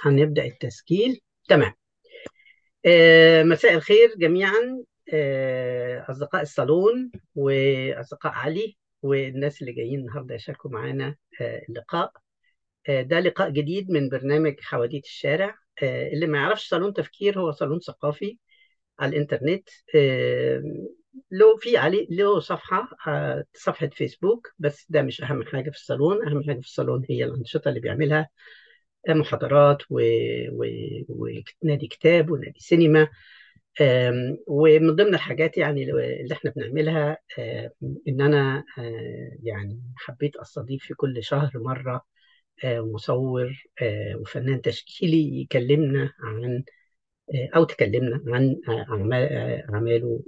هنبدأ التسجيل تمام آه، مساء الخير جميعا آه، أصدقاء الصالون وأصدقاء علي والناس اللي جايين النهاردة يشاركوا معانا آه، اللقاء آه، ده لقاء جديد من برنامج حواديت الشارع آه، اللي ما يعرفش صالون تفكير هو صالون ثقافي على الإنترنت آه، له في عليه له صفحة آه، صفحة فيسبوك بس ده مش أهم حاجة في الصالون أهم حاجة في الصالون هي الأنشطة اللي بيعملها محاضرات و... و... ونادي كتاب ونادي سينما آم، ومن ضمن الحاجات يعني اللي احنا بنعملها آم، ان انا آه، يعني حبيت استضيف في كل شهر مرة آه، مصور آه، وفنان تشكيلي يكلمنا عن آه، او تكلمنا عن آه، أعمال- آه، اعماله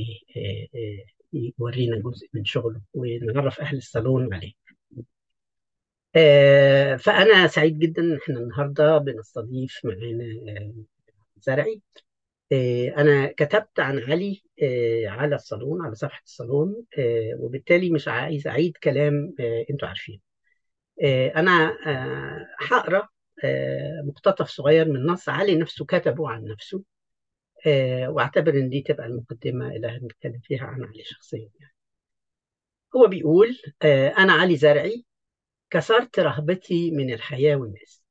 ويورينا جزء من شغله ونعرف اهل الصالون عليه آه، فأنا سعيد جدا إن إحنا النهاردة بنستضيف معانا آه، زرعي آه، أنا كتبت عن علي آه، على الصالون على صفحة الصالون آه، وبالتالي مش عايز أعيد كلام آه، أنتوا عارفينه آه، أنا آه، هقرأ آه، مقتطف صغير من نص علي نفسه كتبه عن نفسه آه، واعتبر إن دي تبقى المقدمة اللي هنتكلم فيها عن علي شخصيا يعني. هو بيقول آه، أنا علي زرعي كسرت رهبتي من الحياة والناس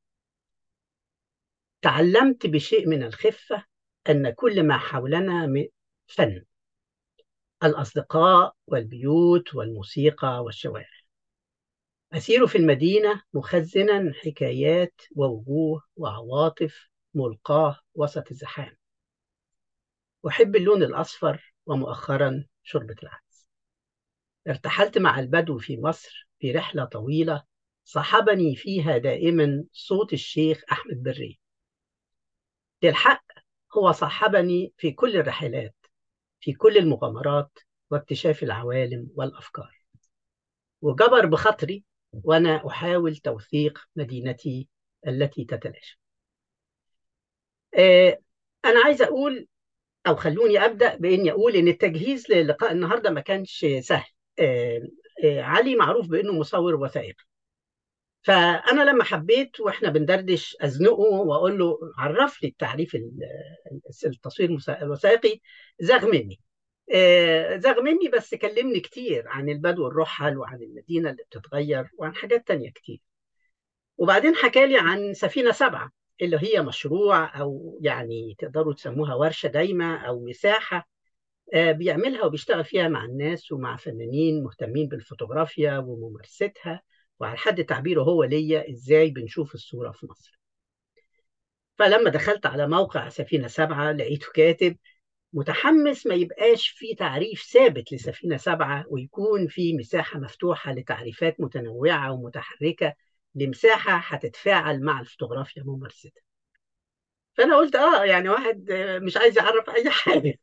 تعلمت بشيء من الخفة أن كل ما حولنا م- فن الأصدقاء والبيوت والموسيقى والشوارع أسير في المدينة مخزنا حكايات ووجوه وعواطف ملقاة وسط الزحام أحب اللون الأصفر ومؤخرا شوربة العدس ارتحلت مع البدو في مصر في رحلة طويلة صاحبني فيها دائما صوت الشيخ أحمد بري للحق هو صاحبني في كل الرحلات في كل المغامرات واكتشاف العوالم والأفكار وجبر بخاطري وأنا أحاول توثيق مدينتي التي تتلاشى آه، أنا عايز أقول أو خلوني أبدأ بإني أقول إن التجهيز للقاء النهاردة ما كانش سهل آه، آه، علي معروف بإنه مصور وثائقي فأنا لما حبيت وإحنا بندردش أزنقه وأقول له عرف لي التعريف ال- التصوير المسا- الوثائقي زاغ مني آه، زاغ مني بس كلمني كتير عن البدو الرحل وعن المدينة اللي بتتغير وعن حاجات تانية كتير وبعدين حكى لي عن سفينة سبعة اللي هي مشروع أو يعني تقدروا تسموها ورشة دايمة أو مساحة آه، بيعملها وبيشتغل فيها مع الناس ومع فنانين مهتمين بالفوتوغرافيا وممارستها وعلى حد تعبيره هو ليا إزاي بنشوف الصورة في مصر فلما دخلت على موقع سفينة سبعة لقيته كاتب متحمس ما يبقاش في تعريف ثابت لسفينة سبعة ويكون في مساحة مفتوحة لتعريفات متنوعة ومتحركة لمساحة هتتفاعل مع الفوتوغرافيا ممارستها فأنا قلت آه يعني واحد آه، مش عايز يعرف أي حاجة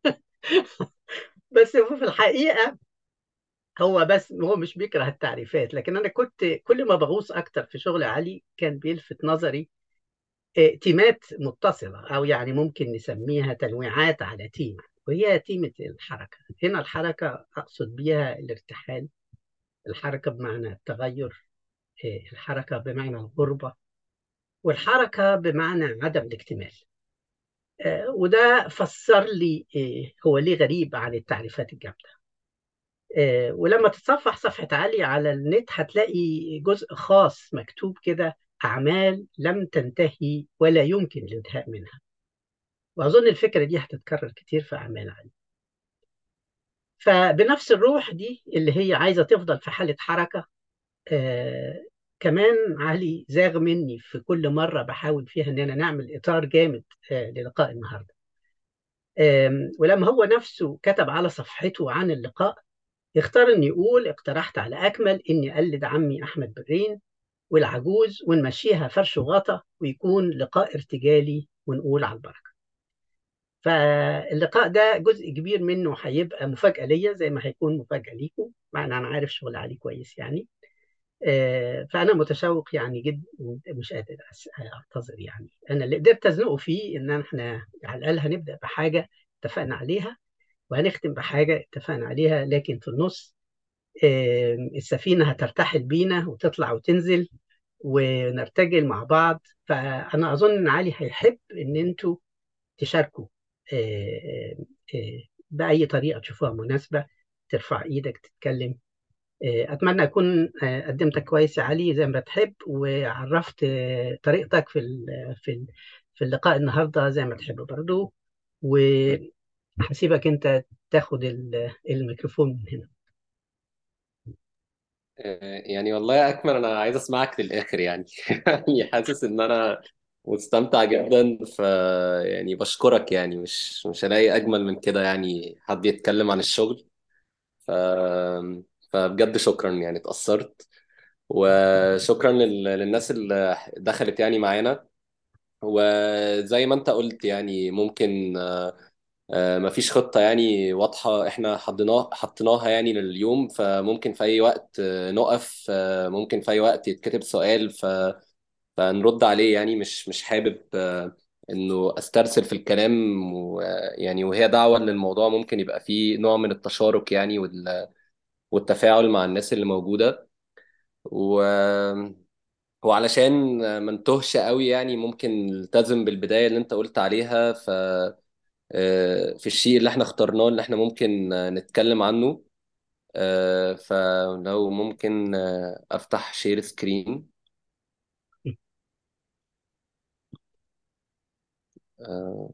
بس هو في الحقيقة هو بس هو مش بيكره التعريفات لكن أنا كنت كل ما بغوص أكتر في شغل علي كان بيلفت نظري آه، تيمات متصلة أو يعني ممكن نسميها تنويعات على تيمة وهي تيمة الحركة هنا الحركة أقصد بيها الارتحال الحركة بمعنى التغير آه، الحركة بمعنى الغربة والحركة بمعنى عدم الاكتمال آه، وده فسر لي آه، هو ليه غريب عن التعريفات الجامدة آه، ولما تتصفح صفحة علي على النت هتلاقي جزء خاص مكتوب كده أعمال لم تنتهي ولا يمكن الانتهاء منها وأظن الفكرة دي هتتكرر كتير في أعمال علي فبنفس الروح دي اللي هي عايزة تفضل في حالة حركة آه كمان علي زاغ مني في كل مرة بحاول فيها إن أنا نعمل إطار جامد آه للقاء النهاردة آم، ولما هو نفسه كتب على صفحته عن اللقاء اختار إن يقول اقترحت على أكمل إني أقلد عمي أحمد برين والعجوز ونمشيها فرش وغطا ويكون لقاء ارتجالي ونقول على البركة فاللقاء ده جزء كبير منه هيبقى مفاجأة ليا زي ما هيكون مفاجأة ليكم مع ان انا عارف شغل عليه كويس يعني آه، فانا متشوق يعني جدا مش قادر أس- اعتذر يعني انا اللي قدرت ازنقه فيه ان احنا على الاقل هنبدا بحاجه اتفقنا عليها وهنختم بحاجه اتفقنا عليها لكن في النص آه، السفينه هترتحل بينا وتطلع وتنزل ونرتجل مع بعض فأنا أظن إن علي هيحب إن أنتوا تشاركوا آه، آه، بأي طريقة تشوفوها مناسبة ترفع إيدك تتكلم آه، أتمنى أكون آه، قدمتك كويس يا علي زي ما تحب وعرفت آه، طريقتك في ال- في ال- في اللقاء النهاردة زي ما تحب برضو وهسيبك أنت تاخد ال- الميكروفون من هنا آه، يعني والله يا أكمل أنا عايز أسمعك للآخر يعني يعني حاسس إن أنا مستمتع جدا ف يعني بشكرك يعني مش مش هلاقي أجمل من كده يعني حد يتكلم عن الشغل ف فبجد شكرا يعني اتأثرت وشكرا لل... للناس اللي دخلت يعني معانا وزي ما انت قلت يعني ممكن آه، مفيش خطة يعني واضحة احنا حطيناها حطيناها يعني لليوم فممكن في أي وقت آه، نقف آه، ممكن في أي وقت يتكتب سؤال ف... فنرد عليه يعني مش مش حابب آه، إنه أسترسل في الكلام ويعني وهي دعوة للموضوع ممكن يبقى فيه نوع من التشارك يعني وال... والتفاعل مع الناس اللي موجودة و... وعلشان ما نتوهش قوي يعني ممكن نلتزم بالبداية اللي انت قلت عليها ف آه، في الشيء اللي احنا اخترناه اللي احنا ممكن آه، نتكلم عنه آه، فلو ممكن آه، افتح شير سكرين آه،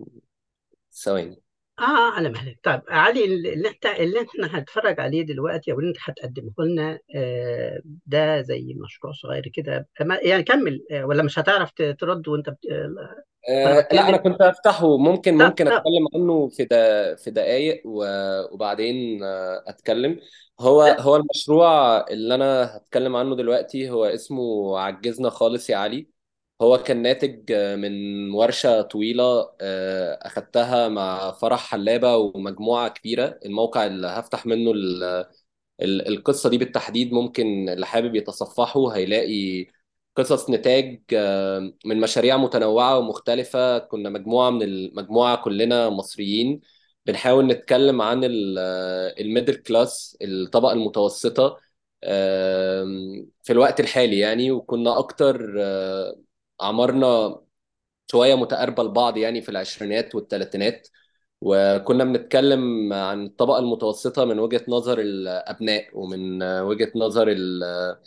ثواني اه على مهلك طيب علي اللي انت اللي احنا هنتفرج عليه دلوقتي او اللي انت هتقدمه لنا آه ده زي مشروع صغير كده أما- يعني كمل آه ولا مش هتعرف ت- ترد وانت بت... آه، وانا آه، لا انا بتكلم كنت هفتحه ممكن طب ممكن طب اتكلم عنه في دا في دقائق و- وبعدين آه، اتكلم هو لا هو المشروع اللي انا هتكلم عنه دلوقتي هو اسمه عجزنا خالص يا علي هو كان ناتج آه، من ورشة طويلة آه، أخدتها مع فرح حلابة ومجموعة كبيرة الموقع اللي هفتح منه ال- القصة دي بالتحديد ممكن اللي حابب يتصفحه هيلاقي قصص نتاج آه، من مشاريع متنوعة ومختلفة كنا مجموعة من المجموعة كلنا مصريين بنحاول نتكلم عن الميدل كلاس الطبقة المتوسطة آه، في الوقت الحالي يعني وكنا أكتر آه، أعمارنا شوية متقاربة لبعض يعني في العشرينات والثلاثينات وكنا بنتكلم عن الطبقة المتوسطة من وجهة نظر الأبناء ومن وجهة نظر ال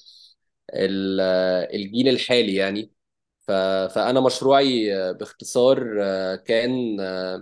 ال الجيل الحالي يعني ف- فأنا مشروعي باختصار كان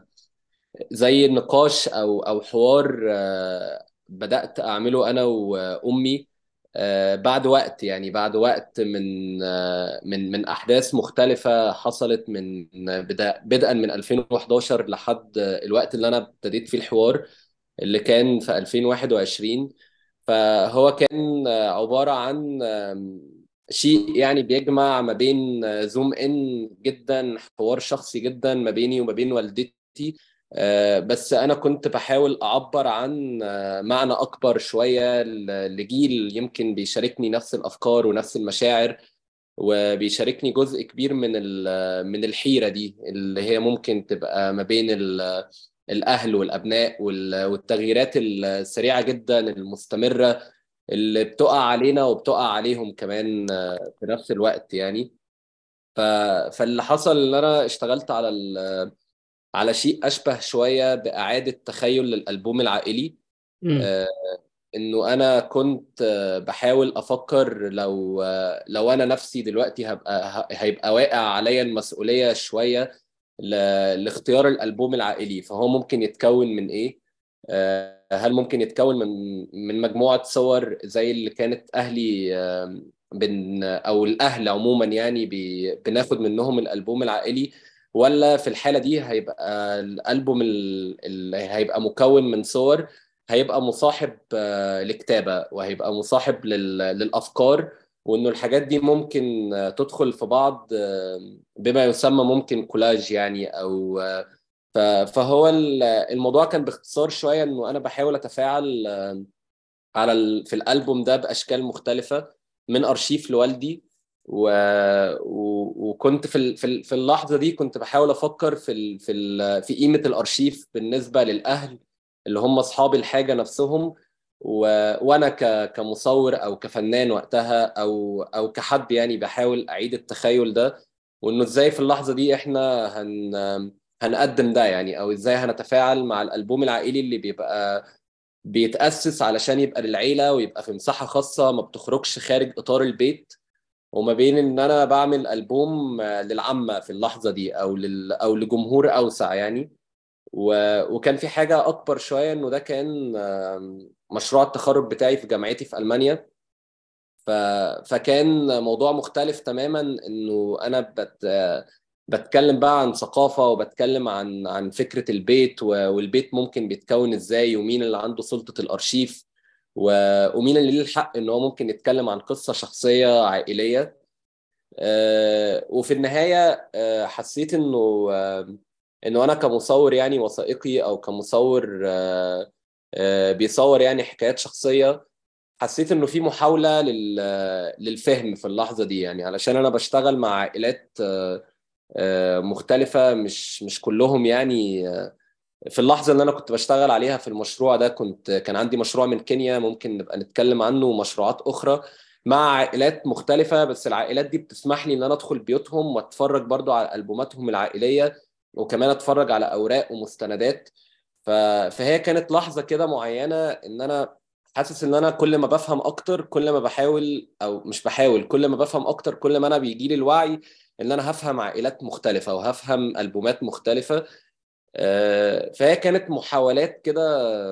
زي نقاش او او حوار آه، بدات اعمله انا وامي آه، بعد وقت يعني بعد وقت من آه، من من احداث مختلفه حصلت من بدا بدءا من 2011 لحد الوقت اللي انا ابتديت فيه الحوار اللي كان في 2021 فهو كان عباره عن آم، شيء يعني بيجمع ما بين زوم ان جدا حوار شخصي جدا ما بيني وما بين والدتي آه، بس انا كنت بحاول اعبر عن آه، معنى اكبر شويه ل- لجيل يمكن بيشاركني نفس الافكار ونفس المشاعر وبيشاركني جزء كبير من ال- من الحيره دي اللي هي ممكن تبقى ما بين ال- الاهل والابناء وال- والتغييرات السريعه جدا المستمره اللي بتقع علينا وبتقع عليهم كمان آه، في نفس الوقت يعني ف... فاللي حصل ان انا اشتغلت على ال... على شيء اشبه شويه باعاده تخيل للالبوم العائلي مم. آه، انه انا كنت آه، بحاول افكر لو آه، لو انا نفسي دلوقتي هبقى ه- هيبقى واقع عليا المسؤوليه شويه ل... لاختيار الالبوم العائلي فهو ممكن يتكون من ايه آه، هل ممكن يتكون من من مجموعه صور زي اللي كانت اهلي آه، بن او الاهل عموما يعني بي... بناخد منهم الالبوم العائلي ولا في الحالة دي هيبقى الألبوم ال- اللي هيبقى مكون من صور هيبقى مصاحب آه، لكتابة وهيبقى مصاحب لل- للأفكار وإنه الحاجات دي ممكن آه، تدخل في بعض آه، بما يسمى ممكن كولاج يعني أو آه، ف- فهو ال- الموضوع كان باختصار شوية إنه أنا بحاول أتفاعل آه، على ال... في الألبوم ده بأشكال مختلفة من أرشيف لوالدي و... و... وكنت في ال... في ال- في اللحظة دي كنت بحاول أفكر في ال... في ال... في قيمة الأرشيف بالنسبة للأهل اللي هم أصحاب الحاجة نفسهم و... وانا ك... كمصور او كفنان وقتها او او كحد يعني بحاول اعيد التخيل ده وانه ازاي في اللحظه دي احنا هن هنقدم ده يعني او ازاي هنتفاعل مع الالبوم العائلي اللي بيبقى بيتاسس علشان يبقى للعيله ويبقى في مساحه خاصه ما بتخرجش خارج اطار البيت وما بين ان انا بعمل البوم للعامه في اللحظه دي او لل... او لجمهور اوسع يعني و... وكان في حاجه اكبر شويه انه ده كان مشروع التخرج بتاعي في جامعتي في المانيا ف... فكان موضوع مختلف تماما انه انا بت... بتكلم بقى عن ثقافة وبتكلم عن عن فكرة البيت والبيت ممكن بيتكون ازاي ومين اللي عنده سلطة الأرشيف ومين اللي ليه الحق ان هو ممكن يتكلم عن قصة شخصية عائلية وفي النهاية حسيت انه انه انا كمصور يعني وثائقي او كمصور بيصور يعني حكايات شخصية حسيت انه في محاولة للفهم في اللحظة دي يعني علشان انا بشتغل مع عائلات مختلفة مش مش كلهم يعني في اللحظة اللي أنا كنت بشتغل عليها في المشروع ده كنت كان عندي مشروع من كينيا ممكن نبقى نتكلم عنه ومشروعات أخرى مع عائلات مختلفة بس العائلات دي بتسمح لي إن أنا أدخل بيوتهم وأتفرج برضو على ألبوماتهم العائلية وكمان أتفرج على أوراق ومستندات فهي كانت لحظة كده معينة إن أنا حاسس ان انا كل ما بفهم اكتر كل ما بحاول او مش بحاول كل ما بفهم اكتر كل ما انا بيجي لي الوعي ان انا هفهم عائلات مختلفه وهفهم البومات مختلفه فهي كانت محاولات كده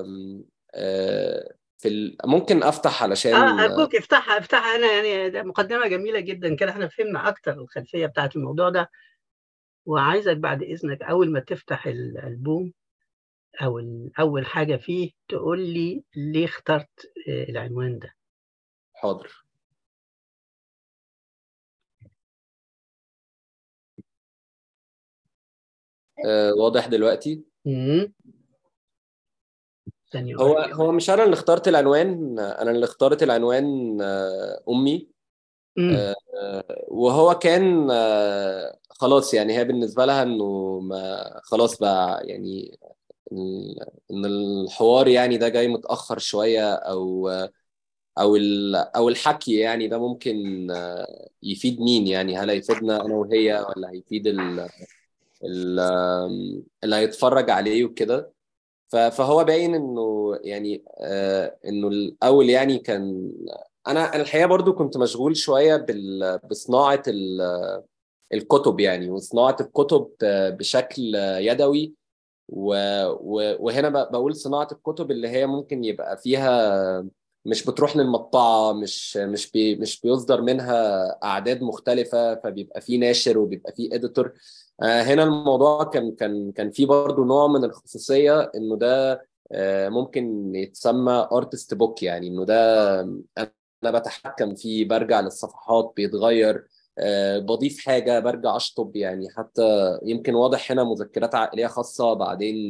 في ال... ممكن افتح علشان اه ارجوك افتحها افتحها انا يعني ده مقدمه جميله جدا كده احنا فهمنا اكتر الخلفيه بتاعت الموضوع ده وعايزك بعد اذنك اول ما تفتح الالبوم او اول حاجه فيه تقول لي ليه اخترت العنوان ده حاضر آه واضح دلوقتي امم هو هو مش انا اللي اخترت العنوان انا اللي اخترت العنوان آه امي آه وهو كان آه خلاص يعني هي بالنسبه لها انه ما خلاص بقى يعني ان الحوار يعني ده جاي متاخر شويه او او او الحكي يعني ده ممكن يفيد مين يعني هل هيفيدنا انا وهي ولا هيفيد ال اللي هيتفرج عليه وكده فهو باين انه يعني آه انه الاول يعني كان انا الحقيقه برضو كنت مشغول شويه بصناعه الكتب يعني وصناعه الكتب بشكل يدوي وهنا بقول صناعه الكتب اللي هي ممكن يبقى فيها مش بتروح للمطبعه مش مش بي مش بيصدر منها اعداد مختلفه فبيبقى في ناشر وبيبقى في اديتور هنا الموضوع كان كان كان في برضه نوع من الخصوصيه انه ده ممكن يتسمى ارتست بوك يعني انه ده انا بتحكم فيه برجع للصفحات بيتغير بضيف حاجه برجع اشطب يعني حتى يمكن واضح هنا مذكرات عائليه خاصه بعدين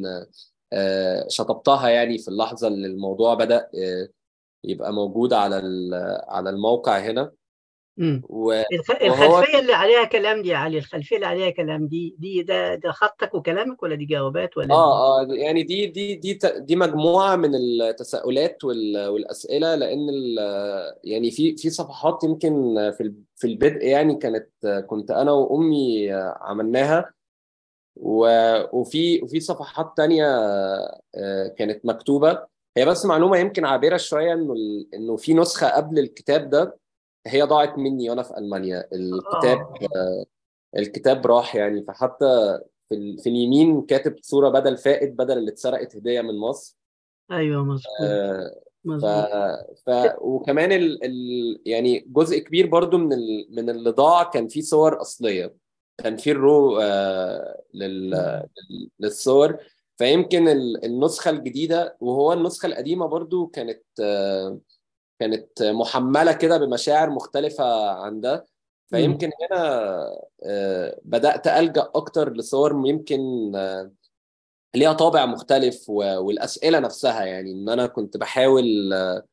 شطبتها يعني في اللحظه اللي الموضوع بدا يبقى موجود على على الموقع هنا و... الخلفيه اللي عليها كلام دي يا علي الخلفيه اللي عليها كلام دي دي ده ده خطك وكلامك ولا دي جوابات ولا اه اه يعني دي دي دي دي مجموعه من التساؤلات وال... والاسئله لان ال... يعني في في صفحات يمكن في في البدء يعني كانت كنت انا وامي عملناها و... وفي وفي صفحات تانية كانت مكتوبه هي بس معلومه يمكن عابره شويه انه ال... انه في نسخه قبل الكتاب ده هي ضاعت مني وانا في المانيا الكتاب آه. الكتاب راح يعني فحتى في, ال... في اليمين كاتب صوره بدل فائد بدل اللي اتسرقت هديه من مصر ايوه مظبوط آه ف... ف... وكمان ال... ال... يعني جزء كبير برضو من ال... من اللي ضاع كان فيه صور اصليه كان فيه الرو آه لل... للصور فيمكن النسخه الجديده وهو النسخه القديمه برضو كانت آه كانت محمله كده بمشاعر مختلفه عن ده فيمكن هنا بدات الجا اكتر لصور يمكن ليها طابع مختلف والاسئله نفسها يعني ان انا كنت بحاول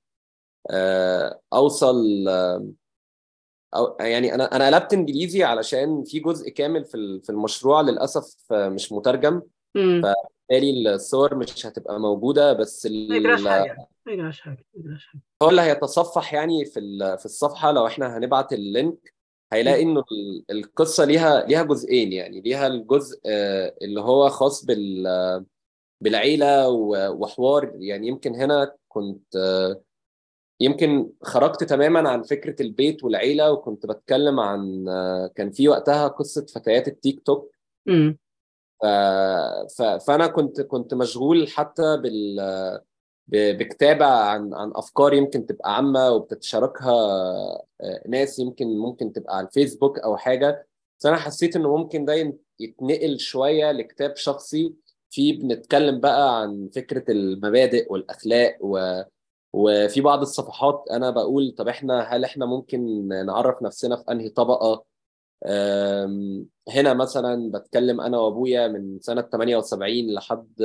اوصل أو يعني انا انا قلبت انجليزي علشان في جزء كامل في في المشروع للاسف مش مترجم فبالتالي الصور مش هتبقى موجوده بس ال... ما يجراش حاجه ما يجراش حاجه هو اللي هيتصفح يعني في ال- في الصفحه لو احنا هنبعت اللينك هيلاقي انه ال- القصه ليها ليها جزئين يعني ليها الجزء آه، اللي هو خاص بال بالعيله و- وحوار يعني يمكن هنا كنت آه، يمكن خرجت تماما عن فكره البيت والعيله وكنت بتكلم عن آه، كان في وقتها قصه فتيات التيك توك امم ف... ف... فانا كنت كنت مشغول حتى بال ب- بكتابة عن عن أفكار يمكن تبقى عامة وبتتشاركها آه، ناس يمكن ممكن تبقى على الفيسبوك أو حاجة بس أنا حسيت إنه ممكن ده ين- يتنقل شوية لكتاب شخصي فيه بنتكلم بقى عن فكرة المبادئ والأخلاق و... وفي بعض الصفحات أنا بقول طب إحنا هل إحنا ممكن نعرف نفسنا في أنهي طبقة أم، هنا مثلا بتكلم أنا وأبويا من سنة 78 لحد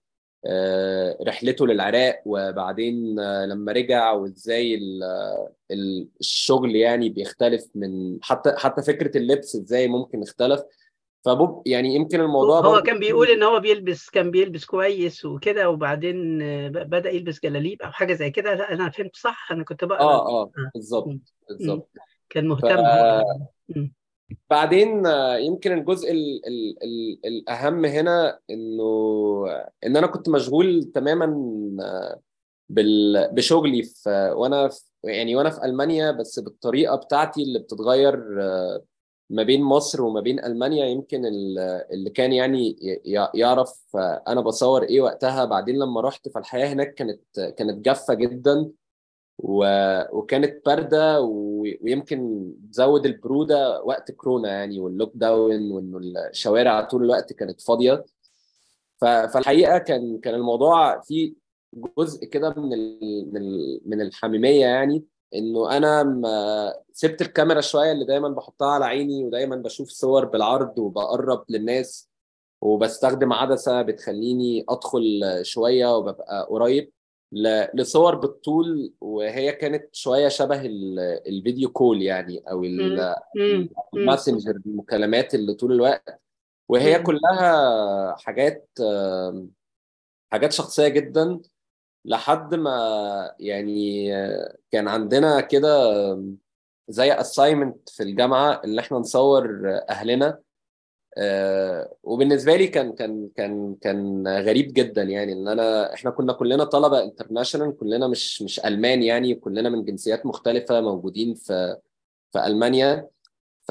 آه، رحلته للعراق وبعدين آه، لما رجع وازاي ال- ال- الشغل يعني بيختلف من حتى حتى فكرة اللبس ازاي ممكن يختلف فبوب يعني يمكن الموضوع هو برضه كان بيقول ان هو بيلبس كان بيلبس كويس وكده وبعدين آه، ب- بدأ يلبس جلاليب او حاجه زي كده لا انا فهمت صح انا كنت بقرا اه اه آه. بالظبط مم. مم. بالظبط كان مهتم هو مم. بعدين آه، يمكن الجزء ال ال ال الأهم هنا إنه إن أنا كنت مشغول تماما آه، بال بشغلي في وأنا في يعني وأنا في ألمانيا بس بالطريقة بتاعتي اللي بتتغير آه، ما بين مصر وما بين ألمانيا يمكن ال- اللي كان يعني ي- يعرف آه، أنا بصور إيه وقتها بعدين لما رحت فالحياة هناك كانت كانت جافة جدا و... وكانت باردة و... ويمكن تزود البرودة وقت كورونا يعني واللوك داون وانه الشوارع طول الوقت كانت فاضية ف... فالحقيقة كان كان الموضوع فيه جزء كده من ال... من ال... من الحميمية يعني انه انا ما سبت الكاميرا شوية اللي دايما بحطها على عيني ودايما بشوف صور بالعرض وبقرب للناس وبستخدم عدسة بتخليني ادخل شوية وببقى قريب ل- لصور بالطول وهي كانت شويه شبه ال- الفيديو كول يعني او ال- مم. مم. الماسنجر المكالمات اللي طول الوقت وهي مم. كلها حاجات آم، حاجات شخصيه جدا لحد ما يعني آه، كان عندنا كده آم، زي assignment في الجامعه اللي احنا نصور اهلنا آه، وبالنسبه لي كان كان كان كان غريب جدا يعني ان انا احنا كنا كلنا طلبه انترناشونال كلنا مش مش المان يعني كلنا من جنسيات مختلفه موجودين في في المانيا ف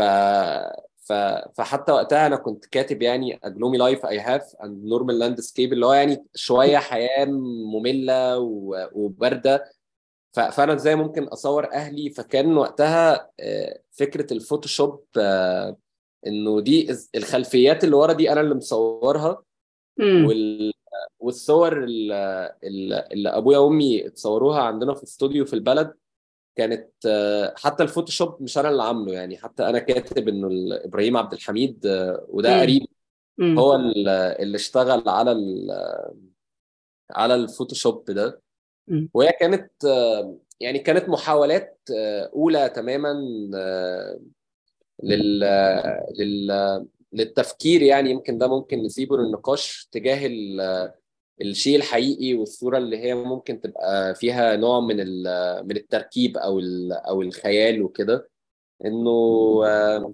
ف فحتى وقتها انا كنت كاتب يعني اجلومي لايف اي هاف اند نورمال لاندسكيب اللي هو يعني شويه حياه ممله و- وبارده ف- فانا ازاي ممكن اصور اهلي فكان وقتها آه، فكره الفوتوشوب آه، انه دي إز- الخلفيات اللي ورا دي انا اللي مصورها مم. وال والصور ال- ال- اللي ابويا وامي اتصوروها عندنا في استوديو في البلد كانت آه، حتى الفوتوشوب مش انا اللي عامله يعني حتى انا كاتب انه ال- ابراهيم عبد الحميد آه، وده مم. قريب مم. هو ال- اللي اشتغل على ال- على الفوتوشوب ده مم. وهي كانت آه، يعني كانت محاولات آه، اولى تماما آه، لل لل للتفكير يعني يمكن ده ممكن نسيبه للنقاش تجاه ال- الشيء الحقيقي والصورة اللي هي ممكن تبقى فيها نوع من ال- من التركيب او ال- او الخيال وكده انه آه،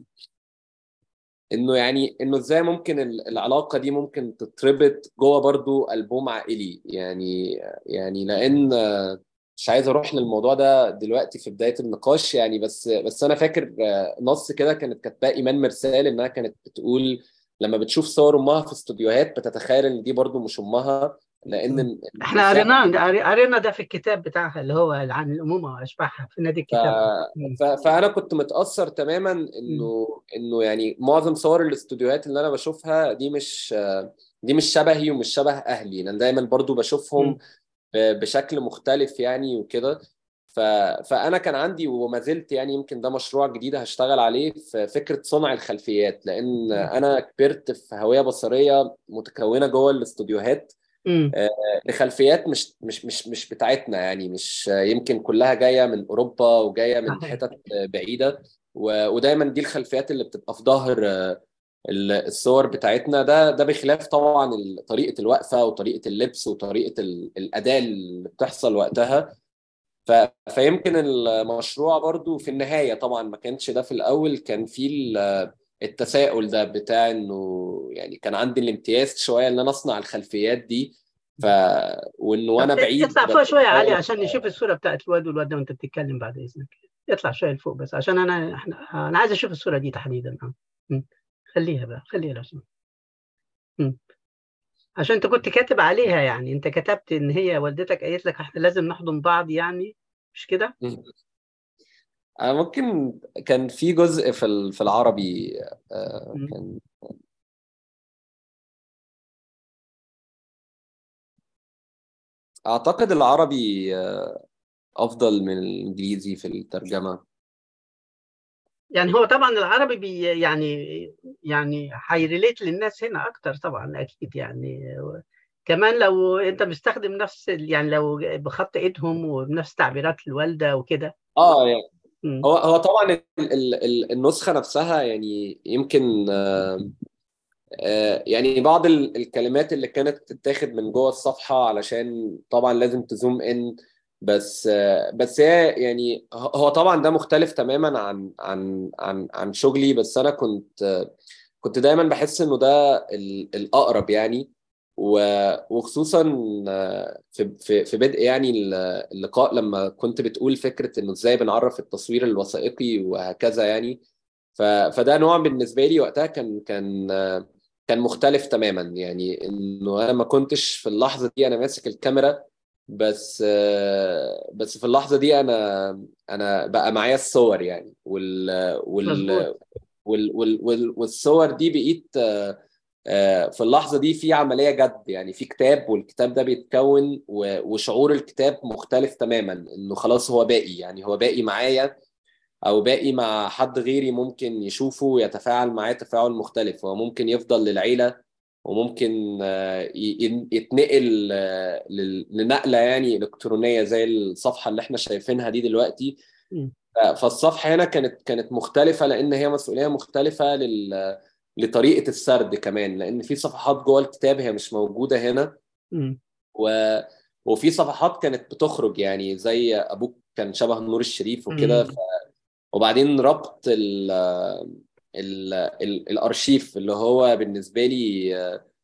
انه يعني انه ازاي ممكن ال- العلاقة دي ممكن تتربط جوه برضو ألبوم عائلي يعني يعني لان آه، مش عايز اروح للموضوع ده دلوقتي في بداية النقاش يعني بس بس انا فاكر آه، نص كده كانت كاتباه ايمان مرسال انها كانت بتقول لما بتشوف صور امها في استوديوهات بتتخيل ان دي برضو مش امها لان ال- احنا المشاعر قريناه قري- قرينا ده في الكتاب بتاعها اللي هو عن الامومه واشباحها في نادي ف... الكتاب مم. ف... فانا كنت متاثر تماما مم. انه انه يعني معظم صور الاستوديوهات اللي انا بشوفها دي مش دي مش شبهي ومش شبه اهلي انا دايما برضو بشوفهم مم. ب- بشكل مختلف يعني وكده ف... فانا كان عندي وما زلت يعني يمكن ده مشروع جديد هشتغل عليه في فكره صنع الخلفيات لان انا كبرت في هويه بصريه متكونه جوه الاستوديوهات مم. لخلفيات مش مش مش مش بتاعتنا يعني مش يمكن كلها جايه من اوروبا وجايه من صحيح. حتت بعيده و- ودايما دي الخلفيات اللي بتبقى في ظهر الصور بتاعتنا ده ده بخلاف طبعا طريقه الوقفه وطريقه اللبس وطريقه الاداء اللي بتحصل وقتها ف... فيمكن المشروع برضو في النهايه طبعا ما كانش ده في الاول كان في التساؤل ده بتاع انه يعني كان عندي الامتياز شويه ان انا اصنع الخلفيات دي ف وانه وانا بعيد اطلع فوق شويه يا علي عشان نشوف الصوره بتاعت الواد والواد ده وانت بتتكلم بعد اذنك اطلع شويه لفوق بس عشان انا احنا انا عايز اشوف الصوره دي تحديدا خليها بقى خليها لو سمحت عشان انت كنت كاتب عليها يعني انت كتبت ان هي والدتك قالت لك احنا لازم نحضن بعض يعني مش كده؟ أنا ممكن كان في جزء في في العربي كان اعتقد العربي افضل من الانجليزي في الترجمه يعني هو طبعا العربي بي يعني يعني هيريليت للناس هنا اكتر طبعا اكيد يعني كمان لو انت مستخدم نفس يعني لو بخط ايدهم وبنفس تعبيرات الوالده وكده اه يعني هو هو طبعا ال ال النسخه نفسها يعني يمكن آه يعني بعض الكلمات اللي كانت تتاخد من جوه الصفحه علشان طبعا لازم تزوم ان بس بس هي يعني هو طبعا ده مختلف تماما عن عن عن عن شغلي بس انا كنت كنت دايما بحس انه ده الاقرب يعني وخصوصا في في في بدء يعني اللقاء لما كنت بتقول فكره انه ازاي بنعرف التصوير الوثائقي وهكذا يعني فده نوع بالنسبه لي وقتها كان كان كان مختلف تماما يعني انه انا ما كنتش في اللحظه دي انا ماسك الكاميرا بس بس في اللحظه دي انا انا بقى معايا الصور يعني وال وال وال وال وال والصور دي بقيت في اللحظه دي في عمليه جد يعني في كتاب والكتاب ده بيتكون وشعور الكتاب مختلف تماما انه خلاص هو باقي يعني هو باقي معايا او باقي مع حد غيري ممكن يشوفه ويتفاعل معاه تفاعل مختلف هو ممكن يفضل للعيله وممكن يتنقل لنقله يعني الكترونيه زي الصفحه اللي احنا شايفينها دي دلوقتي فالصفحه هنا كانت كانت مختلفه لان هي مسؤوليه مختلفه لل لطريقه السرد كمان لان في صفحات جوه الكتاب هي مش موجوده هنا و وفي صفحات كانت بتخرج يعني زي ابوك كان شبه نور الشريف وكده ف... وبعدين ربط ال... ال... ال... الارشيف اللي هو بالنسبه لي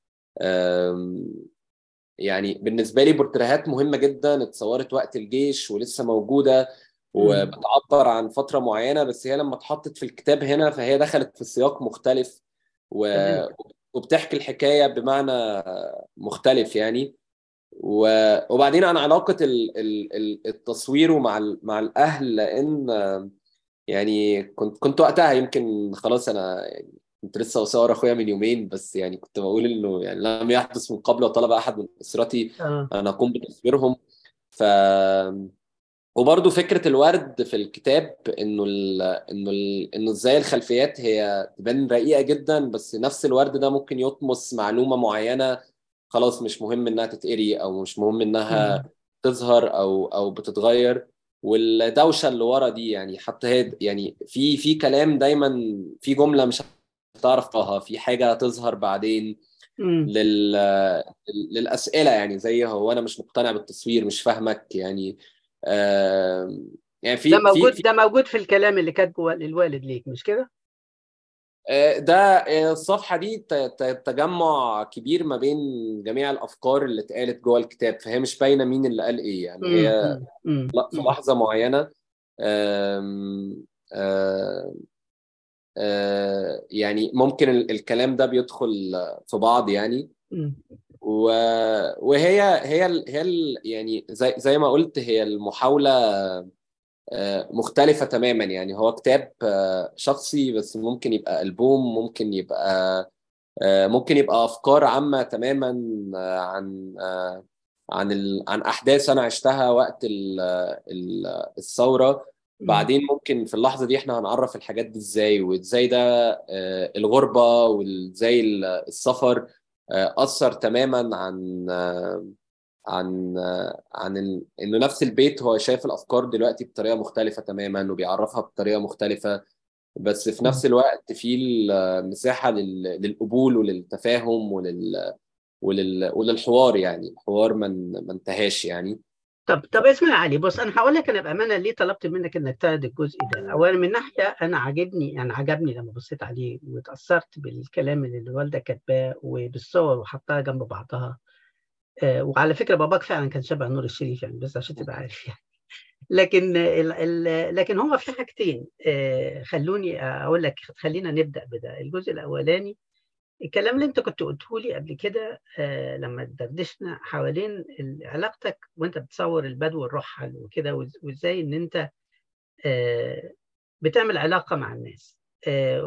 يعني بالنسبه لي بورتريهات مهمه جدا اتصورت وقت الجيش ولسه موجوده وبتعبر عن فتره معينه بس هي لما اتحطت في الكتاب هنا فهي دخلت في سياق مختلف و... وبتحكي الحكايه بمعنى مختلف يعني و... وبعدين عن علاقه ال... ال... التصوير مع ال... مع الاهل لان يعني كنت كنت وقتها يمكن خلاص انا يعني كنت لسه بصور اخويا من يومين بس يعني كنت بقول انه يعني لم يحدث من قبل وطلب احد من اسرتي ان اقوم بتصويرهم ف وبرضه فكره الورد في الكتاب انه ال انه ال انه ازاي الخلفيات هي تبان رقيقه جدا بس نفس الورد ده ممكن يطمس معلومه معينه خلاص مش مهم انها تتقري او مش مهم انها تظهر او او بتتغير والدوشه اللي ورا دي يعني حتى هي يعني في في كلام دايما في جمله مش هتعرف تقراها في حاجه تظهر بعدين لل للاسئله يعني زي هو انا مش مقتنع بالتصوير مش فاهمك يعني آه يعني في ده موجود في ده موجود في الكلام اللي كاتبه الوالد ليك مش كده؟ ده الصفحه دي تجمع كبير ما بين جميع الافكار اللي اتقالت جوه الكتاب فهي مش باينه مين اللي قال ايه يعني هي في لحظه معينه آم آم آم يعني ممكن الكلام ده بيدخل في بعض يعني وهي هي هي يعني زي زي ما قلت هي المحاوله مختلفة تماما يعني هو كتاب شخصي بس ممكن يبقى ألبوم ممكن يبقى ممكن يبقى أفكار عامة تماما عن عن عن أحداث أنا عشتها وقت الثورة بعدين ممكن في اللحظة دي احنا هنعرف الحاجات دي ازاي وازاي ده الغربة وازاي السفر أثر تماما عن عن عن ال... انه نفس البيت هو شايف الافكار دلوقتي بطريقه مختلفه تماما وبيعرفها بطريقه مختلفه بس في نفس الوقت في المساحه لل- للقبول وللتفاهم ولل ولل وللحوار يعني الحوار ما من ما انتهاش يعني طب طب اسمع يا علي بص انا هقول لك انا بامانه ليه طلبت منك انك تعرض الجزء ده اولا من ناحيه انا عاجبني يعني عجبني لما بصيت عليه واتاثرت بالكلام اللي الوالده كاتباه وبالصور وحطها جنب بعضها آه وعلى فكره باباك فعلا كان شبه نور الشريف يعني بس عشان تبقى عارف يعني لكن ال ال لكن هو في حاجتين آه خلوني اقول لك خلينا نبدا بده الجزء الاولاني الكلام اللي انت كنت قلته لي قبل كده آه لما دردشنا حوالين علاقتك وانت بتصور البدو الرحل وكده وازاي ان انت آه بتعمل علاقه مع الناس آه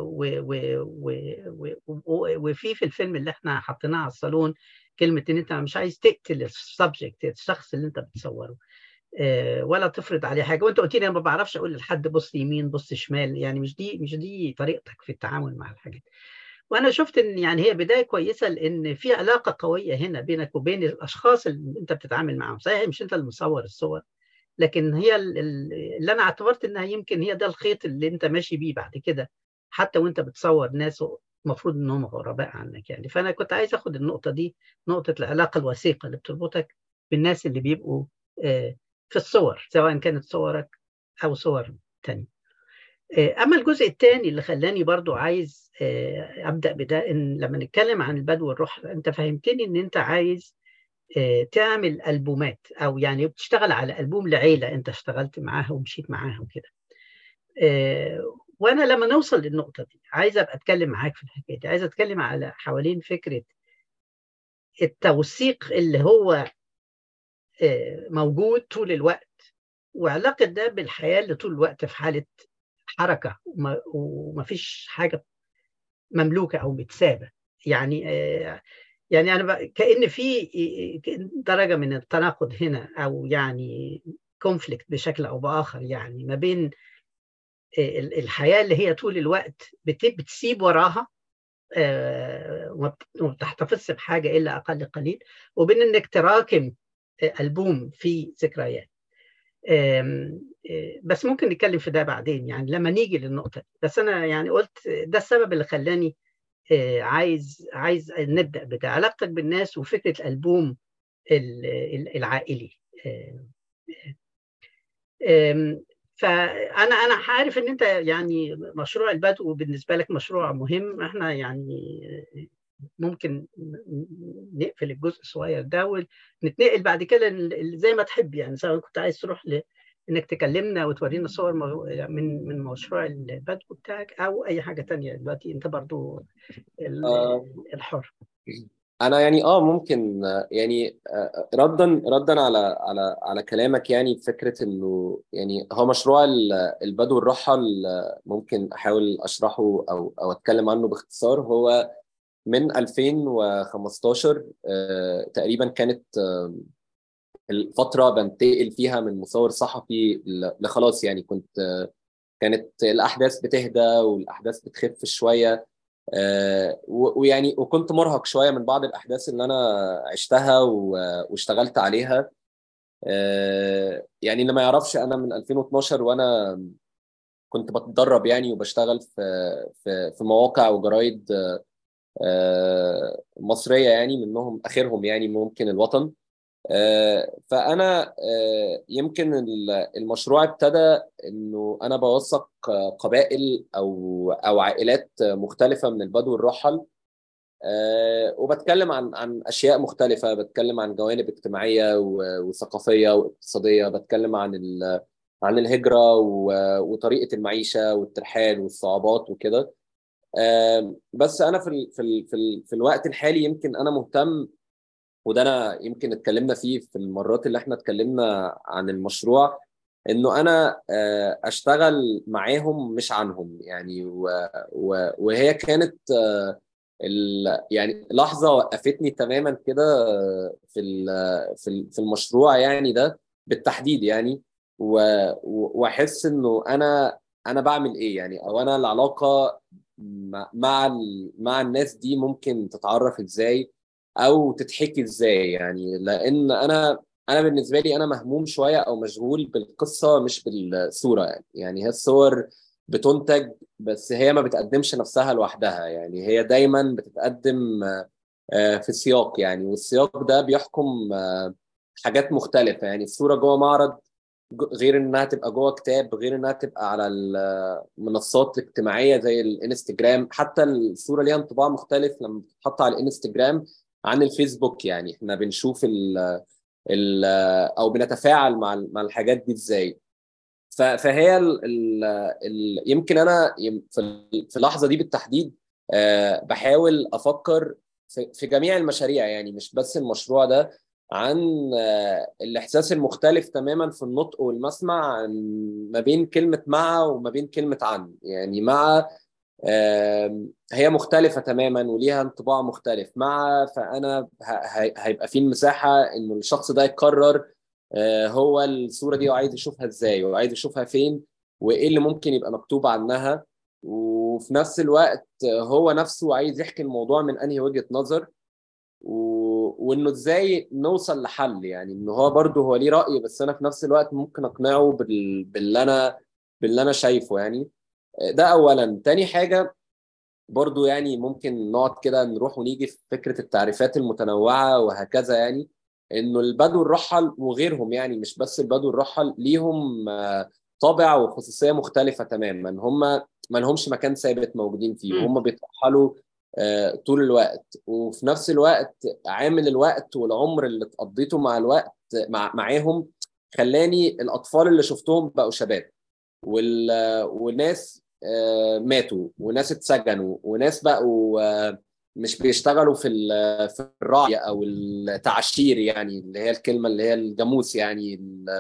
وفي في الفيلم اللي احنا حطيناه على الصالون كلمه ان انت مش عايز تقتل السبجكت الشخص اللي انت بتصوره آه ولا تفرض عليه حاجه وانت قلت لي انا ما بعرفش اقول لحد بص يمين بص شمال يعني مش دي مش دي طريقتك في التعامل مع الحاجات وانا شفت ان يعني هي بدايه كويسه لان في علاقه قويه هنا بينك وبين الاشخاص اللي انت بتتعامل معاهم صحيح مش انت اللي مصور الصور لكن هي اللي انا اعتبرت انها يمكن هي ده الخيط اللي انت ماشي بيه بعد كده حتى وانت بتصور ناس المفروض انهم غرباء عنك يعني فانا كنت عايز اخد النقطه دي نقطه العلاقه الوثيقه اللي بتربطك بالناس اللي بيبقوا في الصور سواء كانت صورك او صور تانية اما الجزء الثاني اللي خلاني برضو عايز ابدا بده ان لما نتكلم عن البدو والروح انت فهمتني ان انت عايز تعمل البومات او يعني بتشتغل على البوم لعيله انت اشتغلت معاها ومشيت معاها وكده وانا لما نوصل للنقطه دي عايز ابقى اتكلم معاك في الحكايه دي عايز اتكلم على حوالين فكره التوثيق اللي هو موجود طول الوقت وعلاقه ده بالحياه اللي طول الوقت في حاله حركه وما فيش حاجه مملوكه او متسابه يعني يعني انا كان في درجه من التناقض هنا او يعني كونفليكت بشكل او باخر يعني ما بين الحياه اللي هي طول الوقت بتسيب وراها وما بتحتفظش بحاجه الا اقل قليل وبين انك تراكم البوم في ذكريات بس ممكن نتكلم في ده بعدين يعني لما نيجي للنقطه دي بس انا يعني قلت ده السبب اللي خلاني عايز عايز نبدا بده علاقتك بالناس وفكره الالبوم العائلي فانا انا عارف ان انت يعني مشروع البدو بالنسبه لك مشروع مهم احنا يعني ممكن نقفل الجزء الصغير ده ونتنقل بعد كده زي ما تحب يعني سواء كنت عايز تروح ل... انك تكلمنا وتورينا صور من من مشروع البدو بتاعك او اي حاجه تانية دلوقتي انت برضو الحر انا يعني اه ممكن يعني ردا ردا على على على كلامك يعني فكره انه يعني هو مشروع البدو الرحل ممكن احاول اشرحه او او اتكلم عنه باختصار هو من 2015 تقريبا كانت الفتره بنتقل فيها من مصور صحفي لخلاص يعني كنت كانت الاحداث بتهدى والاحداث بتخف شويه ويعني وكنت مرهق شويه من بعض الاحداث اللي انا عشتها واشتغلت عليها يعني اللي ما يعرفش انا من 2012 وانا كنت بتدرب يعني وبشتغل في في في مواقع وجرايد مصريه يعني منهم اخرهم يعني ممكن الوطن فانا يمكن المشروع ابتدى انه انا بوثق قبائل او او عائلات مختلفه من البدو الرحل وبتكلم عن عن اشياء مختلفه بتكلم عن جوانب اجتماعيه وثقافيه واقتصاديه بتكلم عن عن الهجره وطريقه المعيشه والترحال والصعوبات وكده بس انا في ال في ال في, ال في الوقت الحالي يمكن انا مهتم وده انا يمكن اتكلمنا فيه في المرات اللي احنا اتكلمنا عن المشروع انه انا اشتغل معاهم مش عنهم يعني وهي كانت يعني لحظه وقفتني تماما كده في في المشروع يعني ده بالتحديد يعني واحس انه انا انا بعمل ايه يعني او انا العلاقه مع مع الناس دي ممكن تتعرف ازاي او تتحكي ازاي يعني لان انا انا بالنسبه لي انا مهموم شويه او مشغول بالقصه مش بالصوره يعني يعني هي الصور بتنتج بس هي ما بتقدمش نفسها لوحدها يعني هي دايما بتتقدم في سياق يعني والسياق ده بيحكم حاجات مختلفة يعني الصورة جوه معرض غير انها تبقى جوه كتاب غير انها تبقى على المنصات الاجتماعيه زي الانستجرام حتى الصوره ليها انطباع مختلف لما بتتحط على الانستجرام عن الفيسبوك يعني احنا بنشوف ال ال او بنتفاعل مع مع الحاجات دي ازاي فهي ال ال ال يمكن انا في اللحظه دي بالتحديد بحاول افكر في جميع المشاريع يعني مش بس المشروع ده عن الاحساس المختلف تماما في النطق والمسمع ما بين كلمه مع وما بين كلمه عن يعني مع هي مختلفه تماما وليها انطباع مختلف مع فانا هيبقى في المساحه انه الشخص ده يقرر هو الصوره دي وعايز يشوفها ازاي وعايز يشوفها فين وايه اللي ممكن يبقى مكتوب عنها وفي نفس الوقت هو نفسه عايز يحكي الموضوع من انهي وجهه نظر و... وانه ازاي نوصل لحل يعني ان هو برضه هو ليه راي بس انا في نفس الوقت ممكن اقنعه بال... باللي انا باللي انا شايفه يعني ده اولا تاني حاجه برضه يعني ممكن نقعد كده نروح ونيجي في فكره التعريفات المتنوعه وهكذا يعني انه البدو الرحل وغيرهم يعني مش بس البدو الرحل ليهم طابع وخصوصيه مختلفه تماما هم ما لهمش مكان ثابت موجودين فيه وهم بيترحلوا طول الوقت وفي نفس الوقت عامل الوقت والعمر اللي قضيته مع الوقت مع معاهم خلاني الاطفال اللي شفتهم بقوا شباب وال... وناس ماتوا وناس اتسجنوا وناس بقوا مش بيشتغلوا في في الرعي او التعشير يعني اللي هي الكلمه اللي هي الجاموس يعني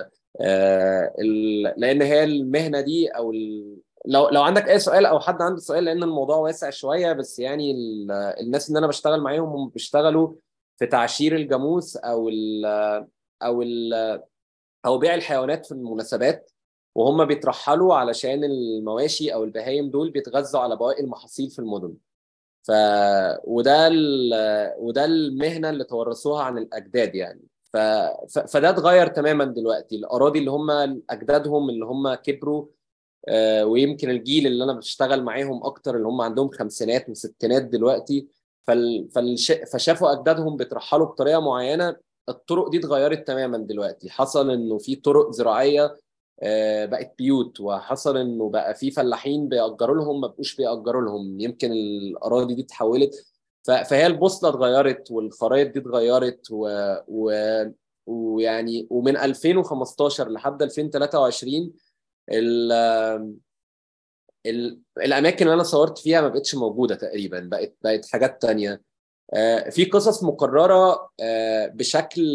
ال... لان هي المهنه دي او ال... لو لو عندك اي سؤال او حد عنده سؤال لان الموضوع واسع شويه بس يعني الناس اللي انا بشتغل معاهم هم بيشتغلوا في تعشير الجاموس او ال او ال او بيع الحيوانات في المناسبات وهم بيترحلوا علشان المواشي او البهايم دول بيتغذوا على بواقي المحاصيل في المدن ف وده ال... وده المهنه اللي تورثوها عن الاجداد يعني ف... ف... فده اتغير تماما دلوقتي الاراضي اللي هم اجدادهم اللي هم كبروا ويمكن الجيل اللي انا بشتغل معاهم اكتر اللي هم عندهم خمسينات وستينات دلوقتي فال... فالش... فشافوا اجدادهم بيترحلوا بطريقه معينه الطرق دي اتغيرت تماما دلوقتي حصل انه في طرق زراعيه بقت بيوت وحصل انه بقى في فلاحين بيأجروا لهم ما بقوش بيأجروا لهم يمكن الاراضي دي اتحولت فهي البوصله اتغيرت والخرائط دي اتغيرت و... و... ويعني ومن 2015 لحد 2023 ال ال الاماكن اللي انا صورت فيها ما بقتش موجوده تقريبا بقت بقت حاجات تانية في قصص مكرره بشكل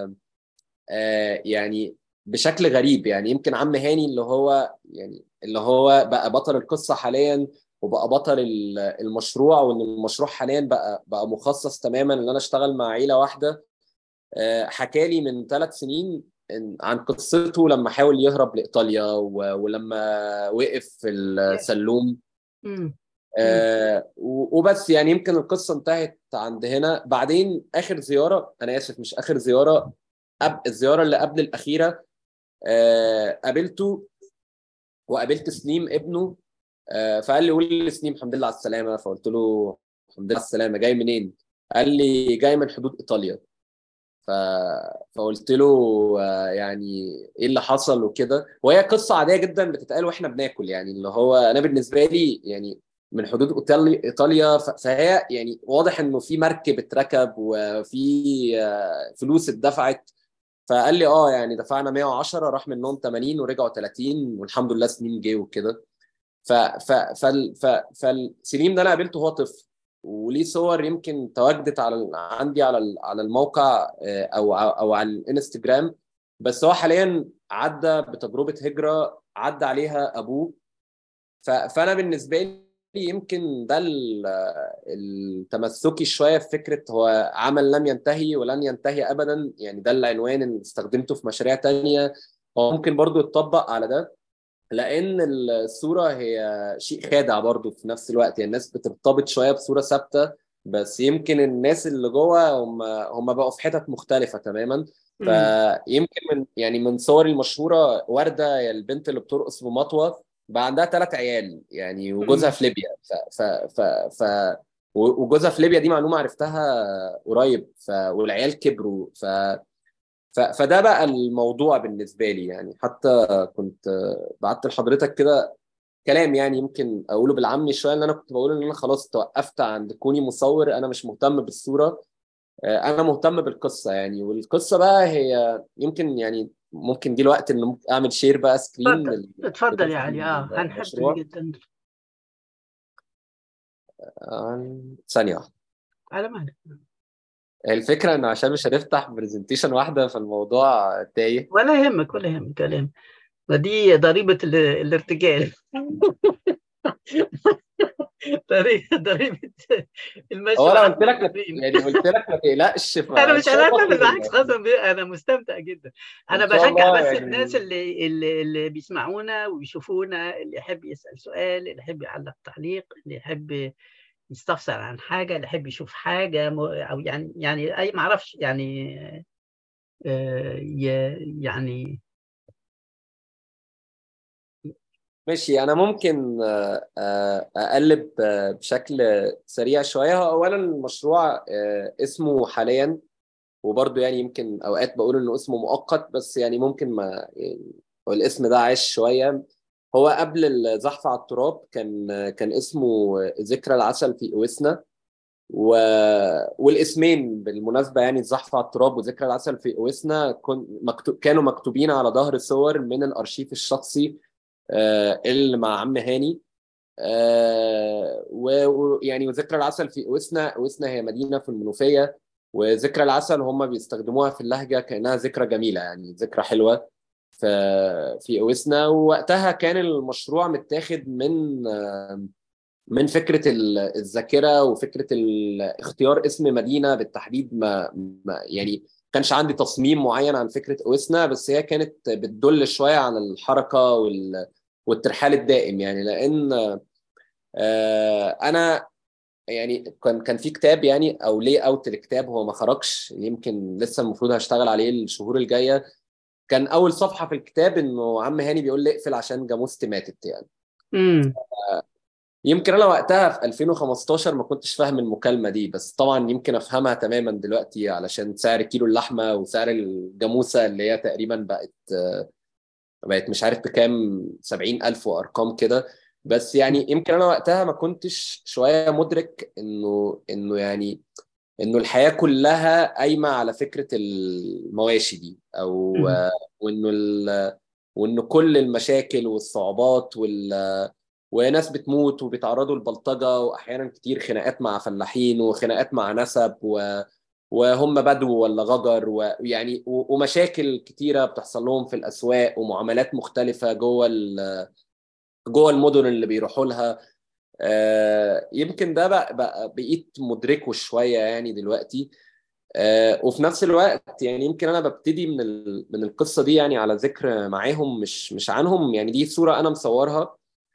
يعني بشكل غريب يعني يمكن عم هاني اللي هو يعني اللي هو بقى بطل القصه حاليا وبقى بطل المشروع وان المشروع حاليا بقى بقى مخصص تماما ان انا اشتغل مع عيله واحده حكى لي من ثلاث سنين عن قصته لما حاول يهرب لايطاليا ولما وقف في السلوم آه وبس يعني يمكن القصه انتهت عند هنا بعدين اخر زياره انا اسف مش اخر زياره أب الزياره اللي قبل الاخيره آه قابلته وقابلت سليم ابنه آه فقال لي قول لي سليم الحمد لله على السلامه فقلت له الحمد لله على السلامه جاي منين؟ قال لي جاي من حدود ايطاليا ف... فقلت له يعني ايه اللي حصل وكده وهي قصه عاديه جدا بتتقال واحنا بناكل يعني اللي هو انا بالنسبه لي يعني من حدود ايطاليا ايطاليا فهي يعني واضح انه في مركب اتركب وفي فلوس اتدفعت فقال لي اه يعني دفعنا 110 راح منهم 80 ورجعوا 30 والحمد لله سنين جه وكده ف ف فال ف فالسليم ده انا قابلته وهو طفل وليه صور يمكن تواجدت على عندي على على الموقع او او على الانستجرام بس هو حاليا عدى بتجربه هجره عدى عليها ابوه فانا بالنسبه لي يمكن ده التمسكي شويه في فكره هو عمل لم ينتهي ولن ينتهي ابدا يعني ده العنوان اللي استخدمته في مشاريع تانية هو ممكن برضو يتطبق على ده لان الصوره هي شيء خادع برضو في نفس الوقت يعني الناس بترتبط شويه بصوره ثابته بس يمكن الناس اللي جوه هم هم بقوا في حتت مختلفه تماما فيمكن من يعني من صوري المشهوره ورده البنت اللي بترقص بمطوه بقى عندها ثلاث عيال يعني وجوزها في ليبيا ف ف ف, ف وجوزها في ليبيا دي معلومه عرفتها قريب ف والعيال كبروا ف ف فده بقى الموضوع بالنسبه لي يعني حتى كنت بعت لحضرتك كده كلام يعني يمكن اقوله بالعامي شويه ان انا كنت بقول ان انا خلاص توقفت عند كوني مصور انا مش مهتم بالصوره انا مهتم بالقصه يعني والقصه بقى هي يمكن يعني ممكن جه الوقت ان اعمل شير بقى سكرين اتفضل اتفضل يا علي اه هنحب جدا ثانيه واحده على مهلك الفكره ان عشان مش هنفتح برزنتيشن واحده فالموضوع تايه ولا يهمك ولا يهمك ولا يهمك ودي ضريبه الارتجال ضريبه المشي هو انا قلت لك يعني قلت لك ما تقلقش انا مش قلقان بالعكس قسما انا مستمتع جدا انا بشجع بس يعني... الناس اللي, اللي اللي بيسمعونا ويشوفونا اللي يحب يسال سؤال اللي يحب يعلق تعليق اللي يحب يستفسر عن حاجه اللي يحب يشوف حاجه او يعني يعني اي ما اعرفش يعني يعني ماشي انا ممكن اقلب بشكل سريع شويه اولا المشروع اسمه حاليا وبرضه يعني يمكن اوقات بقول انه اسمه مؤقت بس يعني ممكن ما يعني الاسم ده عاش شويه هو قبل الزحف على التراب كان كان اسمه ذكرى العسل في اوسنا و... والاسمين بالمناسبه يعني الزحف على التراب وذكرى العسل في اوسنا كن... مكتوب... كانوا مكتوبين على ظهر صور من الارشيف الشخصي اللي مع عم هاني ويعني وذكرى العسل في اوسنا اوسنا هي مدينه في المنوفيه وذكرى العسل هم بيستخدموها في اللهجه كانها ذكرى جميله يعني ذكرى حلوه في في اوسنا ووقتها كان المشروع متاخد من من فكره الذاكره وفكره اختيار اسم مدينه بالتحديد ما, ما يعني كانش عندي تصميم معين عن فكره اوسنا بس هي كانت بتدل شويه عن الحركه وال والترحال الدائم يعني لان انا يعني كان كان في كتاب يعني او لي اوت الكتاب هو ما خرجش يمكن لسه المفروض هشتغل عليه الشهور الجايه كان اول صفحه في الكتاب انه عم هاني بيقول لي اقفل عشان جاموستي ماتت يعني امم يمكن انا وقتها في 2015 ما كنتش فاهم المكالمه دي بس طبعا يمكن افهمها تماما دلوقتي علشان سعر كيلو اللحمه وسعر الجاموسه اللي هي تقريبا بقت بقت مش عارف بكام 70000 وارقام كده بس يعني يمكن انا وقتها ما كنتش شويه مدرك انه انه يعني انه الحياه كلها قايمه على فكره المواشي دي او وانه وانه كل المشاكل والصعوبات وال وناس بتموت وبيتعرضوا لبلطجه واحيانا كتير خناقات مع فلاحين وخناقات مع نسب و... وهم بدو ولا غجر ويعني ومشاكل كتيره بتحصل لهم في الاسواق ومعاملات مختلفه جوه ال... جوه المدن اللي بيروحوا لها آه يمكن ده بقى, بقى بقيت مدركه شويه يعني دلوقتي آه وفي نفس الوقت يعني يمكن انا ببتدي من ال... من القصه دي يعني على ذكر معاهم مش مش عنهم يعني دي صوره انا مصورها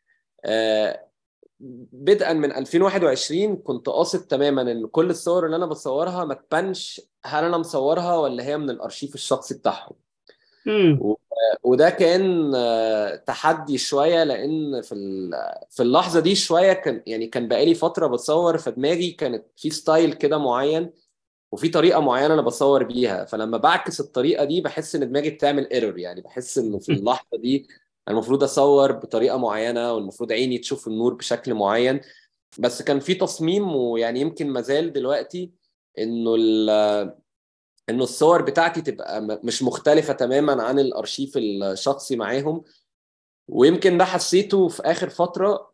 آه بدءا من 2021 كنت قاصد تماما ان كل الصور اللي انا بصورها ما تبانش هل انا مصورها ولا هي من الارشيف الشخصي بتاعهم امم وده كان تحدي شويه لان في في اللحظه دي شويه كان يعني كان بقالي فتره بصور فدماغي كانت في ستايل كده معين وفي طريقه معينه انا بصور بيها فلما بعكس الطريقه دي بحس ان دماغي بتعمل ايرور يعني بحس انه في اللحظه دي المفروض اصور بطريقه معينه والمفروض عيني تشوف النور بشكل معين بس كان في تصميم ويعني يمكن مازال دلوقتي انه انه الصور بتاعتي تبقى مش مختلفه تماما عن الارشيف الشخصي معاهم ويمكن ده حسيته في اخر فتره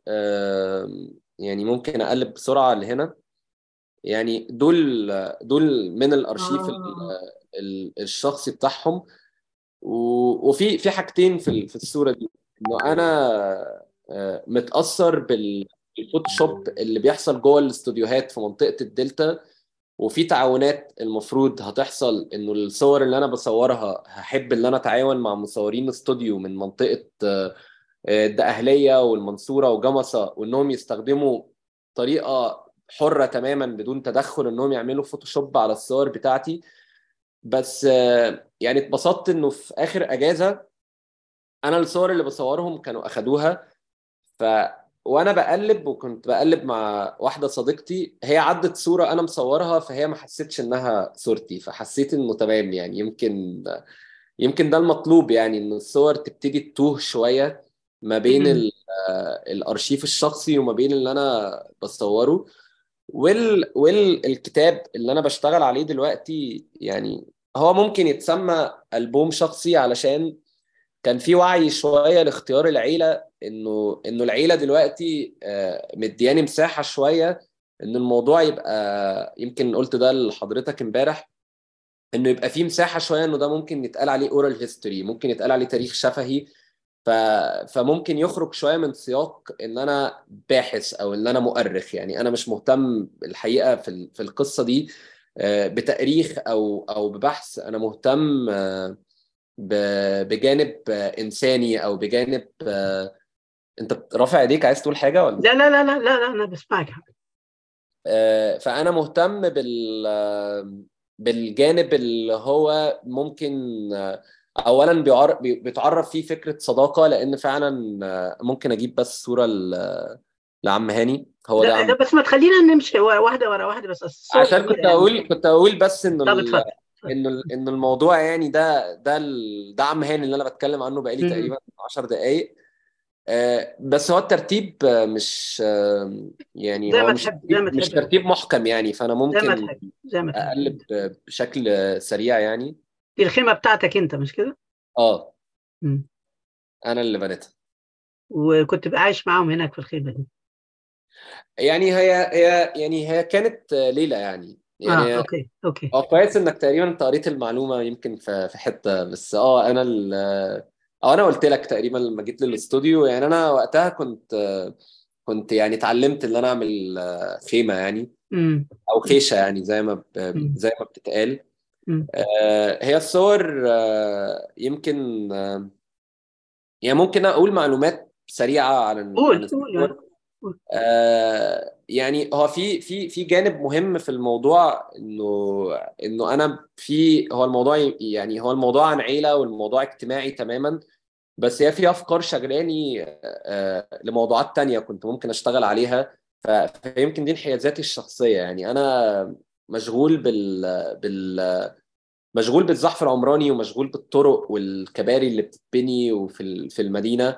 يعني ممكن اقلب بسرعه لهنا يعني دول دول من الارشيف آه. الشخصي بتاعهم وفي في حاجتين في في الصوره دي انه انا متاثر بالفوتوشوب اللي بيحصل جوه الاستوديوهات في منطقه الدلتا وفي تعاونات المفروض هتحصل انه الصور اللي انا بصورها هحب ان انا اتعاون مع مصورين استوديو من منطقه الدقهليه والمنصوره وجمصه وانهم يستخدموا طريقه حره تماما بدون تدخل انهم يعملوا فوتوشوب على الصور بتاعتي بس يعني اتبسطت انه في اخر اجازه انا الصور اللي بصورهم كانوا اخدوها ف وانا بقلب وكنت بقلب مع واحده صديقتي هي عدت صوره انا مصورها فهي ما حسيتش انها صورتي فحسيت انه تمام يعني يمكن يمكن ده المطلوب يعني ان الصور تبتدي تتوه شويه ما بين مم. ال- آه، الارشيف الشخصي وما بين اللي انا بصوره وال والكتاب اللي انا بشتغل عليه دلوقتي يعني هو ممكن يتسمى ألبوم شخصي علشان كان في وعي شويه لاختيار العيله انه انه العيله دلوقتي آه، مدياني مساحه شويه ان الموضوع يبقى يمكن قلت ده لحضرتك امبارح انه يبقى في مساحه شويه انه ده ممكن يتقال عليه اورال هيستوري ممكن يتقال عليه تاريخ شفهي ف... فممكن يخرج شويه من سياق ان انا باحث او ان انا مؤرخ يعني انا مش مهتم الحقيقه في ال... في القصه دي آه، بتاريخ او او ببحث انا مهتم آه، ب... بجانب آه، انساني او بجانب آه، انت رافع ايديك عايز تقول حاجه ولا لا لا لا لا لا, لا انا بسمعك آه، فانا مهتم بال آه، بالجانب اللي هو ممكن آه، اولا بيعر- بي- بيتعرف فيه فكره صداقه لان فعلا آه، ممكن اجيب بس صوره ل- لعم هاني هو ده لا, عم لا بس ما تخلينا نمشي واحده ورا واحده بس الصوت عشان كنت اقول كنت اقول بس انه طب ال- اتفضل اتفضل. انه ال- انه الموضوع يعني ده ده ال- ده عم هاني اللي انا بتكلم عنه بقالي مم. تقريبا 10 دقائق آه، بس هو الترتيب آه، مش آه، يعني زي هو ما مش تحب زي ما مش تحب ترتيب محكم يعني فانا زي ما ممكن تحب زي ما تحب اقلب بشكل سريع يعني دي الخيمه بتاعتك انت مش كده؟ اه مم. انا اللي بنيتها وكنت بقى عايش معاهم هناك في الخيمه دي يعني هي هي يعني هي كانت ليله يعني اه يعني اوكي اوكي اه كويس انك تقريبا انت قريت المعلومه يمكن في في حته بس اه انا ال اه انا قلت لك تقريبا لما جيت للاستوديو يعني انا وقتها كنت كنت يعني اتعلمت ان انا اعمل خيمه يعني مم. او خيشه يعني زي ما ب- مم. زي ما بتتقال مم. آه، هي الصور آه، يمكن آه، يعني ممكن اقول معلومات سريعه عن عن قول قول الصور يعني قول. آه، يعني هو في في في جانب مهم في الموضوع انه انه انا في هو الموضوع ي- يعني هو الموضوع عن عيله والموضوع اجتماعي تماما بس هي في افكار شغلاني آه، لموضوعات تانية كنت ممكن اشتغل عليها ف- فيمكن دي انحيازاتي الشخصيه يعني انا مشغول بال بال مشغول بالزحف العمراني ومشغول بالطرق والكباري اللي بتتبني وفي ال- في المدينه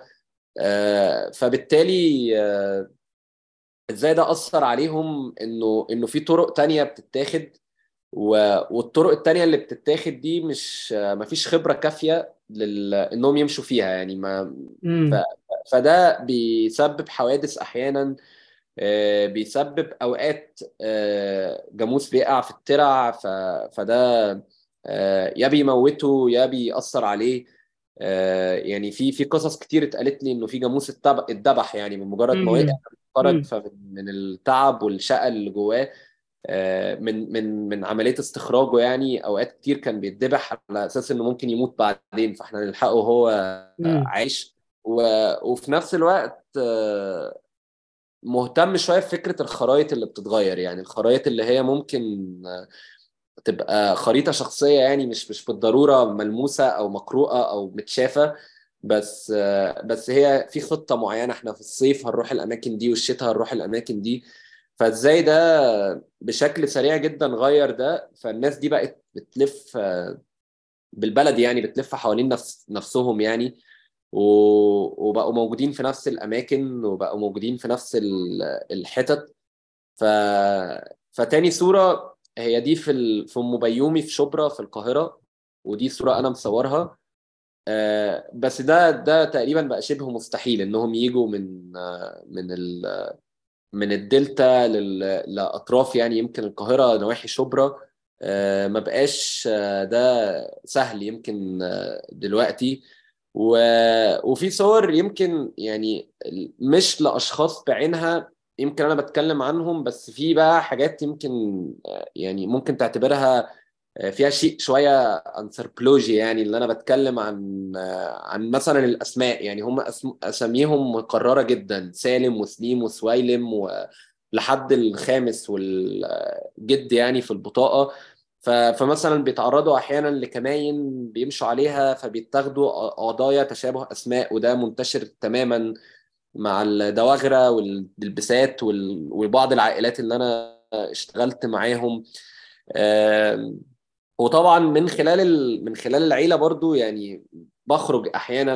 آه، فبالتالي آه، ازاي ده اثر عليهم انه انه في طرق تانية بتتاخد و- والطرق التانية اللي بتتاخد دي مش ما فيش خبرة كافية لل... انهم يمشوا فيها يعني ما ف... مم. فده بيسبب حوادث احيانا آه، بيسبب اوقات آه، جاموس بيقع في الترع ف... فده آه، يا بيموته يا بيأثر عليه آه، يعني في في قصص كتير اتقالت لي انه في جاموس اتب- اتذبح يعني من مجرد ما وقع مم. خرج مم. فمن من التعب والشقة اللي جواه آه، من من من عمليه استخراجه يعني اوقات كتير كان بيتذبح على اساس انه ممكن يموت بعدين فاحنا نلحقه وهو مم. عايش و- وفي نفس الوقت آه، مهتم شويه بفكره الخرايط اللي بتتغير يعني الخرايط اللي هي ممكن آه، تبقى خريطه شخصيه يعني مش مش بالضروره ملموسه او مقروءه او متشافه بس آه، بس هي في خطه معينه احنا في الصيف هنروح الاماكن دي والشتاء هنروح الاماكن دي فازاي ده بشكل سريع جدا غير ده فالناس دي بقت بتلف آه، بالبلد يعني بتلف حوالين نفس نفسهم يعني و- وبقوا موجودين في نفس الاماكن وبقوا موجودين في نفس ال- الحتت ف فتاني صورة هي دي في ال... في ام بيومي في شبرا في القاهرة ودي صورة انا مصورها آه، بس ده ده تقريبا بقى شبه مستحيل انهم يجوا من آه، من ال... من الدلتا لل... لاطراف يعني يمكن القاهرة نواحي شبرا آه، ما بقاش آه، ده سهل يمكن آه، دلوقتي و... وفي صور يمكن يعني مش لاشخاص بعينها يمكن انا بتكلم عنهم بس في بقى حاجات يمكن آه، يعني ممكن تعتبرها آه، فيها شيء شويه انثروبولوجي يعني اللي انا بتكلم عن آه، عن مثلا الاسماء يعني هم أسم- اساميهم مكرره جدا سالم وسليم وسويلم ولحد الخامس والجد يعني في البطاقه ف- فمثلا بيتعرضوا احيانا لكماين بيمشوا عليها فبيتاخدوا قضايا تشابه اسماء وده منتشر تماما مع الدواغره والدلبسات وال- وبعض العائلات اللي انا اشتغلت معاهم آم، وطبعا من خلال ال... من خلال العيله برضو يعني بخرج احيانا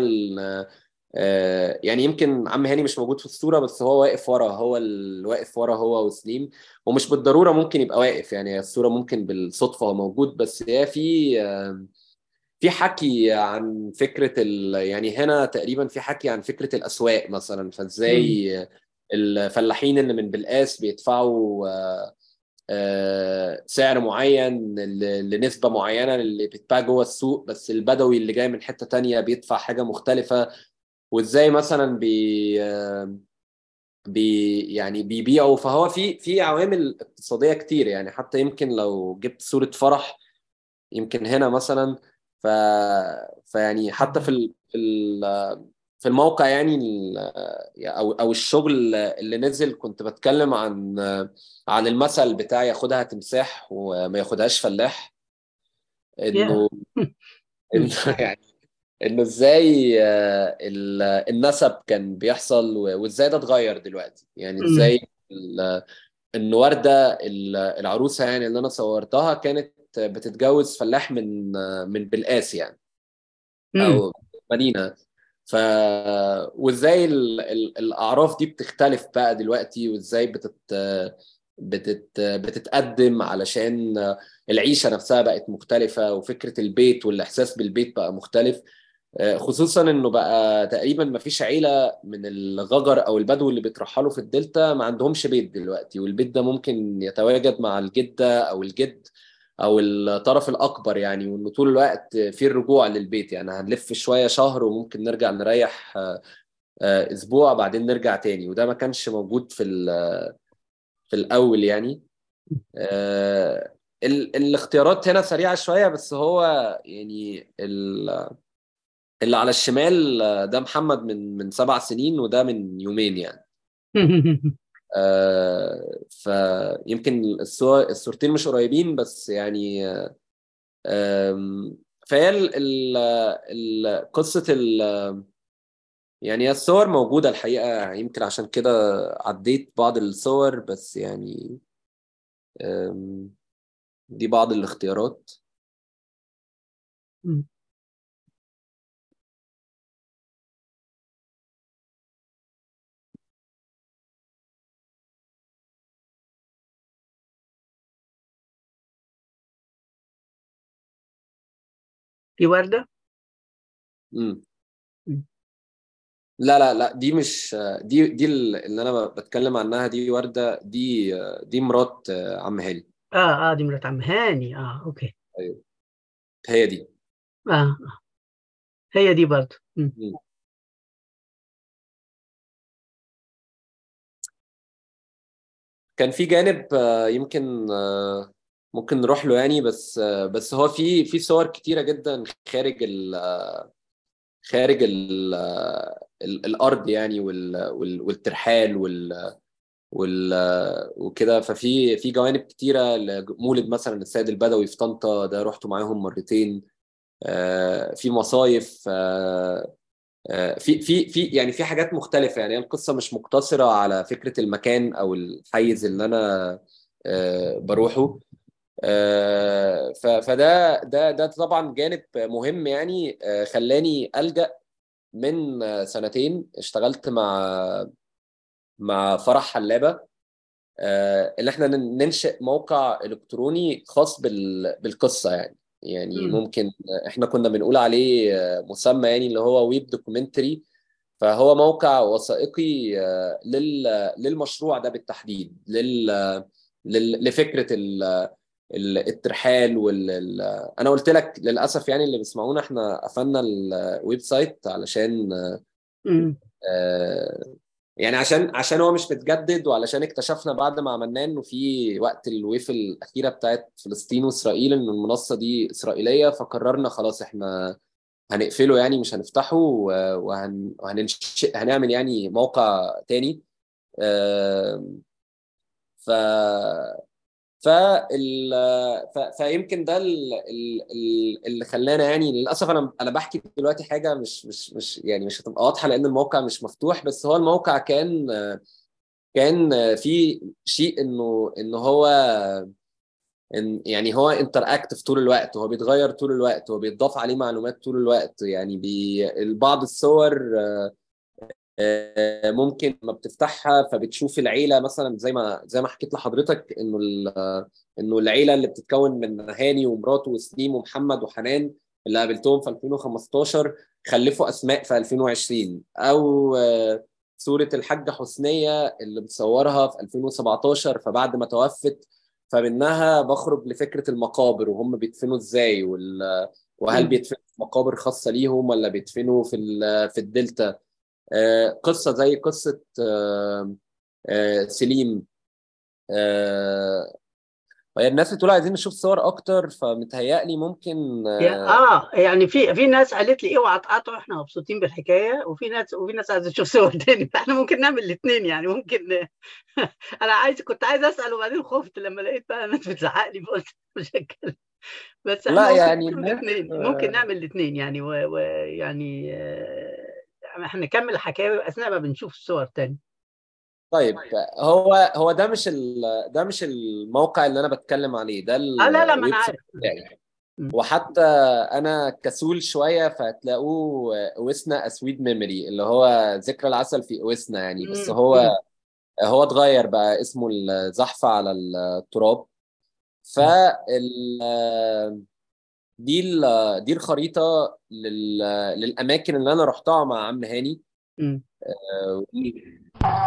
آه، يعني يمكن عم هاني مش موجود في الصوره بس هو واقف ورا هو اللي واقف ورا هو وسليم ومش بالضروره ممكن يبقى واقف يعني الصوره ممكن بالصدفه هو موجود بس هي في آه، في حكي عن فكره ال... يعني هنا تقريبا في حكي عن فكره الاسواق مثلا مم. فازاي الفلاحين اللي من بالقاس بيدفعوا آه، آه، سعر معين ل- لنسبة معينة اللي بتتباع جوه السوق بس البدوي اللي جاي من حتة تانية بيدفع حاجة مختلفة وازاي مثلا بي آه، بي يعني بيبيعوا فهو في في عوامل اقتصادية كتير يعني حتى يمكن لو جبت صورة فرح يمكن هنا مثلا ف فيعني حتى في ال... في ال... في الموقع يعني ال... او او الشغل اللي نزل كنت بتكلم عن عن المثل بتاع ياخدها تمساح وما ياخدهاش فلاح يا انه مم. انه يعني انه ازاي آه، ال- النسب كان بيحصل و- وازاي ده اتغير دلوقتي يعني مم. ازاي ال- ان وردة ال- العروسة يعني اللي انا صورتها كانت بتتجوز فلاح من من بلقاس يعني مم. او مدينه ف وازاي ال... ال... الاعراف دي بتختلف بقى دلوقتي وازاي بتت... بتت... بتتقدم علشان العيشه نفسها بقت مختلفه وفكره البيت والاحساس بالبيت بقى مختلف خصوصا انه بقى تقريبا ما فيش عيله من الغجر او البدو اللي بيترحلوا في الدلتا ما عندهمش بيت دلوقتي والبيت ده ممكن يتواجد مع الجده او الجد او الطرف الاكبر يعني وانه طول الوقت في الرجوع للبيت يعني هنلف شويه شهر وممكن نرجع نريح آه، آه، اسبوع بعدين نرجع تاني وده ما كانش موجود في ال- في الاول يعني آه، ال- الاختيارات هنا سريعه شويه بس هو يعني ال- اللي على الشمال آه، ده محمد من من سبع سنين وده من يومين يعني آه، فيمكن الصور الصورتين مش قريبين بس يعني آم، فهي ال ال ال قصة ال يعني الصور موجودة الحقيقة يمكن عشان كده عديت بعض الصور بس يعني آم، دي بعض الاختيارات مم. في وردة مم. مم. لا لا لا دي مش دي دي اللي انا بتكلم عنها دي وردة دي دي مرات عم هاني اه اه دي مرات عم هاني اه اوكي ايوه هي دي اه آه. هي دي برضه مم. مم. كان في جانب آه، يمكن آه، ممكن نروح له يعني بس آه، بس هو في في صور كتيرة جدا خارج ال خارج ال ال الارض يعني وال وال والترحال وال وال وكده ففي في جوانب كتيرة مولد مثلا السيد البدوي في طنطا ده رحت معاهم مرتين آه، في مصايف آه، آه، في في في يعني في حاجات مختلفة يعني القصة مش مقتصرة على فكرة المكان أو الحيز اللي أنا آه، بروحه آه، ف- فده ده ده طبعا جانب مهم يعني آه، خلاني ألجأ من آه، سنتين اشتغلت مع مع فرح حلابة آه، اللي احنا نن- ننشئ موقع إلكتروني خاص بال- بالقصة يعني يعني مم. ممكن احنا كنا بنقول عليه آه، مسمى يعني اللي هو ويب دوكيومنتري فهو موقع وثائقي آه، لل للمشروع ده بالتحديد لل لل- لفكرة ال- ال- الترحال وال ال- انا قلت لك للاسف يعني اللي بيسمعونا احنا قفلنا الويب سايت علشان مم. آه، يعني عشان عشان هو مش متجدد وعلشان اكتشفنا بعد ما عملناه انه في وقت الويف الاخيره بتاعت فلسطين واسرائيل ان المنصه دي اسرائيليه فقررنا خلاص احنا هنقفله يعني مش هنفتحه و- وهن وهننشئ هنعمل يعني موقع تاني آه، ف فال ف... فيمكن ده ال... ال... ال- اللي خلانا يعني للاسف انا انا بحكي دلوقتي حاجه مش مش مش يعني مش هتبقى واضحه لان الموقع مش مفتوح بس هو الموقع كان كان في شيء انه ان هو إن يعني هو انتر اكتف طول الوقت هو بيتغير طول الوقت هو بيتضاف عليه معلومات طول الوقت يعني بي... بعض الصور آه، ممكن ما بتفتحها فبتشوف العيله مثلا زي ما زي ما حكيت لحضرتك انه ال- انه العيله اللي بتتكون من هاني ومراته وسليم ومحمد وحنان اللي قابلتهم في 2015 خلفوا اسماء في 2020 او آه، صوره الحاجه حسنيه اللي بتصورها في 2017 فبعد ما توفت فمنها بخرج لفكره المقابر وهم بيدفنوا ازاي وال وهل مم. بيدفنوا في مقابر خاصه ليهم ولا بيدفنوا في ال- في الدلتا آه، قصة زي قصة آه، آه، سليم آه، هي الناس بتقول عايزين نشوف صور أكتر فمتهيألي ممكن يا- آه، اه يعني في في ناس قالت لي اوعى تقاطعوا احنا مبسوطين بالحكايه وفي ناس وفي ناس عايزه تشوف صور تاني فاحنا ممكن نعمل الاثنين يعني ممكن انا عايز كنت عايز اسال وبعدين خفت لما لقيت بقى الناس بتزعق لي فقلت مش هتكلم بس احنا لا ممكن يعني نعمل الناس الاثنين ممكن آه، نعمل الاثنين يعني ويعني احنا نكمل الحكايه اثناء ما بنشوف الصور تاني طيب هو هو ده مش ال... ده مش الموقع اللي أنا بتكلم عليه ده اه لا لا ما انا الويب سايت عارف بتاعي م. وحتى أنا كسول شوية فهتلاقوه أوسنا أسويد ميموري اللي هو ذكرى العسل في أوسنا يعني بس م. هو م. هو اتغير بقى اسمه الزحف على التراب فال دي ال- دي الخريطه لل... للاماكن اللي انا رحتها مع عم هاني م. آه، ودي-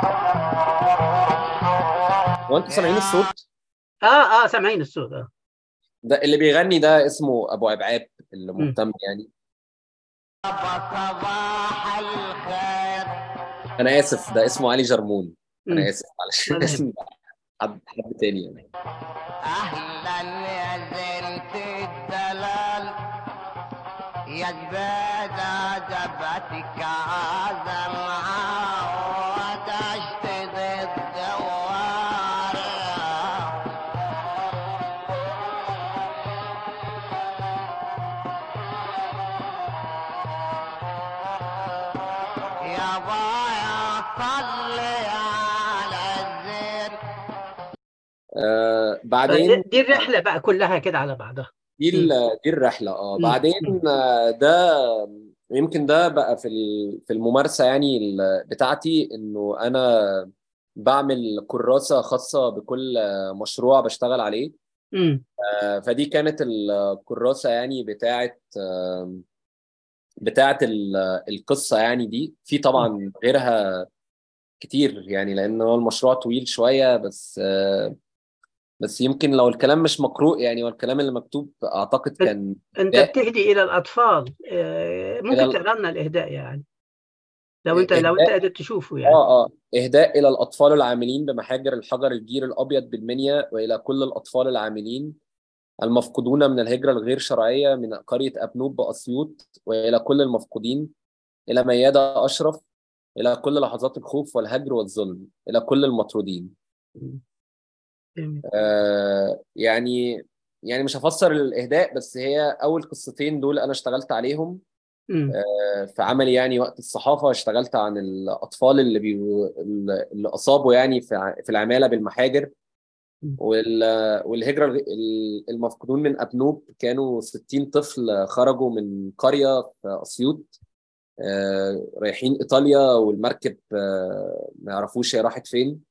هو انتوا سامعين الصوت اه اه سامعين الصوت اه ده اللي بيغني ده اسمه ابو عبعاب اللي م. مهتم يعني صباح الخير انا اسف ده اسمه علي جرمون انا م. اسف معلش ولا اسم يهمك. حد حد تاني يعني اهلا يا زينة الدلال يا زبادة جبتك عزم عودشت ضد الدوار يا بايا صلي على الزين آه فدي بعدين دي الرحله بقى كلها كده على بعضها دي م. ال- دي الرحله اه م. بعدين م. آه، ده يمكن ده بقى في ال- في الممارسه يعني ال- بتاعتي انه انا بعمل كراسه خاصه بكل آه، مشروع بشتغل عليه م. آه، فدي كانت الكراسه يعني بتاعت آه، بتاعت ال- القصه يعني دي في م. طبعا غيرها كتير يعني لان هو المشروع طويل شويه بس آه، بس يمكن لو الكلام مش مقروء يعني والكلام اللي مكتوب اعتقد انت كان أنت ده بتهدي الى الاطفال آه، الى ممكن ال- تقرا لنا الاهداء يعني لو انت لو انت اهداء قادر تشوفه يعني اه اه اهداء الى الاطفال العاملين بمحاجر الحجر الجير الابيض بالمنيا والى كل الاطفال العاملين المفقودون من الهجره الغير شرعيه من قريه ابنوب باسيوط والى كل المفقودين الى ميادة اشرف الى كل لحظات الخوف والهجر والظلم الى كل المطرودين م. جميل. آه يعني يعني مش هفسر الاهداء بس هي اول قصتين دول انا اشتغلت عليهم م. آه، في عملي يعني وقت الصحافة اشتغلت عن الأطفال اللي بي... اللي أصابوا يعني في ع- في العمالة بالمحاجر م. وال... والهجرة الغ- ال- المفقودون من أبنوب كانوا 60 طفل خرجوا من قرية في أسيوط آه، رايحين إيطاليا والمركب آه، ما يعرفوش هي راحت فين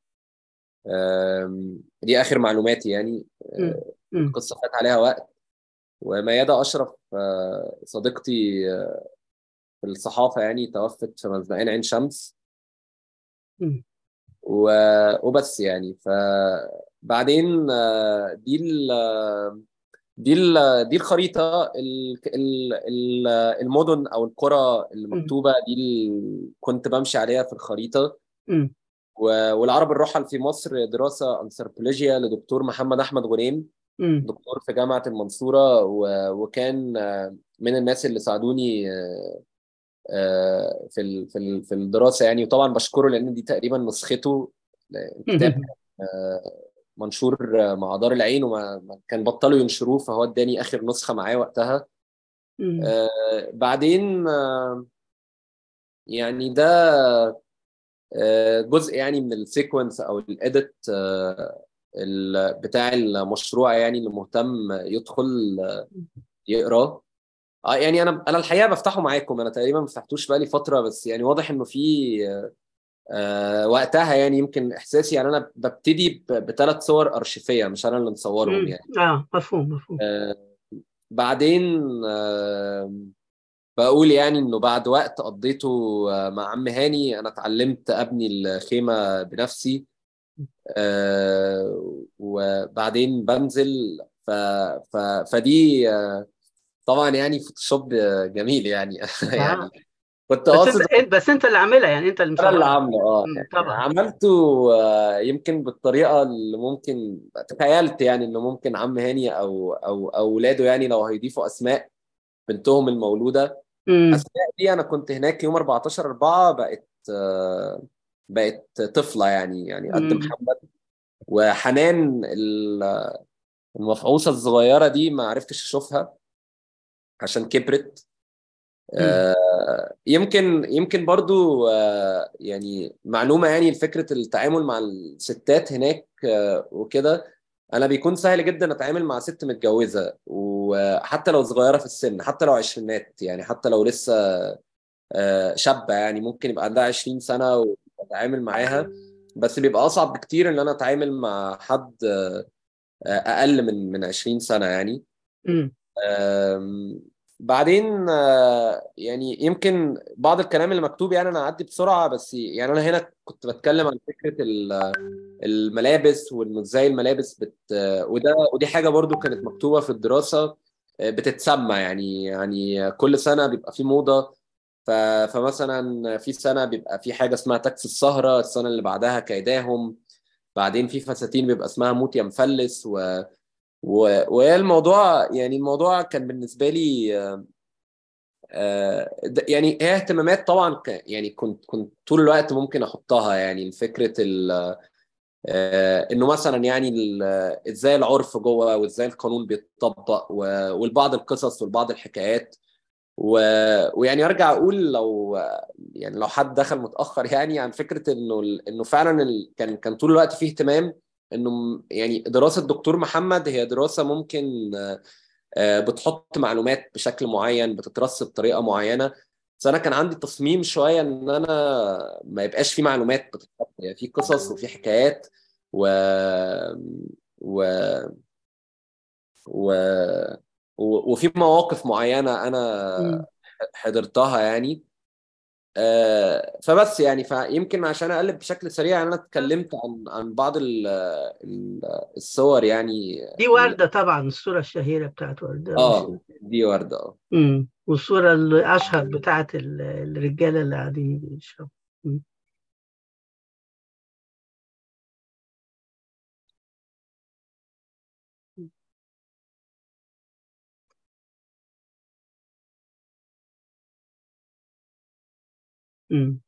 آم، دي آخر معلوماتي يعني م. آه، م. القصة فات عليها وقت وميادة أشرف آه، صديقتي آه، في الصحافة يعني توفت في مزنقين عين شمس م. و- وبس يعني فبعدين آه، دي ال دي ال دي الخريطة ال- ال- ال- المدن أو القرى اللي م. مكتوبة دي اللي كنت بمشي عليها في الخريطة م. و- والعرب الرحل في مصر دراسة أنثروبولوجيا لدكتور محمد أحمد غريم م. دكتور في جامعة المنصورة و- وكان آه، من الناس اللي ساعدوني آه، آه، في ال- في ال- في الدراسه يعني وطبعا بشكره لان دي تقريبا نسخته الكتاب آه، منشور آه، مع دار العين وما ما كان بطلوا ينشروه فهو اداني اخر نسخه معاه وقتها مم. آه، بعدين آه، يعني ده آه، جزء يعني من السيكونس او الاديت بتاع المشروع يعني اللي مهتم يدخل آه، يقراه اه يعني انا انا الحقيقه بفتحه معاكم انا تقريبا ما فتحتوش بقالي فتره بس يعني واضح انه في آه وقتها يعني يمكن احساسي يعني انا ببتدي بثلاث صور ارشيفيه مش انا اللي مصورهم مم. يعني اه مفهوم مفهوم آه بعدين آه بقول يعني انه بعد وقت قضيته آه، مع عم هاني انا اتعلمت ابني الخيمه بنفسي آه وبعدين بنزل ف ف فدي آه، طبعا يعني فوتوشوب جميل يعني آه. يعني كنت بس قاصد انت انت بس انت اللي عاملها يعني انت اللي انا اللي مصورها عامله اه مم. يعني طبعا عملته آه، يمكن بالطريقه اللي ممكن تخيلت يعني انه ممكن عم هاني او او او اولاده يعني لو هيضيفوا اسماء بنتهم المولوده مم. اسماء دي انا كنت هناك يوم 14 4 بقت آه، بقت طفله يعني يعني قد مم. محمد وحنان ال- المفعوصه الصغيره دي ما عرفتش اشوفها عشان كبرت مم. آه، يمكن يمكن برضو آه، يعني معلومة يعني فكرة التعامل مع الستات هناك آه، وكده أنا بيكون سهل جدا أتعامل مع ست متجوزة وحتى لو صغيرة في السن حتى لو عشرينات يعني حتى لو لسه آه، شابة يعني ممكن يبقى عندها 20 سنة وأتعامل معاها بس بيبقى أصعب بكتير إن أنا أتعامل مع حد آه، أقل من من 20 سنة يعني مم. أم، بعدين آه، يعني يمكن بعض الكلام اللي مكتوب يعني انا اعدي بسرعه بس يعني انا هنا كنت بتكلم عن فكره ال- الملابس وانه ازاي الملابس بت وده ودي حاجه برضو كانت مكتوبه في الدراسه آه، بتتسمى يعني يعني كل سنه بيبقى في موضه ف- فمثلا في سنه بيبقى في حاجه اسمها تاكس السهره السنه اللي بعدها كيداهم بعدين في فساتين بيبقى اسمها موت يا مفلس و و- وهي الموضوع يعني الموضوع كان بالنسبه لي آه، آه، د- يعني هي اهتمامات طبعا ك- يعني كنت كنت طول الوقت ممكن احطها يعني فكره ال آه، انه مثلا يعني ال- ازاي العرف جوه وازاي القانون بيتطبق و- والبعض القصص والبعض الحكايات و... ويعني ارجع اقول لو يعني لو حد دخل متاخر يعني عن فكره انه انه فعلا ال... كان كان طول الوقت فيه اهتمام انه م- يعني دراسه دكتور محمد هي دراسه ممكن آه، بتحط معلومات بشكل معين بتترص بطريقه معينه بس انا كان عندي تصميم شويه ان انا ما يبقاش في معلومات بتتحط يعني في قصص وفي حكايات و و و و- وفي مواقف معينه انا مم. حضرتها يعني آه، فبس يعني فيمكن عشان اقلب بشكل سريع يعني انا اتكلمت عن عن بعض ال- ال- الصور يعني دي وردة طبعا الصورة الشهيرة بتاعت وردة مش اه دي ورده اه مم. والصورة الأشهر بتاعت ال- الرجالة اللي قاعدين بيشربوا مم. مم.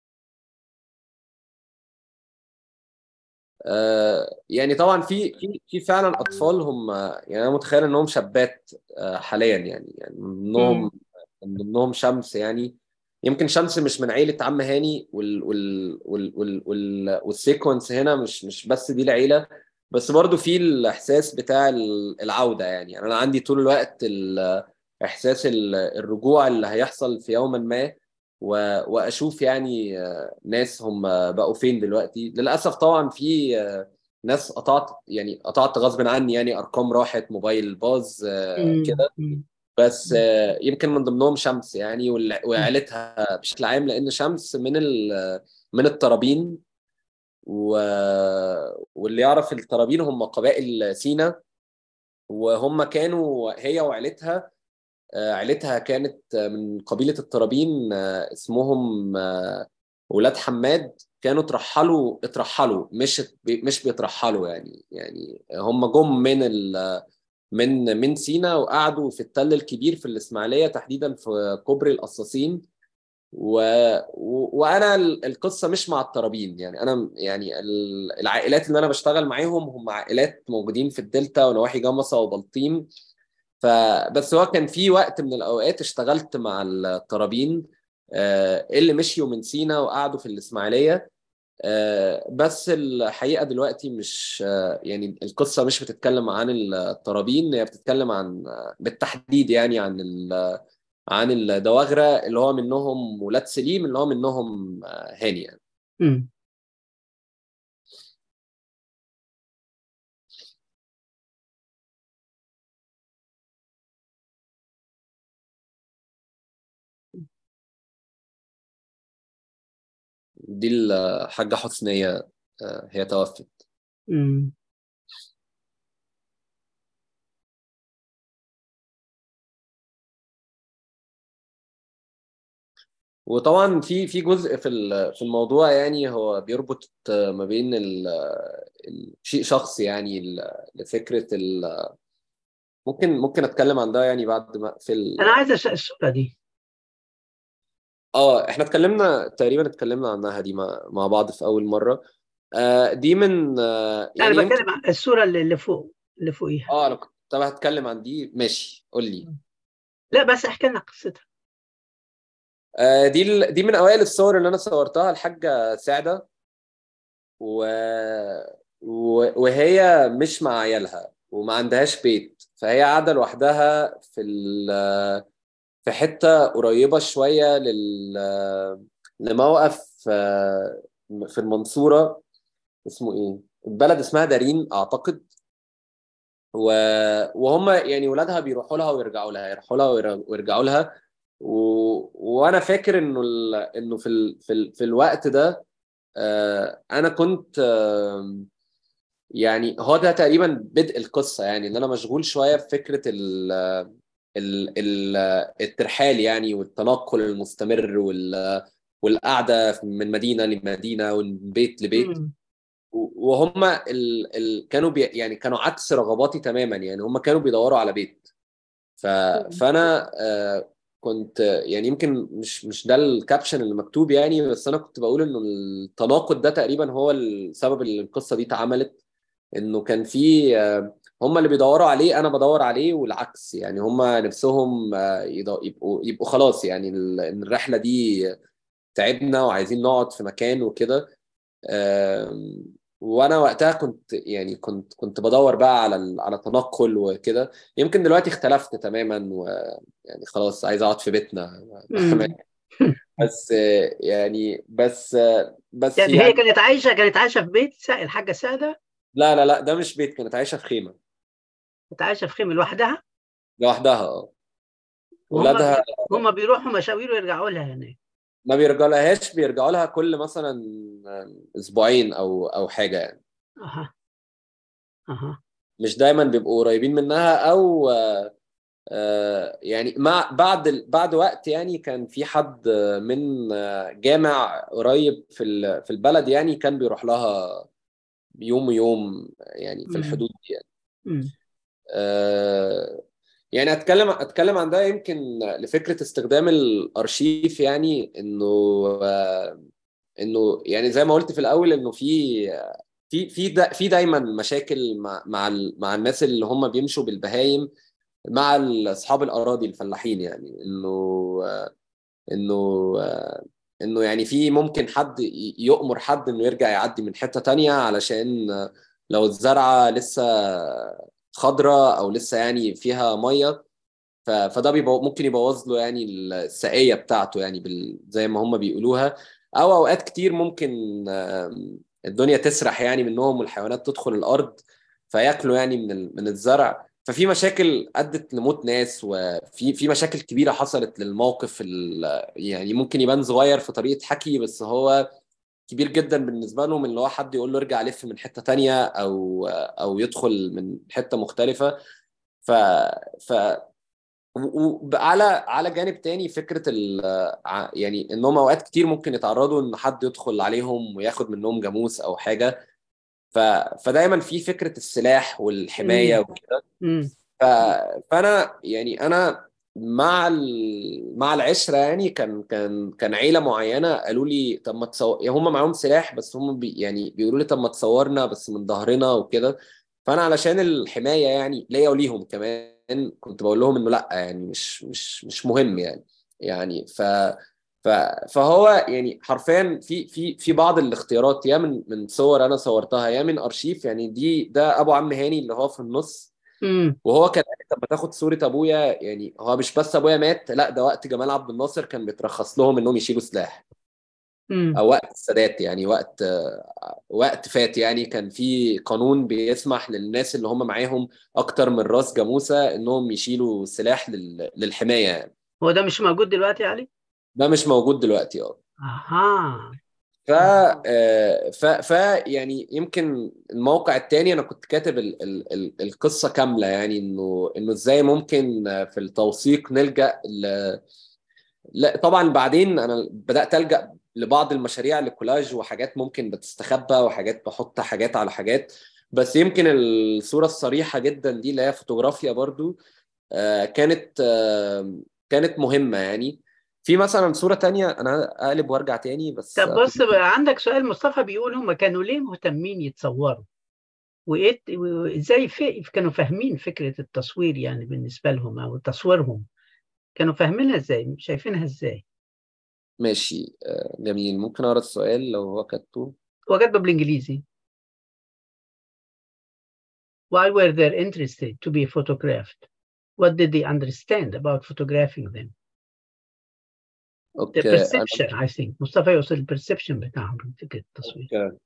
آه، يعني طبعا في في في فعلا اطفال هم يعني انا متخيل انهم شابات آه، حاليا يعني يعني من ضمنهم مم. من ضمنهم شمس يعني يمكن شمس مش من عيلة عم هاني وال وال وال وال وال والسيكونس هنا مش مش بس دي العيلة بس برضو في الإحساس بتاع ال- العودة يعني, يعني أنا عندي طول الوقت ال- إحساس ال- الرجوع اللي هيحصل في يوم ما و- وأشوف يعني آه، ناس هم بقوا فين دلوقتي للأسف طبعا في آه، ناس قطعت يعني قطعت غصب عني يعني أرقام راحت موبايل باظ آه، مم. كده مم. بس آه، يمكن من ضمنهم شمس يعني وال- مم. وعيلتها بشكل عام لان شمس من ال- من الترابين و... واللي يعرف الترابين هم قبائل سينا وهم كانوا هي وعيلتها آه، عيلتها كانت آه، من قبيلة الترابين آه، اسمهم آه، ولاد حماد كانوا ترحلوا اترحلوا مش مش بيترحلوا يعني يعني هم جم من ال... من من سينا وقعدوا في التل الكبير في الإسماعيلية تحديدا في كوبري القصاصين و... و... وانا ال- القصه مش مع الترابين يعني انا يعني ال- العائلات اللي انا بشتغل معاهم هم عائلات موجودين في الدلتا ونواحي جمصه وبلطيم فبس هو كان في وقت من الاوقات اشتغلت مع الترابين آه، اللي مشيوا من سينا وقعدوا في الاسماعيليه آه، بس الحقيقه دلوقتي مش آه، يعني القصه مش بتتكلم عن الترابين هي بتتكلم عن بالتحديد يعني عن ال- عن الدواغره اللي هو منهم ولاد سليم اللي هو منهم آه، هاني يعني مم. دي الحاجه حسنيه آه، هي توفت مم. وطبعا في في جزء في ال- في الموضوع يعني هو بيربط ما بين ال- ال- شيء شخصي يعني ال- لفكره ال- ممكن ممكن اتكلم عن ده يعني بعد ما في ال... انا عايز أش- الصوره دي اه احنا اتكلمنا تقريبا اتكلمنا عنها دي مع, مع بعض في اول مره آه دي من آه لا يعني انا يمكن بتكلم عن الصوره اللي اللي فوق اللي فوقيها اه انا كنت طب هتكلم عن دي ماشي قول لي لا بس احكي لنا قصتها آه دي ال... دي من اوائل الصور اللي انا صورتها الحاجه سعده و... و... وهي مش مع عيالها وما عندهاش بيت فهي قاعده لوحدها في ال... في حته قريبه شويه لل لموقف آه، في المنصوره اسمه ايه البلد اسمها دارين اعتقد و... وهم يعني ولادها بيروحوا لها ويرجعوا لها يروحوا لها وير- ويرجعوا لها و... وانا فاكر انه ال... انه في ال... في, ال... في الوقت ده آه، انا كنت آم، يعني هو ده تقريبا بدء القصه يعني ان انا مشغول شويه بفكره ال... ال... ال... الترحال يعني والتنقل المستمر وال... والقعده من مدينه لمدينه ومن بيت لبيت مم. وهم ال... ال... كانوا بي... يعني كانوا عكس رغباتي تماما يعني هم كانوا بيدوروا على بيت ف... فانا آه، كنت يعني يمكن مش مش ده الكابشن اللي مكتوب يعني بس انا كنت بقول انه التناقض ده تقريبا هو السبب اللي القصه دي اتعملت انه كان في آه، هم اللي بيدوروا عليه انا بدور عليه والعكس يعني هم نفسهم آه، يض- يبقوا يبقوا خلاص يعني ال- إن الرحله دي تعبنا وعايزين نقعد في مكان وكده آم، وانا وقتها كنت يعني كنت كنت بدور بقى على ال- على تنقل وكده يمكن دلوقتي اختلفت تماما ويعني خلاص عايز اقعد في بيتنا مم. بس آه، يعني بس آه، بس يعني هي يعني كانت عايشه كانت عايشه في بيت سا- الحاجه ساده لا لا لا ده مش بيت كانت عايشه في خيمه كانت عايشه في خيمه لوحدها لوحدها اه وهم ولادها هم بيروحوا مشاوير ويرجعوا لها هناك ما بيرجعوا لهاش بيرجعوا لها كل مثلا اسبوعين او او حاجه يعني اها اها مش دايما بيبقوا قريبين منها او آه، آه، يعني مع بعد ال- بعد وقت يعني كان في حد من آه، جامع قريب في ال- في البلد يعني كان بيروح لها يوم ويوم يعني في مم. الحدود دي يعني مم. آه، يعني اتكلم اتكلم عن ده يمكن لفكره استخدام الارشيف يعني انه آه، انه يعني زي ما قلت في الاول انه في في في دا في دايما مشاكل مع مع ال- مع الناس اللي هم بيمشوا بالبهايم مع ال- اصحاب الاراضي الفلاحين يعني انه آه، انه آه، انه يعني في ممكن حد ي- يؤمر حد انه يرجع يعدي من حتة تانية علشان آه، لو الزرعة لسه خضراء او لسه يعني فيها مية ف- فده بيبو ممكن يبوظ له يعني السقية بتاعته يعني بال... زي ما هم بيقولوها او اوقات كتير ممكن آم، الدنيا تسرح يعني منهم والحيوانات تدخل الارض فياكلوا يعني من ال... من الزرع ففي مشاكل ادت لموت ناس وفي في مشاكل كبيره حصلت للموقف ال... يعني ممكن يبان صغير في طريقه حكي بس هو كبير جدا بالنسبه لهم اللي هو حد يقول له ارجع لف من حته تانية او او يدخل من حته مختلفه ف ف وعلى على جانب تاني فكره ال ع- يعني انهم اوقات كتير ممكن يتعرضوا ان حد يدخل عليهم وياخد منهم جاموس او حاجه ف فدايما في فكره السلاح والحمايه مم. وكده مم. ف... فانا يعني انا مع ال... مع العشره يعني كان كان كان عيله معينه قالوا لي طب ما تصور يعني هم معاهم سلاح بس هم بي... يعني بيقولوا لي طب ما تصورنا بس من ظهرنا وكده فانا علشان الحمايه يعني ليا وليهم كمان كنت بقول لهم انه لا يعني مش مش مش مهم يعني يعني ف ف فهو يعني حرفيا في في في بعض الاختيارات يا من من صور انا صورتها يا من ارشيف يعني دي ده ابو عم هاني اللي هو في النص امم وهو كان قال طب ما تاخد صورة ابويا يعني هو مش بس ابويا مات لا ده وقت جمال عبد الناصر كان بيترخص لهم انهم يشيلوا سلاح امم او وقت السادات يعني وقت آه، وقت فات يعني كان في قانون بيسمح للناس اللي هم معاهم اكتر من راس جاموسة انهم يشيلوا سلاح لل- للحماية يعني هو ده مش موجود دلوقتي يا علي؟ ده مش موجود دلوقتي اه اها ف آه، ف ف يعني يمكن الموقع التاني انا كنت كاتب ال ال ال القصه كامله يعني انه انه ازاي ممكن آه، في التوثيق نلجا ل لا طبعا بعدين انا بدات الجا لبعض المشاريع لكولاج وحاجات ممكن بتستخبى وحاجات بحط حاجات على حاجات بس يمكن الصوره الصريحه جدا دي اللي هي فوتوغرافيا برضو آه، كانت آه، كانت مهمه يعني في مثلا صوره تانية انا اقلب وارجع تاني بس طب بص بقى عندك سؤال مصطفى بيقول هم كانوا ليه مهتمين يتصوروا؟ وايه وازاي في كانوا فاهمين فكرة التصوير يعني بالنسبة لهم او تصويرهم كانوا فاهمينها ازاي؟ شايفينها ازاي؟ ماشي آه، جميل ممكن اقرا السؤال لو هو كاتبه هو كاتبه بالانجليزي Why were they interested to be photographed? What did they understand about photographing them? The اوكي انا perception I think مصطفى يوصل البرسبشن بتاعهم من فكرة التصوير اوكي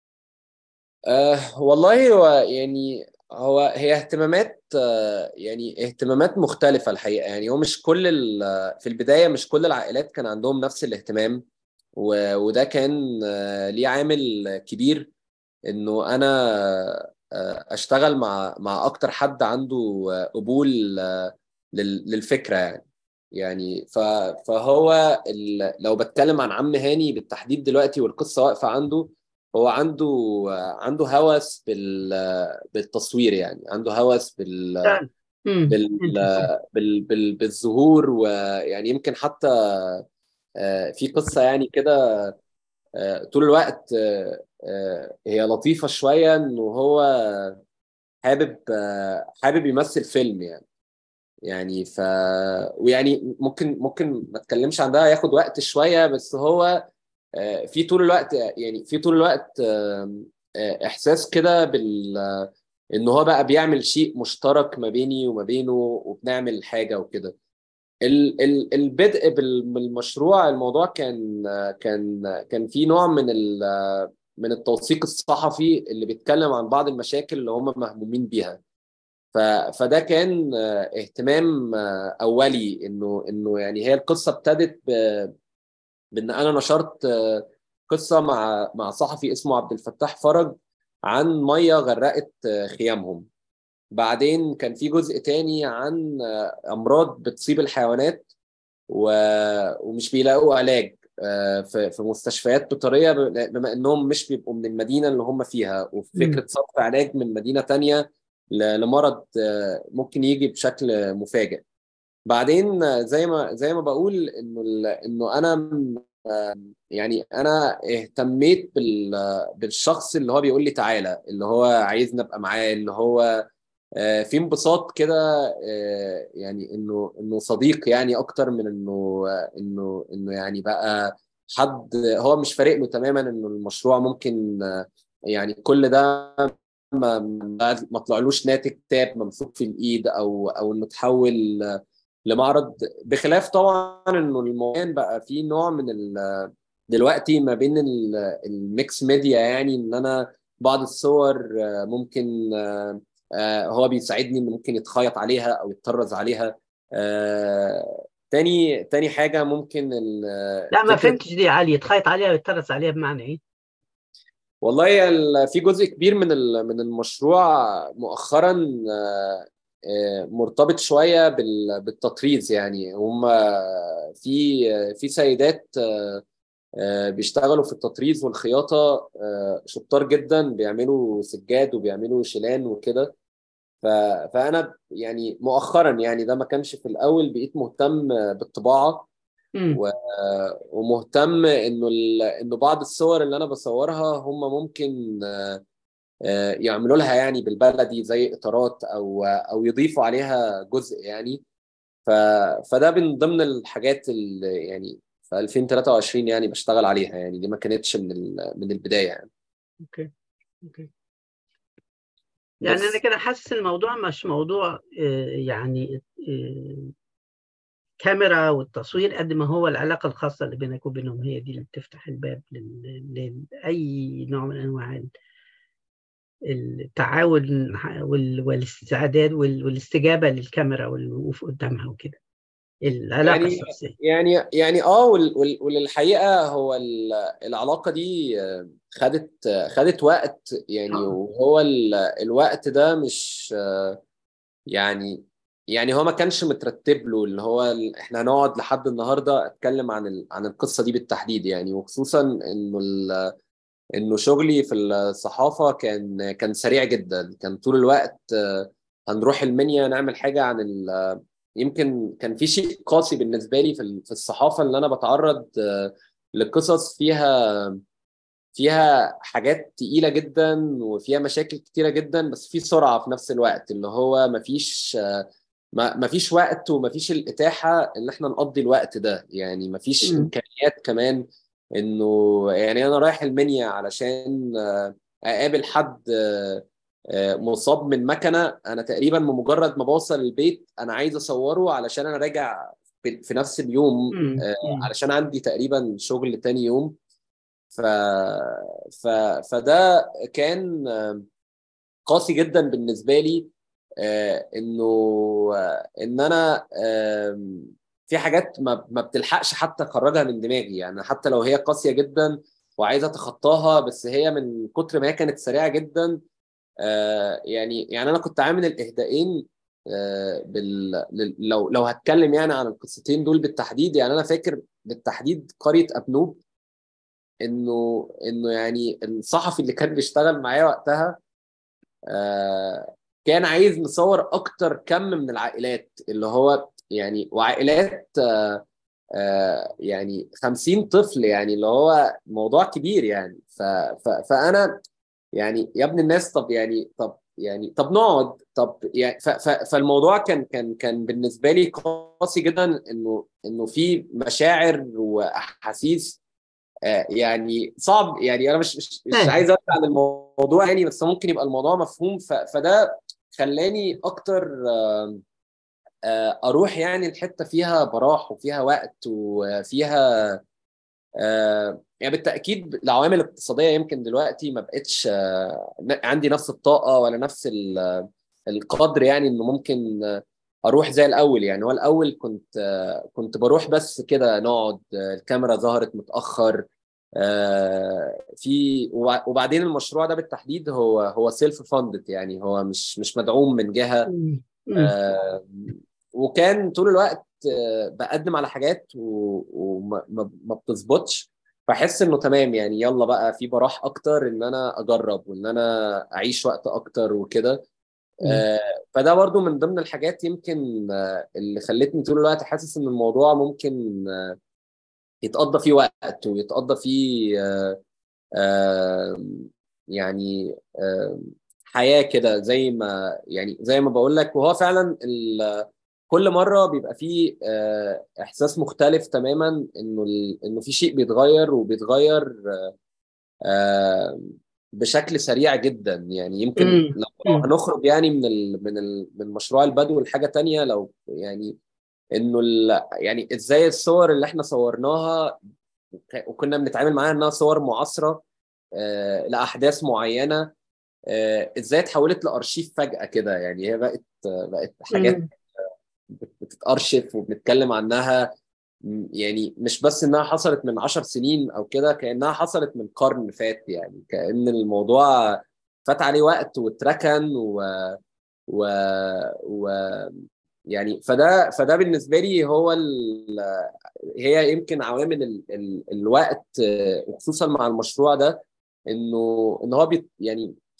آه والله هو يعني هو هي اهتمامات آه يعني اهتمامات مختلفة الحقيقة يعني هو مش كل ال- في البداية مش كل العائلات كان عندهم نفس الاهتمام و- وده كان آه ليه عامل كبير انه انا آه اشتغل مع مع اكتر حد عنده آه، قبول آه لل- للفكرة يعني يعني ف- فهو ال- لو بتكلم عن عم هاني بالتحديد دلوقتي والقصة واقفة عنده هو عنده عنده هوس بال بالتصوير يعني عنده هوس بال فعلا امم بال interesting. بال بال بالظهور ويعني يمكن حتى آه، في قصة يعني كده آه، طول الوقت آه، آه، هي لطيفة شوية انه هو حابب آه، حابب يمثل فيلم يعني يعني ف ويعني ممكن ممكن ما اتكلمش عن ده ياخد وقت شوية بس هو آه، في طول الوقت يعني في طول الوقت آم، آه، احساس كده بال ان هو بقى بيعمل شيء مشترك ما بيني وما بينه وبنعمل حاجه وكده ال ال البدء بال- بالمشروع الموضوع كان آه، كان كان في نوع من ال- من التوثيق الصحفي اللي بيتكلم عن بعض المشاكل اللي هم مهمومين بيها ف فده كان آه، اهتمام آه، اولي انه انه يعني هي القصه ابتدت ب- بان انا نشرت آه، قصه مع مع صحفي اسمه عبد الفتاح فرج عن ميه غرقت آه، خيامهم بعدين كان في جزء تاني عن آه، امراض بتصيب الحيوانات و- ومش بيلاقوا علاج آه، في في مستشفيات بيطريه ب- بما انهم مش بيبقوا من المدينه اللي هم فيها وفي مم. فكره صرف علاج من مدينه تانيه ل- لمرض آه، ممكن يجي بشكل مفاجئ بعدين آه، زي ما زي ما بقول انه ال- انه انا يعني انا اهتميت بال بالشخص اللي هو بيقول لي تعالى اللي هو عايزني ابقى معاه اللي هو آه، في انبساط كده آه، يعني انه انه صديق يعني اكتر من انه آه، انه انه يعني بقى حد هو مش فارق له تماما انه المشروع ممكن آه، يعني كل ده ما ما ما طلعلوش ناتج كتاب ممسوك في الايد او او انه تحول آه، لمعرض بخلاف طبعا انه المكان بقى فيه نوع من ال دلوقتي ما بين ال- الميكس ميديا يعني ان انا بعض الصور آه، ممكن آه، آه، هو بيساعدني ان ممكن يتخيط عليها او يتطرز عليها آه، تاني تاني حاجه ممكن ال- لا ما فكره فهمتش دي يا علي يتخيط عليها ويترس عليها بمعنى ايه؟ والله ال- في جزء كبير من ال- من المشروع مؤخرا آه، آه، مرتبط شويه بال- بالتطريز يعني هم في في سيدات آه، آه، بيشتغلوا في التطريز والخياطه آه، شطار جدا بيعملوا سجاد وبيعملوا شيلان وكده ف... فانا يعني مؤخرا يعني ده ما كانش في الاول بقيت مهتم بالطباعه مم. و... ومهتم انه ال... انه بعض الصور اللي انا بصورها هم ممكن آه، آه، يعملوا لها يعني بالبلدي زي اطارات او او يضيفوا عليها جزء يعني ف... فده من ضمن الحاجات اللي يعني في 2023 يعني بشتغل عليها يعني دي ما كانتش من ال... من البدايه يعني اوكي اوكي يعني انا بس كده حاسس الموضوع مش موضوع آه، يعني آه، كاميرا والتصوير قد ما هو العلاقة الخاصة اللي بينك وبينهم هي دي اللي بتفتح الباب لل- لأي نوع من أنواع ال- التعاون وال- والاستعداد وال- والاستجابة للكاميرا والوقوف قدامها وكده العلاقة يعني الشخصية يعني يعني اه وال- وال- وللحقيقه هو ال- العلاقه دي آه، خدت آه، خدت وقت يعني آه. وهو ال- الوقت ده مش آه، يعني يعني هو ما كانش مترتب له اللي هو ال- احنا هنقعد لحد النهارده اتكلم عن ال- عن القصه دي بالتحديد يعني وخصوصا انه ال- انه شغلي في الصحافه كان كان سريع جدا كان طول الوقت آه، هنروح المنيا نعمل حاجه عن ال- يمكن كان في شيء قاسي بالنسبه لي في ال- في الصحافه ان انا بتعرض آه، لقصص فيها فيها حاجات تقيله جدا وفيها مشاكل كتيره جدا بس في سرعه في نفس الوقت اللي هو مفيش آه، ما مفيش وقت ومفيش الاتاحه ان احنا نقضي الوقت ده يعني مفيش مم. امكانيات كمان انه يعني انا رايح المنيا علشان آه، اقابل حد آه، آه، مصاب من مكنه انا تقريبا بمجرد ما بوصل البيت انا عايز اصوره علشان انا راجع في في نفس اليوم مم. آه، مم. علشان عندي تقريبا شغل تاني يوم ف... ف... فده كان آه، قاسي جدا بالنسبه لي آه، انه آه، ان انا آم، في حاجات ما ما بتلحقش حتى اخرجها من دماغي يعني حتى لو هي قاسيه جدا وعايز اتخطاها بس هي من كتر ما هي كانت سريعه جدا آه، يعني يعني انا كنت عامل الاهدائين آه، بال... لل- لو لو هتكلم يعني عن القصتين دول بالتحديد يعني انا فاكر بالتحديد قريه ابنوب انه انه يعني الصحفي اللي كان بيشتغل معايا وقتها آه، كان عايز نصور اكتر كم من العائلات اللي هو يعني وعائلات آه، آه، يعني 50 طفل يعني اللي هو موضوع كبير يعني ف ف فانا يعني يا ابن الناس طب يعني طب يعني طب نقعد طب يعني ف ف فالموضوع كان كان كان بالنسبه لي قاسي جدا انه انه في مشاعر واحاسيس آه، يعني صعب يعني انا مش مش مش فاهم عايز ارجع عن الموضوع يعني بس ممكن يبقى الموضوع مفهوم ف- فده خلاني اكتر آه، آه، اروح يعني الحته فيها براح وفيها وقت وفيها آه، يعني بالتاكيد العوامل الاقتصاديه يمكن دلوقتي ما بقتش آه، عندي نفس الطاقه ولا نفس ال- القدر يعني انه ممكن آه، اروح زي الاول يعني هو الاول كنت آه، كنت بروح بس كده نقعد آه، الكاميرا ظهرت متاخر آه، في وبع- وبعدين المشروع ده بالتحديد هو هو سيلف فاندد يعني هو مش مش مدعوم من جهه مم. مم. آه، وكان طول الوقت آه، بقدم على حاجات و- وما ما ما بتظبطش فحس انه تمام يعني يلا بقى في براح اكتر ان انا اجرب وان انا اعيش وقت اكتر وكده مم. آه، فده برضو من ضمن الحاجات يمكن آه، اللي خلتني طول الوقت حاسس ان الموضوع ممكن آه، يتقضى فيه وقت ويتقضى فيه آه، آه، يعني آه، حياة كده زي ما يعني زي ما بقول لك وهو فعلا ال- كل مرة بيبقى فيه آه، إحساس مختلف تماما إنه ال- إنه في شيء بيتغير وبيتغير آه، بشكل سريع جدا يعني يمكن مم. لو لو مم. هنخرج يعني من ال من ال من مشروع البدو لحاجة تانية لو يعني إنه ال يعني إزاي الصور اللي إحنا صورناها وكنا بنتعامل معاها إنها صور معاصرة آه، لأحداث معينة آه، ازاي اتحولت لارشيف فجأة كده يعني هي بقت بقت حاجات مم. بتتارشف وبنتكلم عنها م- يعني مش بس انها حصلت من عشر سنين او كده كأنها حصلت من قرن فات يعني كأن الموضوع فات عليه وقت واتركن و و, و يعني فده فده بالنسبة لي هو ال... هي يمكن عوامل ال... ال... الوقت آه، وخصوصا مع المشروع ده انه ان هو بي... يعني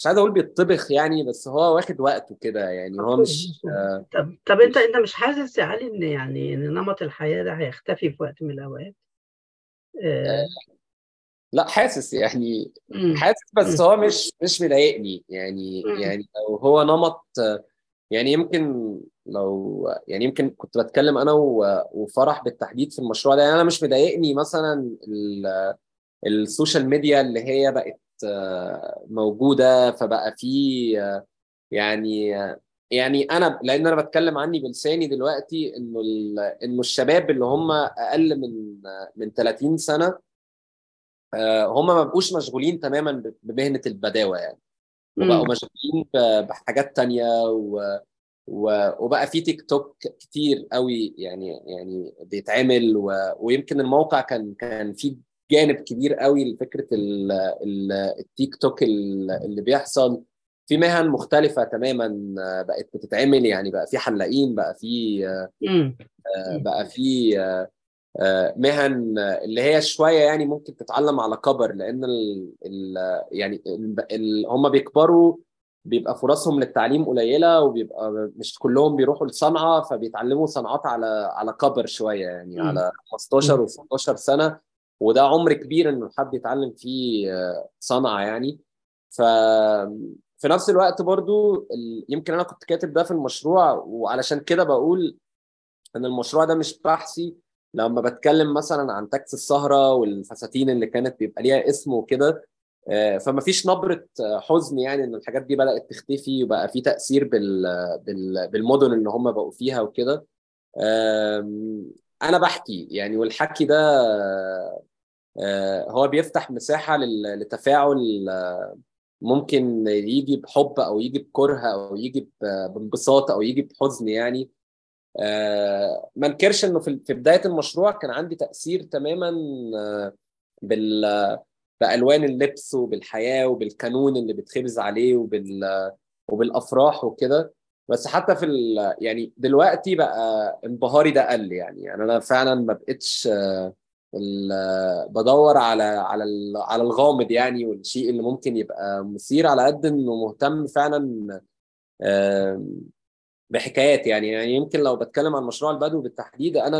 مش عايز اقول بيطبخ يعني بس هو واخد وقته كده يعني هو مش آه، طب طب انت مش انت مش حاسس يا علي ان يعني ان نمط الحياه ده هيختفي في وقت من الاوقات؟ آه، لا حاسس يعني مم، حاسس بس مم، هو مش مش مضايقني يعني مم، يعني لو هو نمط يعني يمكن لو يعني يمكن كنت بتكلم انا و- وفرح بالتحديد في المشروع ده يعني انا مش مضايقني مثلا ال- السوشيال ميديا اللي هي بقت آه، موجودة فبقى في آه، يعني يعني انا لان انا بتكلم عني بلساني دلوقتي انه ال- انه الشباب اللي هم اقل من من 30 سنة آه، هم ما بقوش مشغولين تماما ب- بمهنة البداوة يعني وبقوا مم، مشغولين ب- بحاجات تانية و... و... وبقى في تيك توك كتير قوي يعني يعني بيتعمل و... ويمكن الموقع كان كان فيه جانب كبير قوي لفكرة ال... ال... التيك توك ال- اللي بيحصل في مهن مختلفة تماما آه، بقت بتتعمل يعني بقى في حلاقين بقى في مم، آه، مم، بقى في آه، مهن آه، اللي هي شويه يعني ممكن تتعلم على كبر لان ال ال يعني ال ال هم بيكبروا بيبقى فرصهم للتعليم قليله وبيبقى مش كلهم بيروحوا الصنعه فبيتعلموا صنعات على على كبر شويه يعني مم، على 15 مم، و16 سنه وده عمر كبير انه حد يتعلم فيه آه، صنعه يعني ف في نفس الوقت برضو ال- يمكن انا كنت كاتب ده في المشروع وعلشان كده بقول ان المشروع ده مش بحثي لما بتكلم مثلا عن تاكس السهره والفساتين اللي كانت بيبقى ليها اسم وكده آه، فما فيش نبره آه، حزن يعني ان الحاجات دي بدات تختفي وبقى في تاثير بال بال بالمدن اللي هم بقوا فيها وكده آم، انا بحكي يعني والحكي ده آه، هو بيفتح مساحه لل- لتفاعل آه، ممكن يجي بحب او يجي بكره او يجي ب- بانبساط او يجي بحزن يعني آه، ما انكرش انه في في بدايه المشروع كان عندي تاثير تماما آه، بال بالوان اللبس وبالحياه وبالكانون اللي بيتخبز عليه وبال وبالافراح وكده بس حتى في ال... يعني دلوقتي بقى انبهاري ده قل يعني يعني انا فعلا ما بقتش آه، ال... آه، بدور على على ال... على الغامض يعني والشيء اللي ممكن يبقى مثير على قد انه مهتم فعلا آه، بحكايات يعني يعني يمكن لو بتكلم عن مشروع البدو بالتحديد انا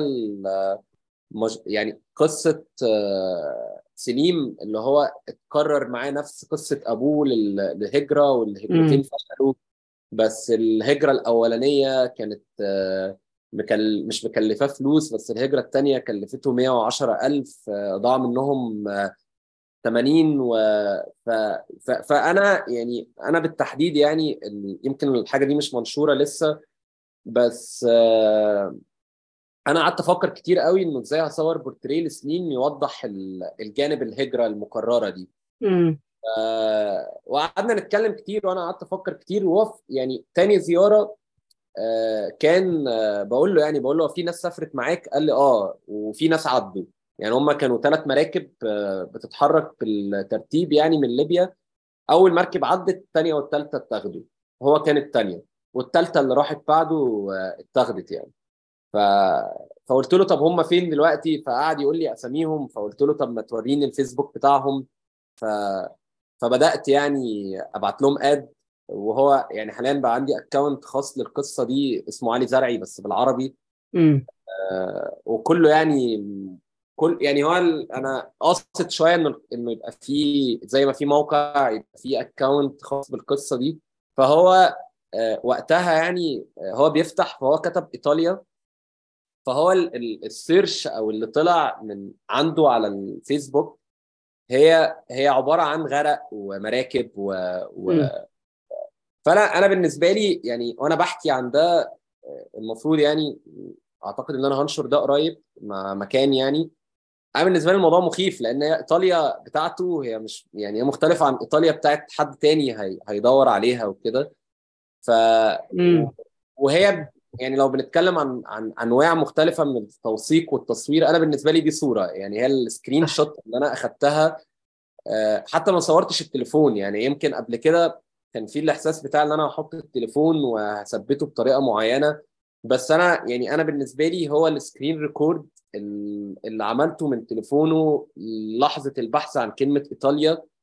المج... يعني قصه آه، سليم اللي هو اتكرر معاه نفس قصه ابوه لل- للهجره والهجرتين مم، فشلوا بس الهجره الاولانيه كانت آه، مكل... مش مكلفاه فلوس بس الهجره الثانيه كلفته 110 الف آه، ضاع منهم آه، 80 و ف... ف... فانا يعني انا بالتحديد يعني ال- يمكن الحاجه دي مش منشوره لسه بس آه، انا قعدت افكر كتير قوي انه ازاي هصور بورتريه لسنين يوضح ال- الجانب الهجره المكرره دي مم، آه، وقعدنا نتكلم كتير وانا قعدت افكر كتير وهو يعني تاني زياره آه، كان آه، بقول له يعني بقول له في ناس سافرت معاك قال لي اه وفي ناس عدوا يعني هم كانوا ثلاث مراكب آه، بتتحرك بالترتيب يعني من ليبيا اول مركب عدت الثانيه والثالثه اتاخدوا هو كان الثانيه والثالثه اللي راحت بعده آه، اتاخدت يعني ف... فقلت له طب هم فين دلوقتي فقعد يقول لي اساميهم فقلت له طب ما توريني الفيسبوك بتاعهم ف... فبدات يعني ابعت لهم اد وهو يعني حاليا بقى عندي اكونت خاص للقصه دي اسمه علي زرعي بس بالعربي مم، آه، وكله يعني كل يعني هو ال- انا قاصد شويه انه انه يبقى في زي ما في موقع يبقى في اكونت خاص بالقصه دي فهو آه، وقتها يعني آه، هو بيفتح فهو كتب ايطاليا فهو ال- ال- السيرش او اللي طلع من عنده على الفيسبوك هي هي عباره عن غرق ومراكب و, و... مم، فانا انا بالنسبه لي يعني وانا بحكي عن ده آه، المفروض يعني اعتقد ان انا هنشر ده قريب مع مكان يعني انا بالنسبه لي الموضوع مخيف لان هي ايطاليا بتاعته هي مش يعني هي مختلفه عن ايطاليا بتاعت حد تاني هي... هيدور عليها وكده ف مم، وهي يعني لو بنتكلم عن عن انواع مختلفه من التوثيق والتصوير انا بالنسبه لي دي صوره يعني هي السكرين صح شوت اللي انا اخدتها آه، حتى ما صورتش التليفون يعني يمكن قبل كده كان في الاحساس بتاع ان انا هحط التليفون وهثبته بطريقه معينه بس انا يعني انا بالنسبه لي هو السكرين ريكورد ال- اللي عملته من تليفونه لحظه البحث عن كلمه ايطاليا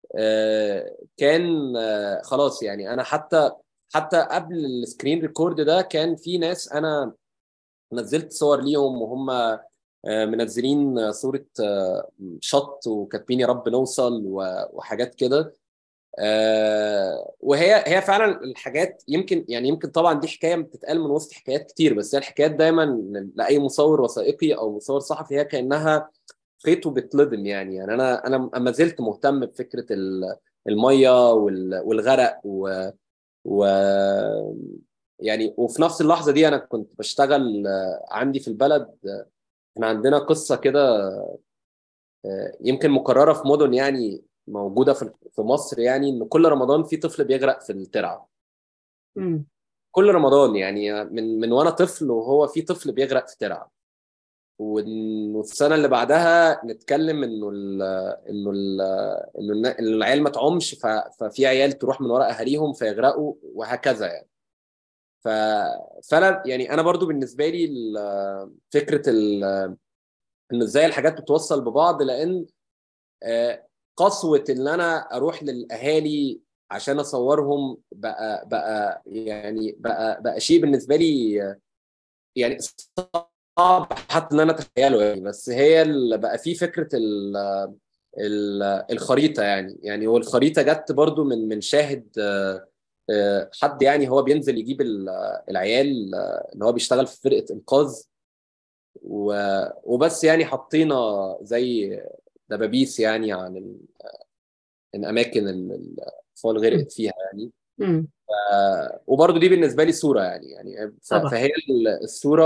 آه، كان آه، خلاص يعني انا حتى حتى قبل السكرين ريكورد ده كان في ناس انا نزلت صور ليهم وهم آه، منزلين صورة آه، شط وكاتبين يا رب نوصل و- وحاجات كده آه، وهي هي فعلا الحاجات يمكن يعني يمكن طبعا دي حكايه بتتقال من وسط حكايات كتير بس هي الحكايات دايما لاي مصور وثائقي او مصور صحفي هي كانها خيط وبتلضم يعني يعني انا انا ما زلت مهتم بفكره ال- الميه وال- والغرق و, و يعني وفي نفس اللحظه دي انا كنت بشتغل آه، عندي في البلد آه، احنا عندنا قصه كده آه، يمكن مكرره في مدن يعني موجوده في في مصر يعني ان كل رمضان في طفل بيغرق في الترعه مم. كل رمضان يعني من من وانا طفل وهو في طفل بيغرق في ترعه وإن- والسنه اللي بعدها نتكلم انه ال انه ال انه النا- إن العيال ما تعومش ف- ففي عيال تروح من وراء اهاليهم فيغرقوا وهكذا يعني ف فانا يعني انا برضو بالنسبه لي ال- فكره ال- ان ازاي الحاجات بتوصل ببعض لان آه، قسوه ان انا اروح للاهالي عشان اصورهم بقى بقى يعني بقى بقى شيء بالنسبه لي آه، يعني صعب حتى ان انا اتخيله يعني بس هي ال- بقى في فكره ال ال الخريطه يعني يعني هو الخريطه جت برضو من من شاهد آه، آه، حد يعني هو بينزل يجيب ال- العيال آه، اللي هو بيشتغل في فرقه انقاذ و- وبس يعني حطينا زي دبابيس يعني عن ال- الاماكن اللي الاطفال غرقت فيها يعني مم. آه، وبرضو دي بالنسبه لي صوره يعني يعني ف- طبعا. فهي الصوره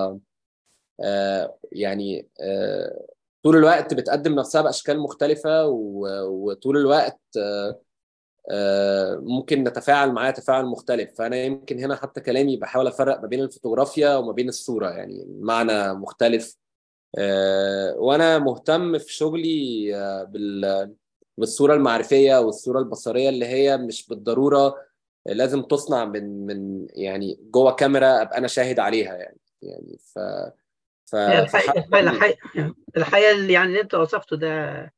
آه، يعني آه، طول الوقت بتقدم نفسها باشكال مختلفه و- وطول الوقت آه، آه، ممكن نتفاعل معاها تفاعل مختلف فانا يمكن هنا حتى كلامي بحاول افرق ما بين الفوتوغرافيا وما بين الصوره يعني المعنى مختلف آه، وانا مهتم في شغلي آه، بال بالصوره المعرفيه والصوره البصريه اللي هي مش بالضروره لازم تصنع من من يعني جوه كاميرا ابقى انا شاهد عليها يعني يعني ف ف هي الحقيقة فح- الحقيقة الحقيقة اللي يعني اللي انت وصفته ده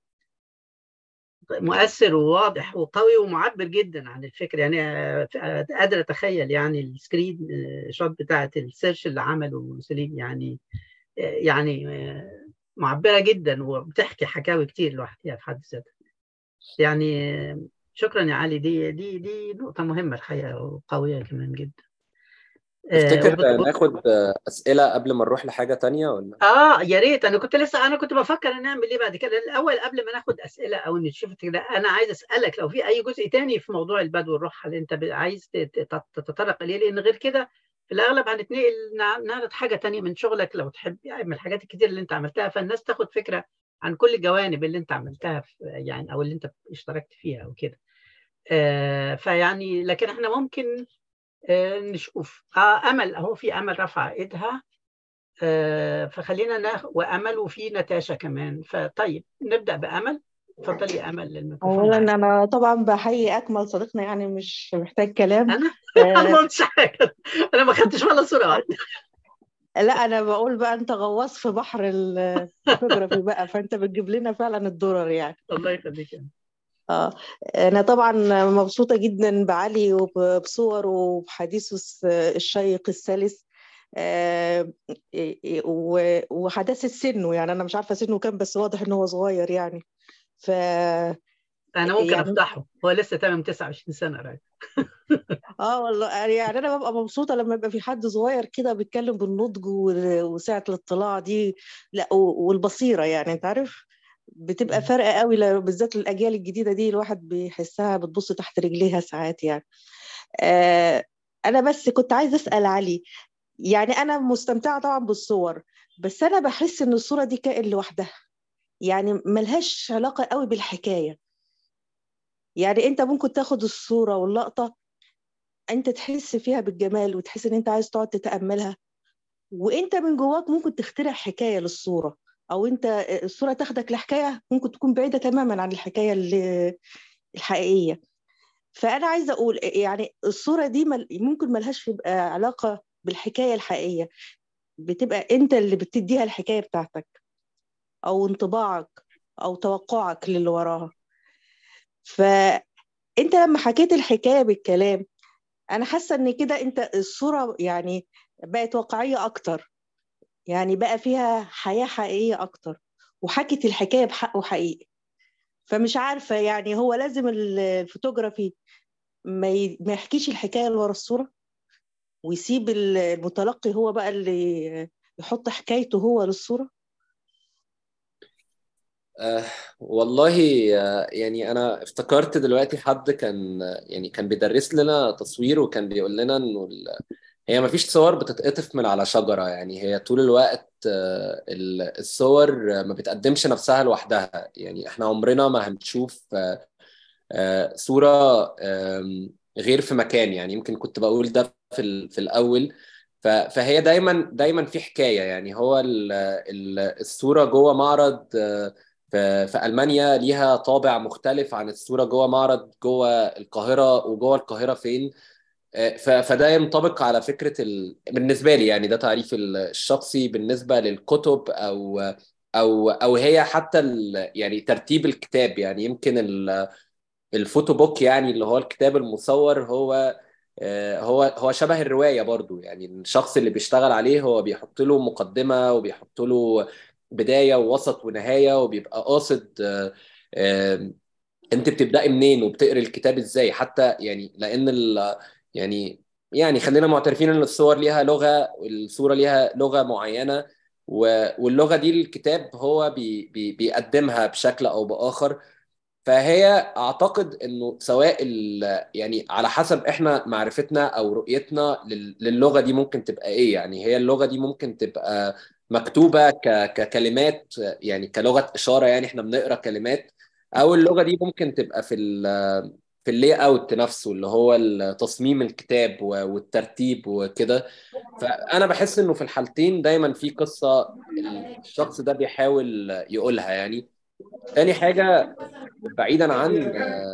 مؤثر وواضح وقوي ومعبر جدا عن الفكر يعني آه، آه، قادر اتخيل يعني السكرين آه، شوت بتاعت السيرش اللي عمله سليم يعني آه، يعني آه، معبرة جدا وبتحكي حكاوي كتير لوحدها في حد ذاتها يعني آه، شكرا يا علي دي دي دي نقطة مهمة الحقيقة وقوية كمان جدا آه، تفتكر وبت- ناخد اسئله قبل ما نروح لحاجه تانية ولا اه يا ريت انا كنت لسه انا كنت بفكر نعمل ايه بعد كده الاول قبل ما ناخد اسئله او نشوف كده انا عايز اسالك لو في اي جزء تاني في موضوع البدو والروح اللي انت ب- عايز ت- ت- تتطرق اليه لان غير كده في الاغلب هنتنقل نع- نعرض حاجه تانية من شغلك لو تحب يعني من الحاجات الكتير اللي انت عملتها فالناس تاخد فكره عن كل الجوانب اللي انت عملتها في يعني او اللي انت اشتركت فيها او كده آه فيعني لكن احنا ممكن آه نشوف آه امل اهو في امل رفع ايدها آه، فخلينا ناخ وامل وفي نتاشا كمان فطيب نبدا بامل اتفضلي يا امل الميكروفون اولا معاك انا طبعا بحيي اكمل صديقنا يعني مش محتاج كلام انا انا ما آه قلتش حاجه انا ما خدتش ولا صوره واحده لا انا بقول بقى انت غواص في بحر الفوتوغرافي بقى فانت بتجيب لنا فعلا الدرر يعني الله يخليك يعني. اه انا طبعا مبسوطه جدا بعلي وبصوره وبحديثه الس- الشيق السلس آه، و- وحداثه سنه يعني انا مش عارفه سنه كام بس واضح ان هو صغير يعني ف انا ممكن يعني افتحه هو لسه تمام 29 سنه راجل اه والله يعني انا ببقى مبسوطه لما يبقى في حد صغير كده بيتكلم بالنضج وال- وسعه الاطلاع دي لا و- والبصيره يعني انت عارف بتبقى فارقه قوي ل- بالذات الاجيال الجديده دي الواحد بيحسها بتبص تحت رجليها ساعات يعني آه انا بس كنت عايزه اسال علي يعني انا مستمتعه طبعا بالصور بس انا بحس ان الصوره دي كائن لوحدها يعني ملهاش علاقه قوي بالحكايه يعني انت ممكن تاخد الصوره واللقطه انت تحس فيها بالجمال وتحس ان انت عايز تقعد تتاملها وانت من جواك ممكن تخترع حكايه للصوره او انت الصوره تاخدك لحكايه ممكن تكون بعيده تماما عن الحكايه اللي الحقيقيه فانا عايزه اقول يعني الصوره دي مل- ممكن ملهاش يبقى علاقه بالحكايه الحقيقيه بتبقى انت اللي بتديها الحكايه بتاعتك او انطباعك او توقعك للي وراها فانت لما حكيت الحكايه بالكلام انا حاسه ان كده انت الصوره يعني بقت واقعيه اكتر يعني بقى فيها حياه حقيقيه اكتر وحكت الحكايه بحقه حقيقي فمش عارفه يعني هو لازم ال- الفوتوغرافي ما ي- ما يحكيش الحكايه اللي ورا الصوره ويسيب ال- المتلقي هو بقى اللي يحط حكايته هو للصوره آه والله آه يعني انا افتكرت دلوقتي حد كان آه، يعني كان بيدرس لنا تصوير وكان بيقول لنا انه ال... هي ما فيش صور بتتقطف من على شجرة يعني هي طول الوقت آه، ال- الصور آه، ما بتقدمش نفسها لوحدها يعني احنا عمرنا ما هنشوف آه، آه، صورة آم، غير في مكان يعني يمكن كنت بقول ده في ال- في الأول ف- فهي دايما دايما في حكاية يعني هو ال- ال- الصورة جوه معرض آه، في في ألمانيا ليها طابع مختلف عن الصورة جوه معرض جوه القاهرة وجوه القاهرة فين آه، ف- فده ينطبق على فكرة ال... بالنسبة لي يعني ده تعريف الشخصي بالنسبة للكتب أو أو أو هي حتى ال... يعني ترتيب الكتاب يعني يمكن ال... الفوتو بوك يعني اللي هو الكتاب المصور هو آه، هو هو شبه الرواية برضو يعني الشخص اللي بيشتغل عليه هو بيحط له مقدمة وبيحط له بداية ووسط ونهاية وبيبقى قاصد آه، آه، انت بتبدأي منين وبتقري الكتاب ازاي حتى يعني لان ال يعني يعني خلينا معترفين ان الصور ليها لغة والصورة ليها لغة معينة و- واللغة دي الكتاب هو بي بي بيقدمها بشكل او بآخر فهي اعتقد انه سواء ال- يعني على حسب احنا معرفتنا او رؤيتنا لل- للغه دي ممكن تبقى ايه يعني هي اللغه دي ممكن تبقى مكتوبه ك- ككلمات يعني كلغه اشاره يعني احنا بنقرا كلمات او اللغه دي ممكن تبقى في ال في اللي اوت نفسه اللي هو تصميم الكتاب و- والترتيب وكده فانا بحس انه في الحالتين دايما في قصه الشخص ده بيحاول يقولها يعني تاني حاجه بعيدا عن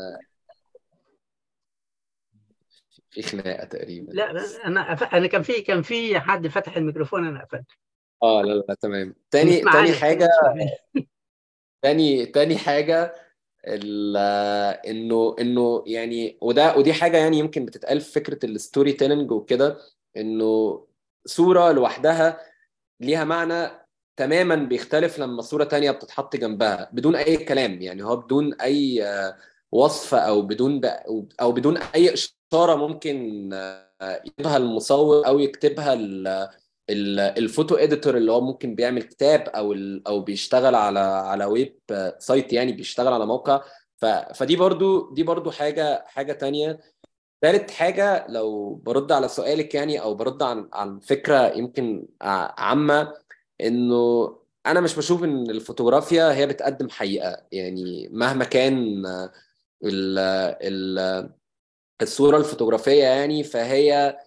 في خناقه تقريبا لا انا أف... انا كان في كان في حد فتح الميكروفون انا قفلت اه لا لا تمام تاني نسمع تاني علي حاجه نسمع علي. تاني تاني حاجه ال- انه انه يعني وده ودي حاجه يعني يمكن بتتقال في فكره الستوري تيلينج وكده انه صوره لوحدها ليها معنى تماما بيختلف لما صورة تانية بتتحط جنبها بدون أي كلام يعني هو بدون أي آه، وصف أو بدون أو بدون أي إشارة ممكن آه، يكتبها المصور أو يكتبها ال- ال- الفوتو اديتور اللي هو ممكن بيعمل كتاب او ال- او بيشتغل على على ويب آه، سايت يعني بيشتغل على موقع ف- فدي برضو دي برضو حاجة حاجة تانية ثالث حاجة لو برد على سؤالك يعني أو برد عن عن فكرة يمكن ع- عامة إنه أنا مش بشوف إن الفوتوغرافيا هي بتقدم حقيقة يعني مهما كان آه، ال ال الصورة الفوتوغرافية يعني فهي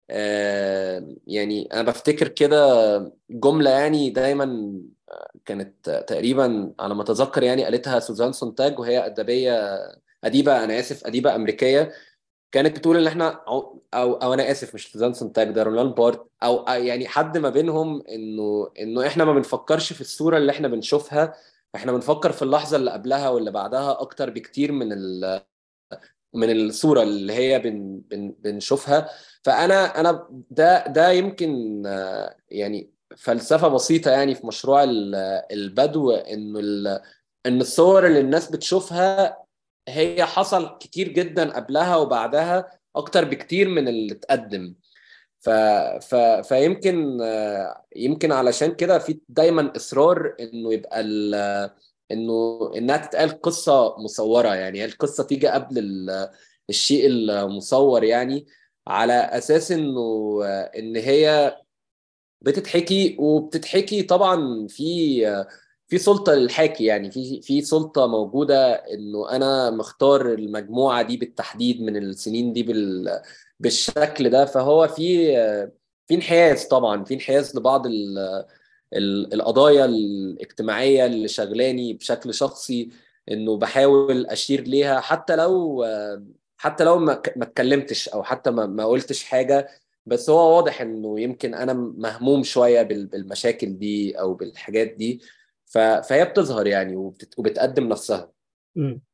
آه، يعني أنا بفتكر كده جملة يعني دايما كانت تقريبا على ما أتذكر يعني قالتها سوزان سونتاج وهي أدبية أديبة أنا آسف أديبة أمريكية كانت بتقول ان احنا او او, أو انا اسف مش سوزان سونتاج ده رولان بارت او أو يعني حد ما بينهم انه انه احنا ما بنفكرش في الصوره اللي احنا بنشوفها احنا بنفكر في اللحظه اللي قبلها واللي بعدها اكتر بكتير من ال من الصوره اللي هي بن بن بنشوفها فانا انا ده ده يمكن آه، يعني فلسفه بسيطه يعني في مشروع ال- البدو انه ال- ان الصور اللي الناس بتشوفها هي حصل كتير جدا قبلها وبعدها اكتر بكتير من اللي اتقدم ف... ف... فيمكن آه، يمكن علشان كده في دايما اصرار انه يبقى ال... انه انها تتقال قصه مصوره يعني هي القصه تيجي قبل ال... الشيء المصور يعني على اساس انه آه، ان هي بتتحكي وبتتحكي طبعا في في سلطة للحاكي يعني في في سلطة موجودة انه انا مختار المجموعة دي بالتحديد من السنين دي بال بالشكل ده فهو في في انحياز طبعا في انحياز لبعض ال ال القضايا الاجتماعية اللي شغلاني بشكل شخصي انه بحاول اشير ليها حتى لو حتى لو ما ما اتكلمتش او حتى ما ما قلتش حاجة بس هو واضح انه يمكن انا مهموم شويه بال- بالمشاكل دي او بالحاجات دي ف- فهي بتظهر يعني وبتت- وبتقدم نفسها مم.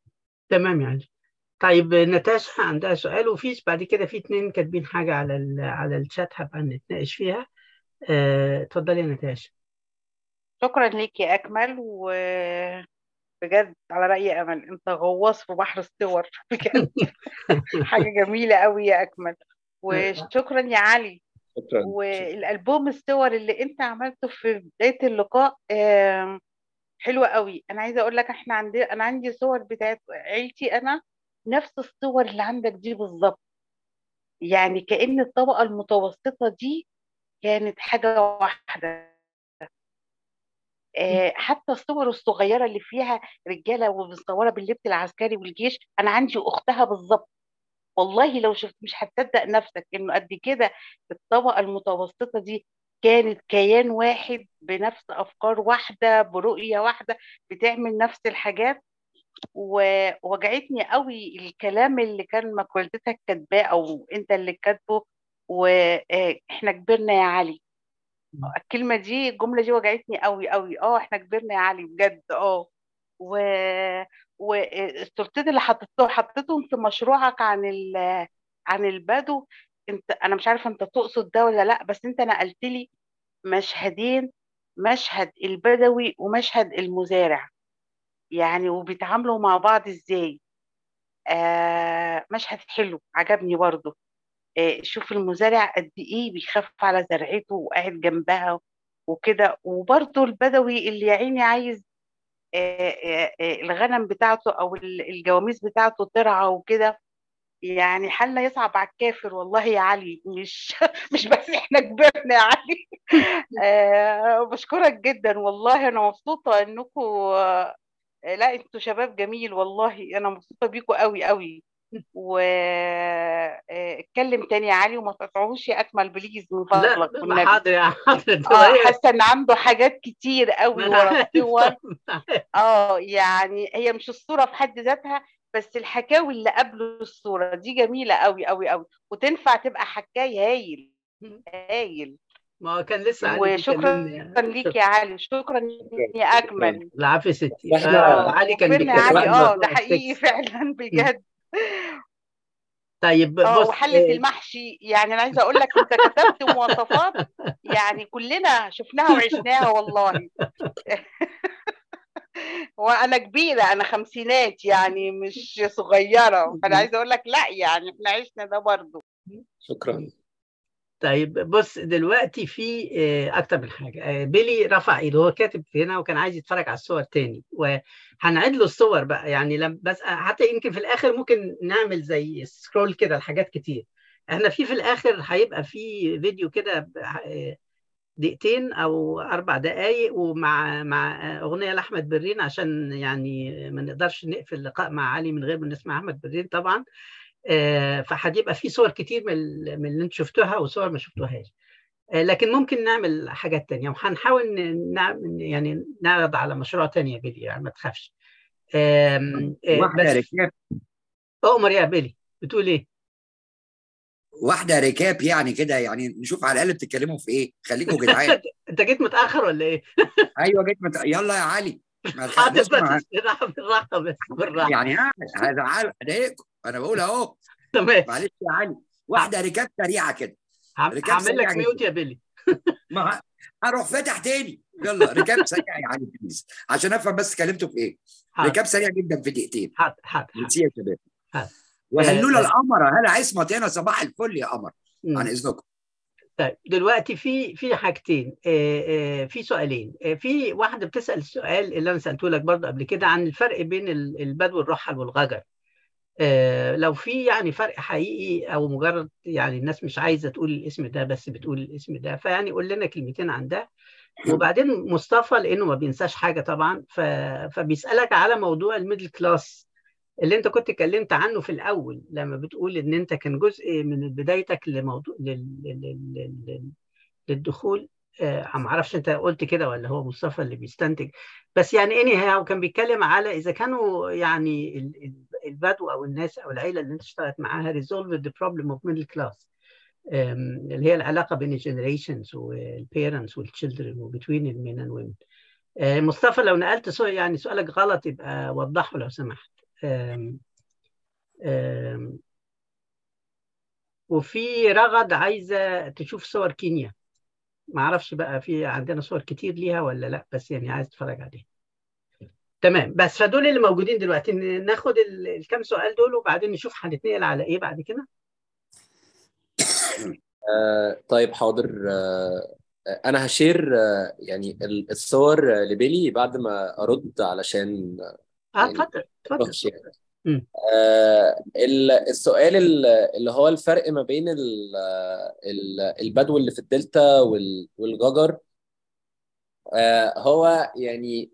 تمام يعني طيب ناتاشا عندها سؤال وفي بعد كده في اتنين كاتبين حاجة على ال... على الشات هبقى نتناقش فيها آه، اتفضلي يا ناتاشا شكرا ليك يا أكمل وبجد على رأي أمل أنت غواص في بحر الصور بجد حاجة جميلة قوي يا أكمل وشكرا يا علي شكرا والألبوم الصور اللي أنت عملته في بداية اللقاء آم، حلوة قوي أنا عايزة أقول لك إحنا عندي أنا عندي صور بتاعت عيلتي أنا نفس الصور اللي عندك دي بالظبط يعني كأن الطبقة المتوسطة دي كانت حاجة واحدة آه، حتى الصور الصغيرة اللي فيها رجالة ومصورة باللبس العسكري والجيش أنا عندي أختها بالظبط والله لو شفت مش هتصدق نفسك إنه قد كده الطبقة المتوسطة دي كانت كيان واحد بنفس أفكار واحدة برؤية واحدة بتعمل نفس الحاجات ووجعتني قوي الكلام اللي كان مقولتك كاتباه أو أنت اللي كاتبه وإحنا كبرنا يا علي الكلمة دي الجملة دي وجعتني قوي قوي اه احنا كبرنا يا علي بجد اه و والصورتين اللي حطيتهم حطيتهم في مشروعك عن ال... عن البدو انت انا مش عارفة انت تقصد ده ولا لا بس انت نقلت لي مشهدين مشهد البدوي ومشهد المزارع يعني وبيتعاملوا مع بعض ازاي آه مشهد حلو عجبني برضه آه، شوف المزارع قد ايه بيخاف على زرعته وقاعد جنبها وكده وبرضه البدوي اللي يا عيني عايز آه، آه، آه، الغنم بتاعته او ال- الجواميس بتاعته ترعى وكده يعني حالنا يصعب على الكافر والله يا علي مش مش بس احنا كبرنا يا علي آه، بشكرك جدا والله انا مبسوطة انكم لا انتوا شباب جميل والله انا مبسوطة بيكم قوي قوي واتكلم تاني يا علي وما تقطعوش يا اكمل بليز من لا فضلك والنبي حاضر يا حاضر ده اه هي حاسه ان عنده حاجات كتير ما قوي انا ورا عارف الصور اه يعني هي مش الصوره في حد ذاتها بس الحكاوي اللي قبل الصوره دي جميله قوي قوي قوي وتنفع تبقى حكايه هايل هايل ما هو كان لسه علي وشكرا بيكلمني ليك يا علي شكرا يا اكمل العفو يا ستي بس احنا آه اه علي كان وكبرنا يا بيتكلم علي عن اه موضوع ده حقيقي السكس فعلا بجد طيب اه بص وحلة آه، المحشي يعني انا عايزه اقول لك انت كتبت مواصفات يعني كلنا شفناها وعشناها والله وانا كبيره انا خمسينات يعني مش صغيره فانا عايزه اقول لك لا يعني احنا عشنا ده برضو شكرا طيب بص دلوقتي في آه، اكتر من حاجه آه، بيلي رفع ايده هو كاتب هنا وكان عايز يتفرج على الصور تاني وهنعيد له الصور بقى يعني لم بس حتى يمكن في الاخر ممكن نعمل زي سكرول كده لحاجات كتير احنا في في الاخر هيبقى في فيديو كده ب- آه، دقيقتين او اربع دقائق ومع مع اغنيه لاحمد برين عشان يعني ما نقدرش نقفل اللقاء مع علي من غير ما نسمع احمد برين طبعا آه، فهتبقى في صور كتير من ال- من اللي انتم شفتوها وصور ما شفتوهاش آه، لكن ممكن نعمل حاجات تانية وهنحاول ن- نعمل يعني نعرض على مشروع تاني يا بيلي يعني ما تخافش آم، آه، واحدة بس ركاب اؤمر يا بيلي بتقول ايه؟ واحدة ركاب يعني كده يعني نشوف على الأقل بتتكلموا في إيه خليكم جدعان انت جيت متاخر ولا ايه؟ أيوه جيت مت... يلا يا علي ما تخ... حاضر بص ما... بس بالراحه بالراحه بس بالراحه يعني ها هزعل أضايقكم أنا بقول أهو تمام معلش يا علي واحدة ركاب سريعة كده هعم- ركاب هعمل سريع لك جدا ميوت يا بيلي ما ه- هروح فاتح تاني يلا ركاب سريع يا علي بليز عشان افهم بس كلمته في ايه حاضر ركاب سريع جدا في دقيقتين حاضر حاضر حاضر ميرسي يا شباب حاضر. وهلولا آه، القمر هلا عصمت هنا صباح الفل يا قمر عن مم. اذنكم طيب دلوقتي في في حاجتين آه، آه، في سؤالين آه، في واحده بتسال السؤال اللي انا سالته لك برضه قبل كده عن الفرق بين ال- البدو الرحل والغجر آه، لو في يعني فرق حقيقي او مجرد يعني الناس مش عايزه تقول الاسم ده بس بتقول الاسم ده فيعني قول لنا كلمتين عن ده وبعدين مصطفى لانه ما بينساش حاجه طبعا ف... فبيسالك على موضوع الميدل كلاس اللي انت كنت اتكلمت عنه في الاول لما بتقول ان انت كان جزء من بدايتك لموضوع لل... لل... لل... لل... للدخول آه ما اعرفش انت قلت كده ولا هو مصطفى اللي بيستنتج بس يعني اني هو كان بيتكلم على اذا كانوا يعني ال- ال- البدو او الناس او العيله اللي انت اشتغلت معاها resolve the problem of middle class أم، اللي هي العلاقه بين الجنريشنز والبيرنتس والتشيلدرن وبتوين المين اند ويمن مصطفى لو نقلت سؤال يعني سؤالك غلط يبقى وضحه لو سمحت آم، آم، وفي رغد عايزة تشوف صور كينيا ما اعرفش بقى في عندنا صور كتير ليها ولا لا بس يعني عايز اتفرج عليها تمام بس فدول اللي موجودين دلوقتي ناخد ال- الكام سؤال دول وبعدين نشوف هنتنقل على ايه بعد كده آه، طيب حاضر آه، انا هشير آه، يعني ال- الصور آه، لبيلي بعد ما ارد علشان اه يعني اتفضل اتفضل مش يعني. مم. آه، ال- السؤال ال- اللي هو الفرق ما بين ال- ال- البدو اللي في الدلتا وال- والججر آه، هو يعني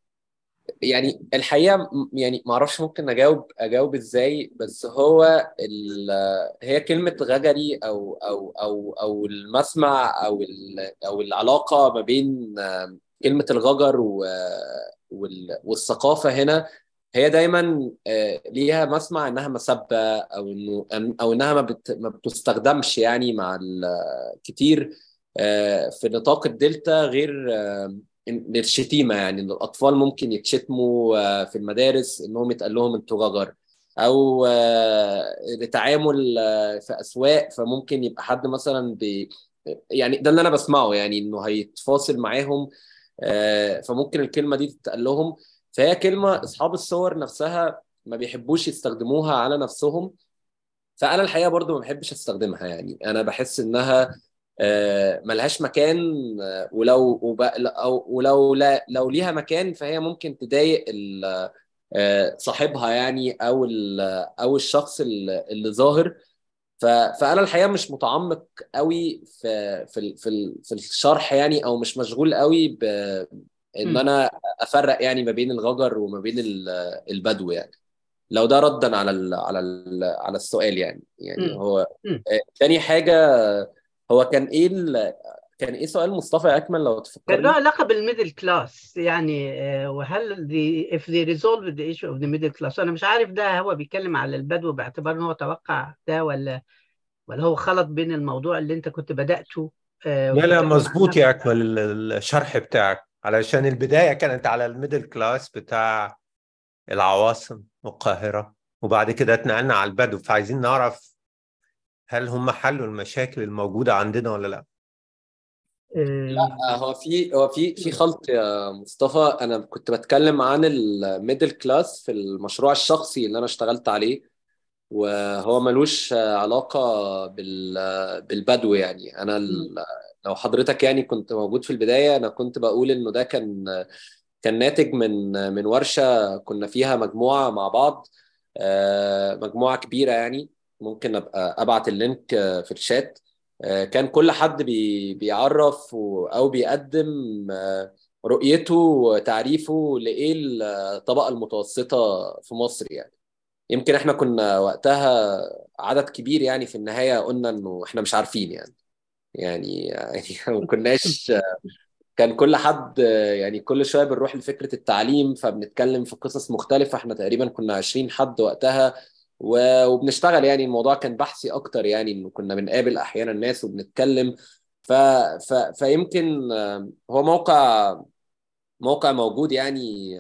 يعني الحقيقة م- يعني ما اعرفش ممكن اجاوب اجاوب ازاي بس هو ال... هي كلمة غجري او او او او المسمع او ال... او العلاقة ما بين آه، كلمة الغجر و... وال... والثقافة هنا هي دايما آه، ليها مسمع انها مسبة او انه او انها ما, بت... ما بتستخدمش يعني مع ال... كتير آه، في نطاق الدلتا غير آه، للشتيمه يعني ان الاطفال ممكن يتشتموا آه، في المدارس انهم يتقال لهم انتوا غجر او آه، لتعامل آه، في اسواق فممكن يبقى حد مثلا بي يعني ده اللي انا بسمعه يعني انه هيتفاصل معاهم آه، فممكن الكلمه دي تتقال لهم فهي كلمه اصحاب الصور نفسها ما بيحبوش يستخدموها على نفسهم فانا الحقيقه برضو ما بحبش استخدمها يعني انا بحس انها آه، ملهاش مكان آه، ولو وب- أو ولو لا لو ليها مكان فهي ممكن تضايق ال- آه، صاحبها يعني او ال- او الشخص اللي اللي ظاهر ف- فانا الحقيقه مش متعمق قوي في في ال- في ال- في الشرح يعني او مش مشغول قوي بان مم. انا افرق يعني ما بين الغجر وما بين ال- البدو يعني لو ده ردا على ال على ال على السؤال يعني يعني مم. هو مم. آه، تاني حاجة هو كان ايه ال... كان ايه سؤال مصطفى يا اكمل لو كان له تفكرني علاقة بالميدل كلاس يعني آه، وهل the if they resolve the issue of the middle class أنا مش عارف ده هو بيتكلم على البدو باعتبار إن هو توقع ده ولا ولا هو خلط بين الموضوع اللي أنت كنت بدأته آه، لا لا وبتتكلم مظبوط عنها يا أكمل ال- الشرح بتاعك علشان البداية كانت على الميدل كلاس بتاع العواصم والقاهرة وبعد كده اتنقلنا على البدو فعايزين نعرف هل هم حلوا المشاكل الموجودة عندنا ولا لا آه، آه، هو في هو في في خلط يا مصطفى انا كنت بتكلم عن الميدل كلاس في المشروع الشخصي اللي انا اشتغلت عليه وهو ملوش آه، علاقة بال بالبدو يعني انا مم. ال... لو حضرتك يعني كنت موجود في البداية انا كنت بقول انه ده كان كان ناتج من من ورشة كنا فيها مجموعة مع بعض آه، مجموعة كبيرة يعني ممكن ابقى ابعت اللينك آه، في الشات آه، كان كل حد بي بيعرف و- او بيقدم آه، رؤيته وتعريفه لايه الطبقة المتوسطة في مصر يعني يمكن احنا كنا وقتها عدد كبير يعني في النهاية قلنا انه احنا مش عارفين يعني يعني يعني ما كناش كان كل حد يعني كل شويه بنروح لفكره التعليم فبنتكلم في قصص مختلفه احنا تقريبا كنا 20 حد وقتها و- وبنشتغل يعني الموضوع كان بحثي اكتر يعني انه كنا بنقابل احيانا ناس وبنتكلم ف... ف... فيمكن آه، هو موقع موقع موجود يعني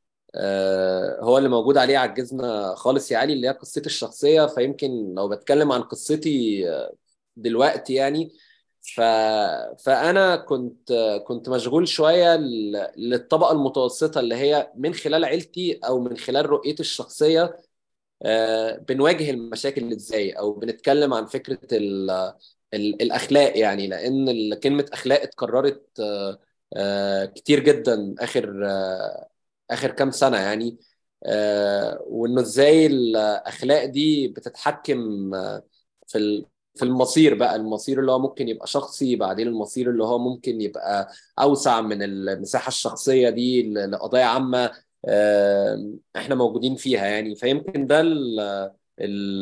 آه، هو اللي موجود عليه عجزنا خالص يا علي اللي هي قصتي الشخصيه فيمكن لو بتكلم عن قصتي آه، دلوقتي يعني ف... فأنا كنت كنت مشغول شوية ل- للطبقة المتوسطة اللي هي من خلال عيلتي أو من خلال رؤيتي الشخصية آه، بنواجه المشاكل ازاي أو بنتكلم عن فكرة ال... ال... الأخلاق يعني لأن ال- كلمة أخلاق اتكررت آه، آه، كتير جدا آخر آه، آخر كام سنة يعني آه، وإنه ازاي الأخلاق دي بتتحكم آه، في ال... في المصير بقى المصير اللي هو ممكن يبقى شخصي بعدين المصير اللي هو ممكن يبقى أوسع من المساحة الشخصية دي ل- لقضايا عامة آه، احنا موجودين فيها يعني فيمكن ده ال ال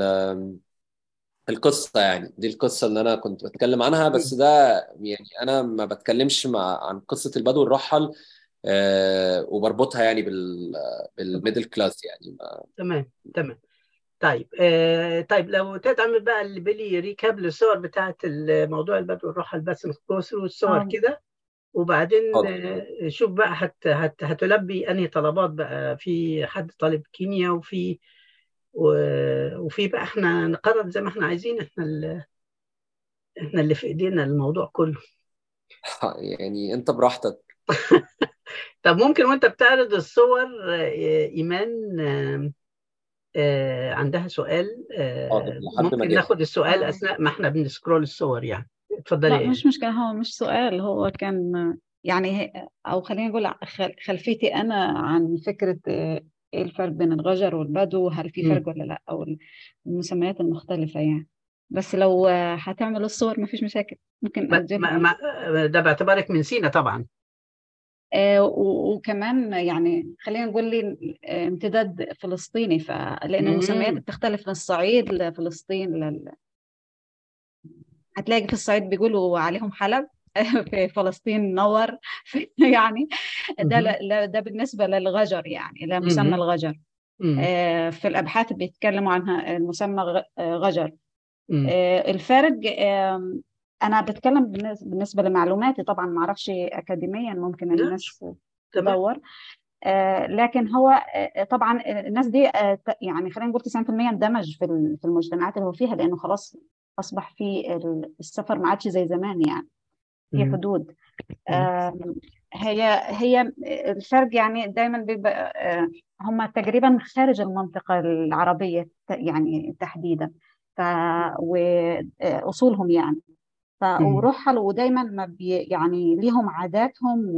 القصة يعني دي القصة اللي أنا كنت بتكلم عنها بس مم. ده يعني أنا ما بتكلمش مع عن قصة البدو الرحل آه، وبربطها يعني بال بالميدل كلاس يعني ما- تمام تمام طيب آه طيب لو تعمل بقى اللي بيلي ريكاب للصور بتاعت الموضوع البدء والراحة بس نخش الصور آه. كده وبعدين حاضر آه، شوف بقى هت هت هتلبي انهي طلبات بقى في حد طالب كيمياء وفي و- وفي بقى احنا نقرر زي ما احنا عايزين احنا اللي احنا اللي في ايدينا الموضوع كله يعني انت براحتك طب ممكن وانت بتعرض الصور آه، ايمان آه، آه، عندها سؤال آه، حاضر لحد ما ممكن جاي ناخد السؤال آه. اثناء ما احنا بنسكرول الصور يعني اتفضلي لا يا مش مشكلة هو مش سؤال هو كان يعني هي- أو خلينا نقول خل- خلفيتي أنا عن فكرة آه، إيه الفرق بين الغجر والبدو هل في مم. فرق ولا لا أو المسميات المختلفة يعني بس لو آه، هتعمل الصور مفيش مشاكل ممكن ما أوجهها ما يعني ما ده باعتبارك من سينا طبعا آه، و- وكمان يعني خلينا نقول لي آه، امتداد فلسطيني فلأن المسميات مم. بتختلف من الصعيد لفلسطين لل... هتلاقي في الصعيد بيقولوا عليهم حلب في فلسطين نور يعني ده مهم. لا- لا- ده بالنسبة للغجر يعني لمسمى مهم. الغجر مم. آه، في الأبحاث بيتكلموا عنها المسمى غ- آه، غجر مم. آه، الفرق آم، أنا بتكلم بالنس- بالنسبة لمعلوماتي طبعا ما أعرفش أكاديميا ممكن لا الناس تمام تدور آه، لكن هو آه، طبعا الناس دي آه، ت- يعني خلينا نقول 90% اندمج في ال- في المجتمعات اللي هو فيها لأنه خلاص أصبح في ال- السفر ما عادش زي زمان يعني في مم. حدود مم. آم، هي هي الفرق يعني دايما بيبقى آه، هم تقريبا خارج المنطقة العربية ت- يعني تحديدا ف وأصولهم يعني ف مم. ورحلوا ودايما ما بي يعني ليهم عاداتهم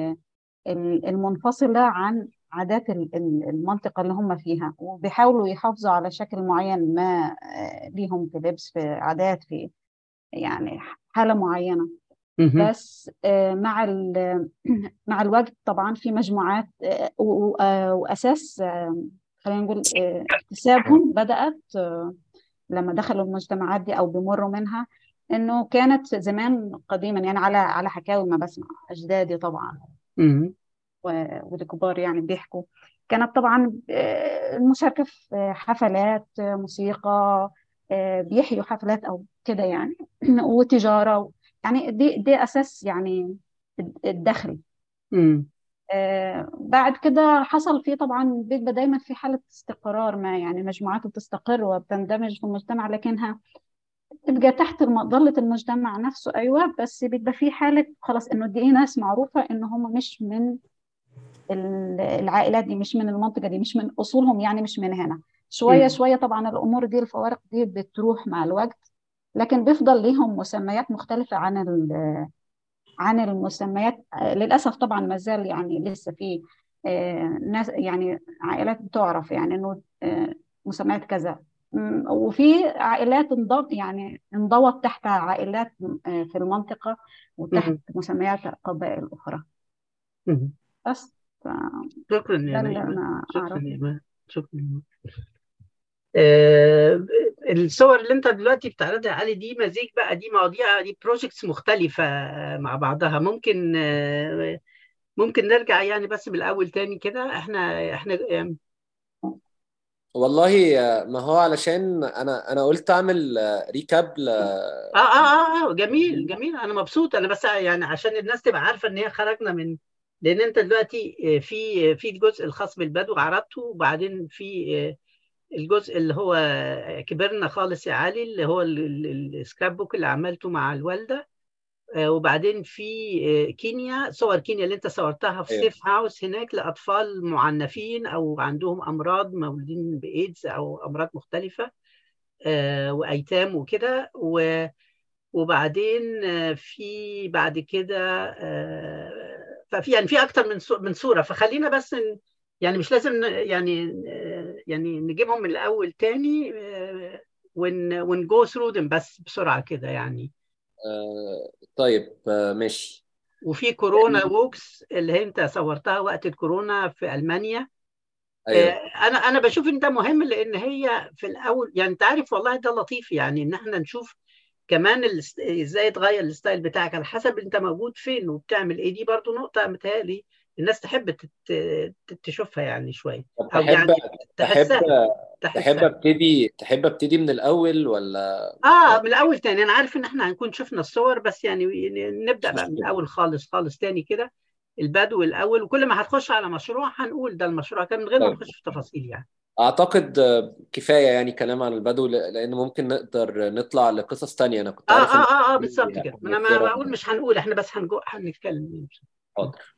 والمنفصلة عن عادات ال- ال- المنطقة اللي هم فيها وبيحاولوا يحافظوا على شكل معين ما آه، ليهم في لبس في عادات في يعني حالة معينة مهم. بس آه، مع ال- مع الوقت طبعا في مجموعات آه، و- و- آه، وأساس آه، خلينا نقول آه، اكتسابهم بدأت آه، لما دخلوا المجتمعات دي أو بيمروا منها إنه كانت زمان قديما يعني على على حكاوي ما بسمع أجدادي طبعا مم. و- والكبار يعني بيحكوا كانت طبعا آه، المشاركة في حفلات آه، موسيقى آه، بيحيوا حفلات أو كده يعني وتجارة يعني دي دي أساس يعني الدخل مم. آه، بعد كده حصل فيه طبعا بيبقى دايما في حالة استقرار ما يعني مجموعات بتستقر وبتندمج في المجتمع لكنها تبقى تحت مظلة المجتمع نفسه أيوة بس بيبقى في حالة خلاص إنه دي ناس معروفة إن هم مش من ال- العائلات دي مش من المنطقة دي مش من أصولهم يعني مش من هنا شوية مم. شوية طبعا الأمور دي الفوارق دي بتروح مع الوقت لكن بيفضل ليهم مسميات مختلفة عن ال- عن المسميات آه، للأسف طبعا ما زال يعني لسه في آه، ناس يعني عائلات بتعرف يعني إنه آه، مسميات كذا م، وفي عائلات انضم يعني انضوت تحت عائلات آه، في المنطقة وتحت مم. مسميات قبائل أخرى مم. بس ف- شكرا يا ده اللي نعيمة أنا شكرا أعرفه يا إيمان شكرا يا إيمان. آه، الصور اللي انت دلوقتي بتعرضها يا علي دي مزيج بقى دي مواضيع دي بروجكتس مختلفة مع بعضها ممكن آه، ممكن نرجع يعني بس من الأول تاني كده احنا احنا آه، والله آه، ما هو علشان انا انا قلت اعمل آه، ريكاب ل... اه اه اه جميل جميل انا مبسوط انا بس يعني عشان الناس تبقى عارفه ان هي خرجنا من لان انت دلوقتي آه، في في الجزء الخاص بالبدو عرضته وبعدين في آه، الجزء اللي هو كبرنا خالص يا علي اللي هو ال- ال- السكراب بوك اللي عملته مع الوالده آه، وبعدين في آه، كينيا صور كينيا اللي انت صورتها في ايوه سيف هاوس هناك لاطفال معنفين او عندهم امراض مولودين بايدز او امراض مختلفه آه، وايتام وكده و- وبعدين آه، في بعد كده آه، ففي يعني في اكتر من صو- من صوره فخلينا بس ن- يعني مش لازم ن- يعني آه، يعني نجيبهم من الاول تاني آه، ون ونجو ثرو them بس بسرعه كده يعني آه، طيب آه، ماشي وفي كورونا يعني ووكس اللي انت صورتها وقت الكورونا في المانيا آه، ايوه انا انا بشوف ان ده مهم لان هي في الاول يعني انت عارف والله ده لطيف يعني ان احنا نشوف كمان الس- ازاي اتغير الستايل بتاعك على حسب انت موجود فين وبتعمل ايه دي برضو نقطة متهيألي الناس تحب تت- تشوفها يعني شويه طب او تحب يعني تحب تحسها تحب تحسها ابتدي تحب ابتدي من الاول ولا اه من الاول تاني انا عارف ان احنا هنكون شفنا الصور بس يعني نبدا مش بقى من مشكلة الاول خالص خالص تاني كده البدو الاول وكل ما هتخش على مشروع هنقول ده المشروع كان من غير ما طيب نخش في تفاصيل يعني اعتقد آه، كفاية يعني كلام عن البدو ل- لان ممكن نقدر نطلع لقصص تانية انا كنت اه عارف ان اه اه اه في بالظبط كده ما انا ما مؤثرة بقول مش هنقول احنا بس هنجو هنتكلم حاضر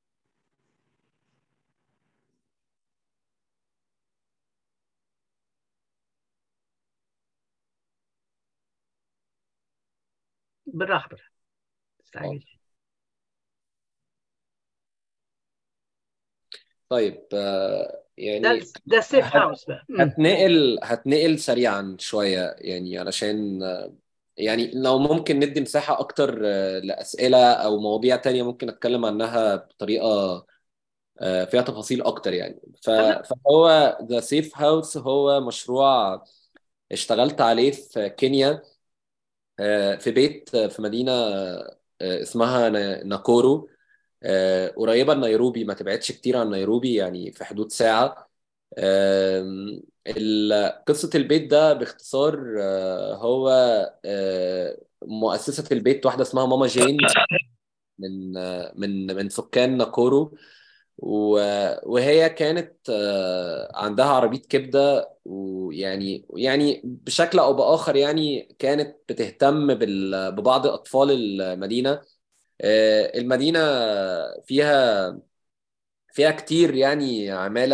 بالراحه بالراحه ما حاضر تستعجلش طيب آه، ده يعني ده السيف هت- هاوس بقى مم. هتنقل هتنقل سريعا شوية يعني علشان آه، يعني لو ممكن ندي مساحة أكتر آه، لأسئلة أو مواضيع تانية ممكن أتكلم عنها بطريقة آه، فيها تفاصيل أكتر يعني ف- خلي فهو ذا سيف هاوس هو مشروع اشتغلت عليه في كينيا آه، في بيت آه، في مدينة آه، اسمها نا- ناكورو آه، قريبة لنيروبي ما تبعدش كتير عن نيروبي يعني في حدود ساعة آم، ال- قصة البيت ده باختصار آه، هو آه، مؤسسة البيت واحدة اسمها ماما جين من آه، من من سكان ناكورو و- وهي كانت آه، عندها عربية كبدة ويعني يعني بشكل أو بآخر يعني كانت بتهتم بال- ببعض أطفال المدينة آه، المدينة فيها فيها كتير يعني عمالة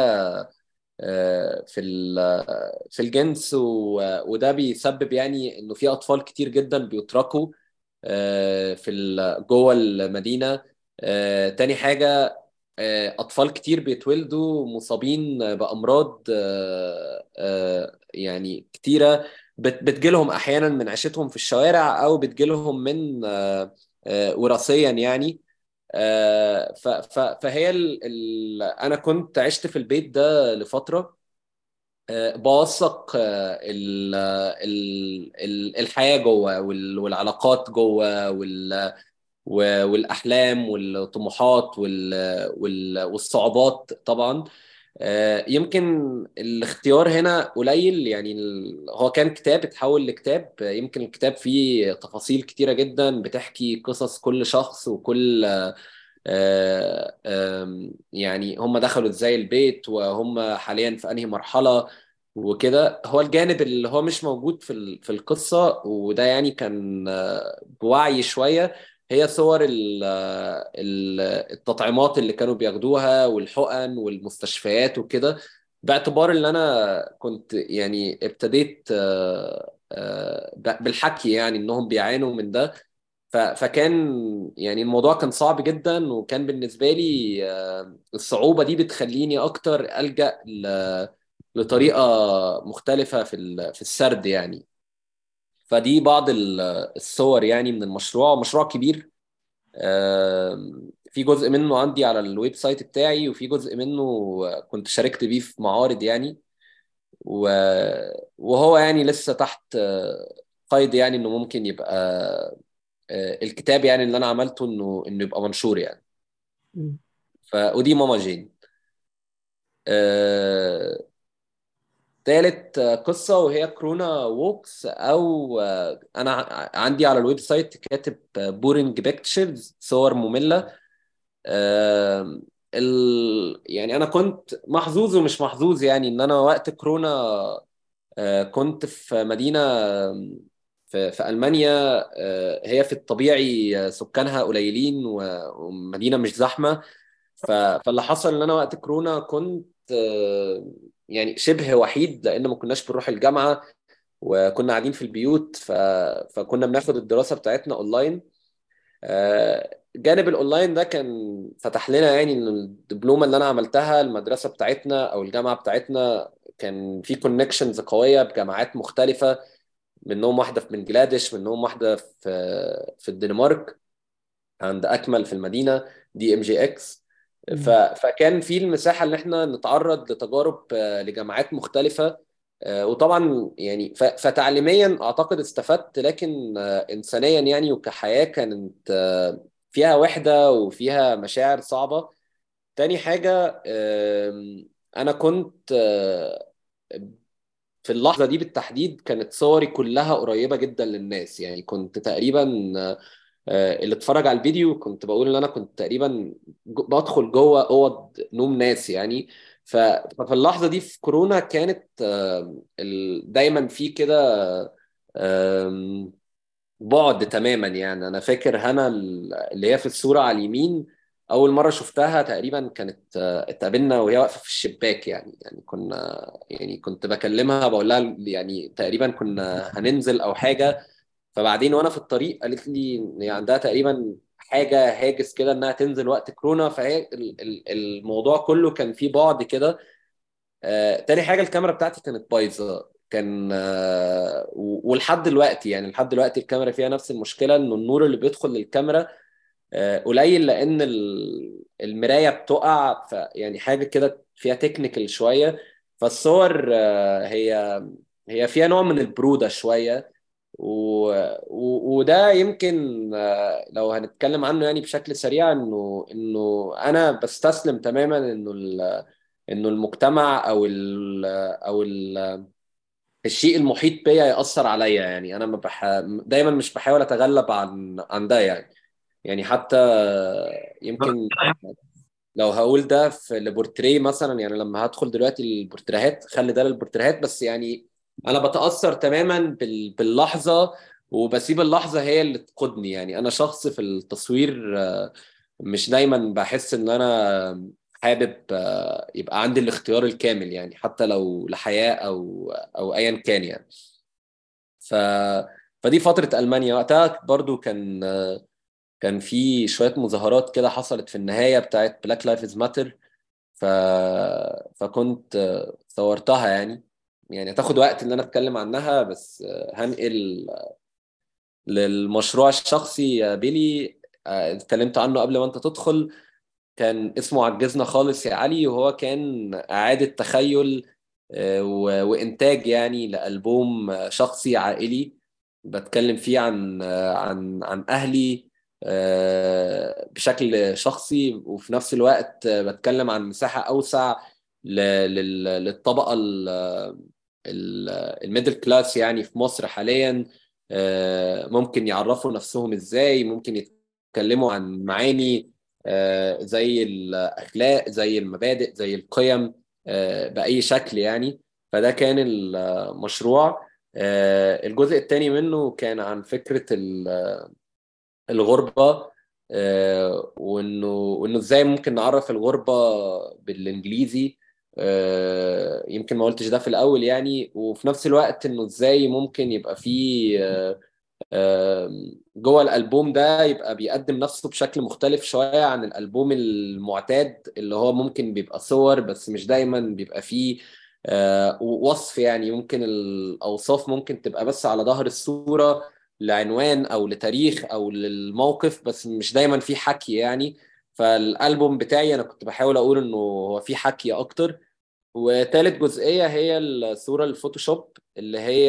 آه، في ال- في الجنس و- وده بيسبب يعني انه في اطفال كتير جدا بيتركوا آه، في ال- جوه المدينه آه، تاني حاجه آه، اطفال كتير بيتولدوا مصابين بامراض آه، آه، يعني كتيره بت- بتجيلهم احيانا من عيشتهم في الشوارع او بتجيلهم من آه، آه، وراثيا يعني آه، ف- ف- فهي ال... ال... انا كنت عشت في البيت ده لفتره آه، بوثق آه، ال... ال... ال- الحياه جوه وال... والعلاقات جوه وال... و- والاحلام والطموحات وال... وال... والصعوبات طبعا آه، يمكن الاختيار هنا قليل يعني ال- هو كان كتاب اتحول لكتاب آه، يمكن الكتاب فيه تفاصيل كتيرة جدا بتحكي قصص كل شخص وكل آه، آه، آم، يعني هم دخلوا ازاي البيت وهم حاليا في انهي مرحلة وكده هو الجانب اللي هو مش موجود في ال- في القصة وده يعني كان آه، بوعي شوية هي صور ال- ال- التطعيمات اللي كانوا بياخدوها والحقن والمستشفيات وكده باعتبار ان انا كنت يعني ابتديت آه، آه، ب- بالحكي يعني انهم بيعانوا من ده ف- فكان يعني الموضوع كان صعب جدا وكان بالنسبة لي آه، الصعوبة دي بتخليني اكتر ألجأ ل- لطريقة مختلفة في ال- في السرد يعني فدي بعض ال- الصور يعني من المشروع مشروع كبير آم، في جزء منه عندي على الويب سايت بتاعي وفي جزء منه كنت شاركت بيه في معارض يعني و- وهو يعني لسه تحت آه، قيد يعني انه ممكن يبقى آه، الكتاب يعني اللي انا عملته انه انه يبقى منشور يعني مم. ف ودي ماما جين آه، تالت آه، قصة وهي كورونا ووكس أو آه، أنا ع- عندي على الويب سايت كاتب بورينج بيكتشرز صور مملة آم، ال... يعني أنا كنت محظوظ ومش محظوظ يعني إن أنا وقت كورونا آه، كنت في مدينة آم، في, في ألمانيا آه، هي في الطبيعي آه، سكانها قليلين و- ومدينة مش زحمة ف... فاللي حصل إن أنا وقت كورونا كنت آه، يعني شبه وحيد لأن ما كناش بنروح الجامعة وكنا قاعدين في البيوت ف... فكنا بناخد الدراسة بتاعتنا أونلاين آه، جانب الاونلاين ده كان فتح لنا يعني ان الدبلومه اللي انا عملتها المدرسه بتاعتنا او الجامعه بتاعتنا كان في كونكشنز قويه بجامعات مختلفه منهم واحده في بنجلاديش منهم واحده في في الدنمارك عند اكمل في المدينه دي ام جي اكس ف... فكان في المساحه ان احنا نتعرض لتجارب آه، لجامعات مختلفه آه، وطبعا يعني ف... فتعليميا اعتقد استفدت لكن آه، انسانيا يعني وكحياه كانت آه، فيها وحده وفيها مشاعر صعبه تاني حاجة آم، أنا كنت آه، في اللحظة دي بالتحديد كانت صوري كلها قريبة جدا للناس يعني كنت تقريبا آه، اللي اتفرج على الفيديو كنت بقول ان انا كنت تقريبا جو- بدخل جوه اوض نوم ناس يعني ف- ففي اللحظة دي في كورونا كانت آه، ال- دايما في كده آم، بعد تماما يعني انا فاكر هنا اللي هي في الصورة على اليمين اول مرة شفتها تقريبا كانت آه، اتقابلنا وهي واقفة في الشباك يعني يعني كنا يعني كنت بكلمها بقول لها يعني تقريبا كنا هننزل او حاجة فبعدين وانا في الطريق قالت لي ان هي عندها تقريبا حاجه هاجس كده انها تنزل وقت كورونا فهي ال- ال- الموضوع كله كان فيه بعد كده آه، تاني حاجه الكاميرا بتاعتي كانت بايظه كان آه، و- ولحد دلوقتي يعني لحد دلوقتي الكاميرا فيها نفس المشكله انه النور اللي بيدخل للكاميرا آه، قليل لان ال- المرايه بتقع ف يعني حاجه كده فيها تكنيكال شويه فالصور آه، هي هي فيها نوع من البروده شويه و... و... وده يمكن آه، لو هنتكلم عنه يعني بشكل سريع انه انه انا بستسلم تماما انه ال... انه المجتمع او ال... او ال... الشيء المحيط بيا يأثر عليا يعني انا ما بح... دايما مش بحاول اتغلب عن عن ده يعني يعني حتى يمكن لو هقول ده في البورتريه مثلا يعني لما هدخل دلوقتي البورتريهات خلي ده للبورتريهات بس يعني انا بتاثر تماما بال- باللحظه وبسيب اللحظه هي اللي تقودني يعني انا شخص في التصوير آه، مش دايما بحس ان انا حابب آه، يبقى عندي الاختيار الكامل يعني حتى لو لحياه او او ايا كان يعني ف فدي فتره المانيا وقتها برضو كان آه، كان في شويه مظاهرات كده حصلت في النهايه بتاعت بلاك لايفز ماتر ف... فكنت آه، صورتها يعني يعني هتاخد وقت ان انا اتكلم عنها بس آه، هنقل للمشروع الشخصي يا بيلي آه، اتكلمت عنه قبل ما انت تدخل كان اسمه عجزنا خالص يا علي وهو كان إعادة تخيل آه، و- وإنتاج يعني لألبوم آه، شخصي عائلي بتكلم فيه عن آه، عن عن أهلي آه، بشكل شخصي وفي نفس الوقت آه، بتكلم عن مساحة أوسع ل- لل- للطبقة الميدل كلاس يعني في مصر حاليا آه، ممكن يعرفوا نفسهم ازاي ممكن يتكلموا عن معاني آه، زي الأخلاق زي المبادئ زي القيم آه، بأي شكل يعني فده كان المشروع آه، الجزء الثاني منه كان عن فكرة ال- الغربة آه، وإنه وإنه إزاي ممكن نعرف الغربة بالإنجليزي آه، يمكن ما قلتش ده في الأول يعني وفي نفس الوقت إنه إزاي ممكن يبقى فيه آه، آم، جوه الالبوم ده يبقى بيقدم نفسه بشكل مختلف شويه عن الالبوم المعتاد اللي هو ممكن بيبقى صور بس مش دايما بيبقى فيه آه، وصف يعني ممكن الاوصاف ممكن تبقى بس على ظهر الصوره لعنوان او لتاريخ او للموقف بس مش دايما في حكي يعني فالالبوم بتاعي انا كنت بحاول اقول انه هو في حكي اكتر وتالت جزئيه هي الصوره الفوتوشوب اللي هي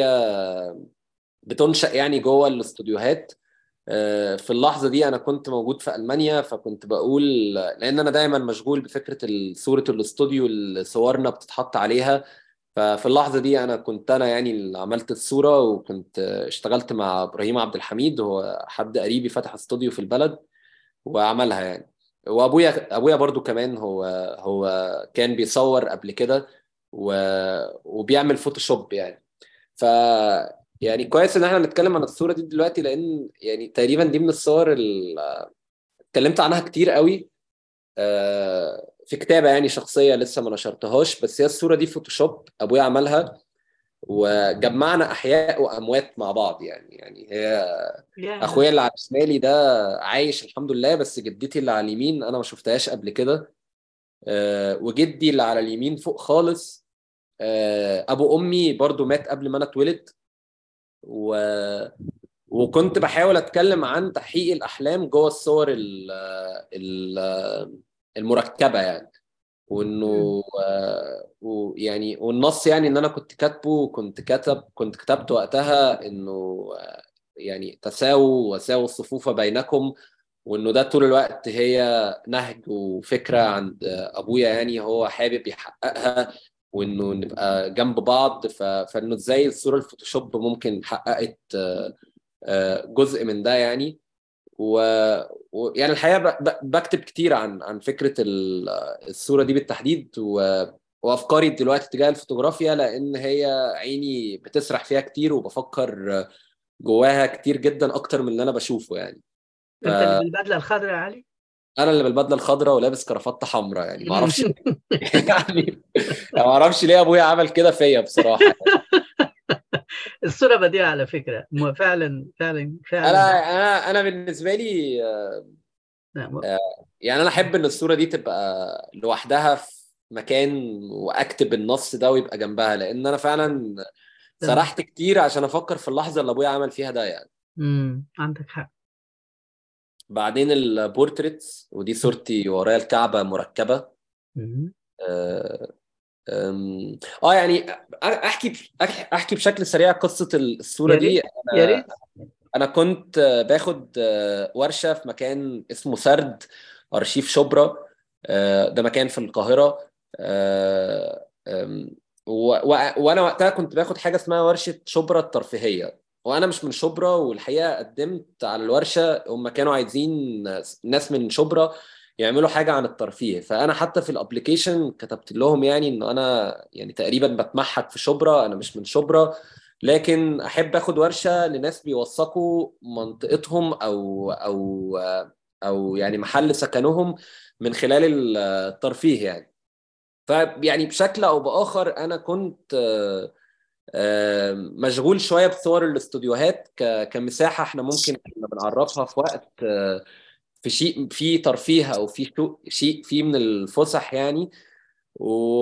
بتنشأ يعني جوه الاستوديوهات آه، في اللحظة دي أنا كنت موجود في ألمانيا فكنت بقول لأن أنا دايما مشغول بفكرة صورة الاستوديو اللي صورنا بتتحط عليها ففي اللحظة دي أنا كنت أنا يعني اللي عملت الصورة وكنت آه، اشتغلت مع إبراهيم عبد الحميد هو حد قريبي فتح استوديو في البلد وعملها يعني وأبويا أبويا برضو كمان هو هو كان بيصور قبل كده و... وبيعمل فوتوشوب يعني ف يعني كويس ان احنا نتكلم عن الصوره دي دلوقتي لان يعني تقريبا دي من الصور اللي اتكلمت عنها كتير قوي آه، في كتابه يعني شخصيه لسه ما نشرتهاش بس هي الصوره دي فوتوشوب ابويا عملها وجمعنا احياء واموات مع بعض يعني يعني هي يا اخويا اللي على شمالي ده عايش الحمد لله بس جدتي اللي على اليمين انا ما شفتهاش قبل كده آه، وجدي اللي على اليمين فوق خالص آه، ابو امي برضو مات قبل ما انا اتولد و... وكنت بحاول اتكلم عن تحقيق الاحلام جوه الصور ال... ال... المركبه يعني وانه آه، ويعني والنص يعني ان انا كنت كاتبه كنت كتب كنت كتبت وقتها انه آه، يعني تساووا وساووا الصفوف بينكم وانه ده طول الوقت هي نهج وفكره عند ابويا يعني هو حابب يحققها وانه نبقى جنب بعض ف... فانه ازاي الصوره الفوتوشوب ممكن حققت آه، آه، جزء من ده يعني و... و... يعني الحقيقه ب... ب- بكتب كتير عن عن فكره ال- الصوره دي بالتحديد و... وافكاري دلوقتي تجاه الفوتوغرافيا لان هي عيني بتسرح فيها كتير وبفكر جواها كتير جدا اكتر من اللي انا بشوفه يعني ف... انت اللي بالبدله الخضراء يا علي انا اللي بالبدله الخضراء ولابس كرافته حمراء يعني ما اعرفش يعني ما اعرفش ليه ابويا عمل كده فيا بصراحه الصوره بديعه على فكره م- فعلا فعلا انا فعلا انا انا بالنسبه لي آه، نعم. يعني انا احب ان الصوره دي تبقى لوحدها في مكان واكتب النص ده ويبقى جنبها لان انا فعلا سرحت كتير عشان افكر في اللحظه اللي ابويا عمل فيها ده يعني امم عندك حق بعدين البورتريتس ودي صورتي ورايا الكعبه مركبه مم. آه، أم، اه يعني احكي أح- احكي بشكل سريع قصه الصوره يا دي ريت يا انا ريت انا كنت آه، باخد آه، ورشه في مكان اسمه سرد ارشيف شبرا آه، ده مكان في القاهره آه، أم، و- و- وانا وقتها كنت باخد حاجه اسمها ورشه شبرا الترفيهيه وانا مش من شبرا والحقيقه قدمت على الورشه هم كانوا عايزين ناس ناس من شبرا يعملوا حاجه عن الترفيه فانا حتى في الابليكيشن كتبت لهم يعني ان انا يعني تقريبا بتمحك في شبرا انا مش من شبرا لكن احب اخد ورشه لناس بيوثقوا منطقتهم او او او يعني محل سكنهم من خلال الترفيه يعني فيعني بشكل او باخر انا كنت آه، آه، مشغول شويه بصور الاستوديوهات ك- كمساحه احنا ممكن كنا بنعرفها في وقت آه، في شيء في ترفيه او في شو- شيء فيه من الفسح يعني و...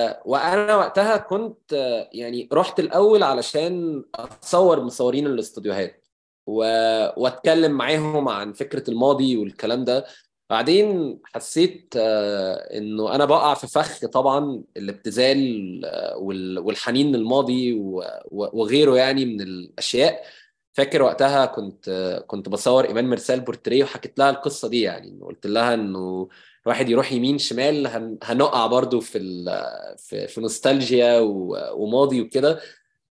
وانا وقتها كنت آه، يعني رحت الاول علشان اتصور مصورين الاستوديوهات و... واتكلم معاهم عن فكره الماضي والكلام ده بعدين حسيت آه، انه انا بقع في فخ طبعا الابتذال آه، وال... والحنين للماضي و... و- وغيره يعني من الاشياء فاكر وقتها كنت آه، كنت بصور ايمان مرسال بورتريه وحكيت لها القصه دي يعني إنه قلت لها انه الواحد يروح يمين شمال هن... هنقع برضو في ال... في, في نوستالجيا و... وماضي وكده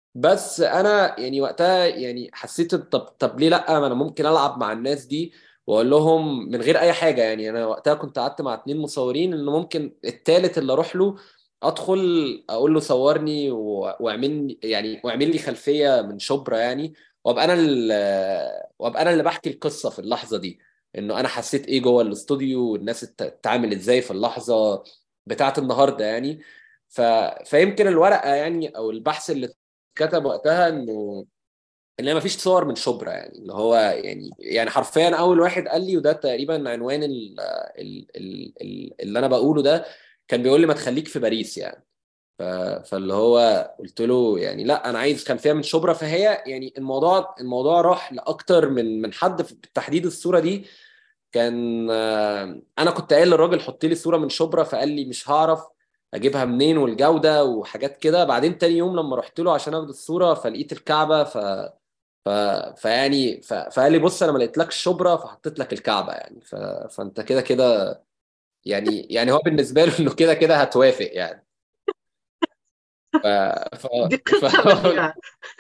بس انا يعني وقتها يعني حسيت طب طب ليه لا ما انا ممكن العب مع الناس دي واقول لهم من غير اي حاجه يعني انا وقتها كنت قعدت مع اتنين مصورين انه ممكن التالت اللي اروح له ادخل اقول له صورني و- واعمل يعني واعمل لي خلفيه من شبرا يعني وابقى انا ال- وابقى انا اللي بحكي القصه في اللحظه دي انه انا حسيت ايه جوه الاستوديو والناس ات- اتعامل ازاي في اللحظه بتاعت النهارده يعني ف... فيمكن الورقه يعني او البحث اللي اتكتب وقتها انه ان ما فيش صور من شبرا يعني اللي هو يعني يعني حرفيا اول واحد قال لي وده تقريبا عنوان ال... ال... ال... ال... اللي انا بقوله ده كان بيقول لي ما تخليك في باريس يعني ف... فاللي هو قلت له يعني لا انا عايز خلفيه من شبرا فهي يعني الموضوع الموضوع راح لاكتر من من حد في بالتحديد الصوره دي كان آه، انا كنت قايل للراجل حط لي صوره من شبرا فقال لي مش هعرف اجيبها منين والجوده وحاجات كده بعدين تاني يوم لما رحت له عشان اخد الصوره فلقيت الكعبه ف ف... فيعني ف... فقال لي بص انا ما لقيتلكش شبرا فحطيت لك الكعبه يعني ف... فانت كده كده يعني يعني هو بالنسبه له انه كده كده هتوافق يعني ف... ف... دي قصه ف... بديعه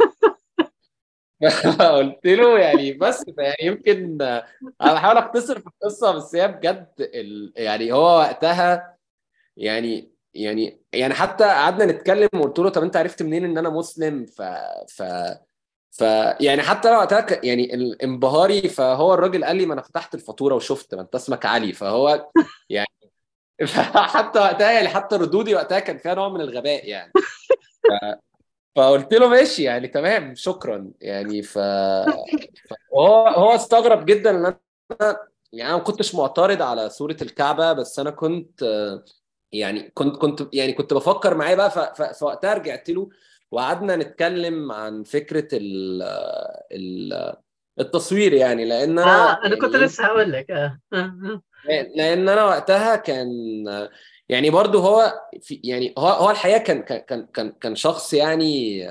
فقلت له يعني بس يعني يمكن انا بحاول اختصر في القصه بس هي بجد ال... يعني هو وقتها يعني يعني يعني حتى قعدنا نتكلم وقلت له طب انت عرفت منين ان انا مسلم ف ف ف يعني حتى لو وقتها ك- يعني الانبهاري فهو الراجل قال لي ما انا فتحت الفاتوره وشفت ما انت اسمك علي فهو يعني حتى وقتها يعني حتى ردودي وقتها كان فيها نوع من الغباء يعني فقلت له ماشي يعني تمام شكرا يعني ف هو هو استغرب جدا ان انا يعني انا ما كنتش معترض على صورة الكعبة بس انا كنت آه، يعني كنت كنت يعني كنت بفكر معاه بقى ف- ف- فوقتها رجعت له وقعدنا نتكلم عن فكرة ال ال التصوير يعني لان انا اه انا كنت يعني لسه هقول لك اه آه، آه. لان انا وقتها كان يعني برضو هو في يعني هو هو الحقيقه كان كان كان كان كان شخص يعني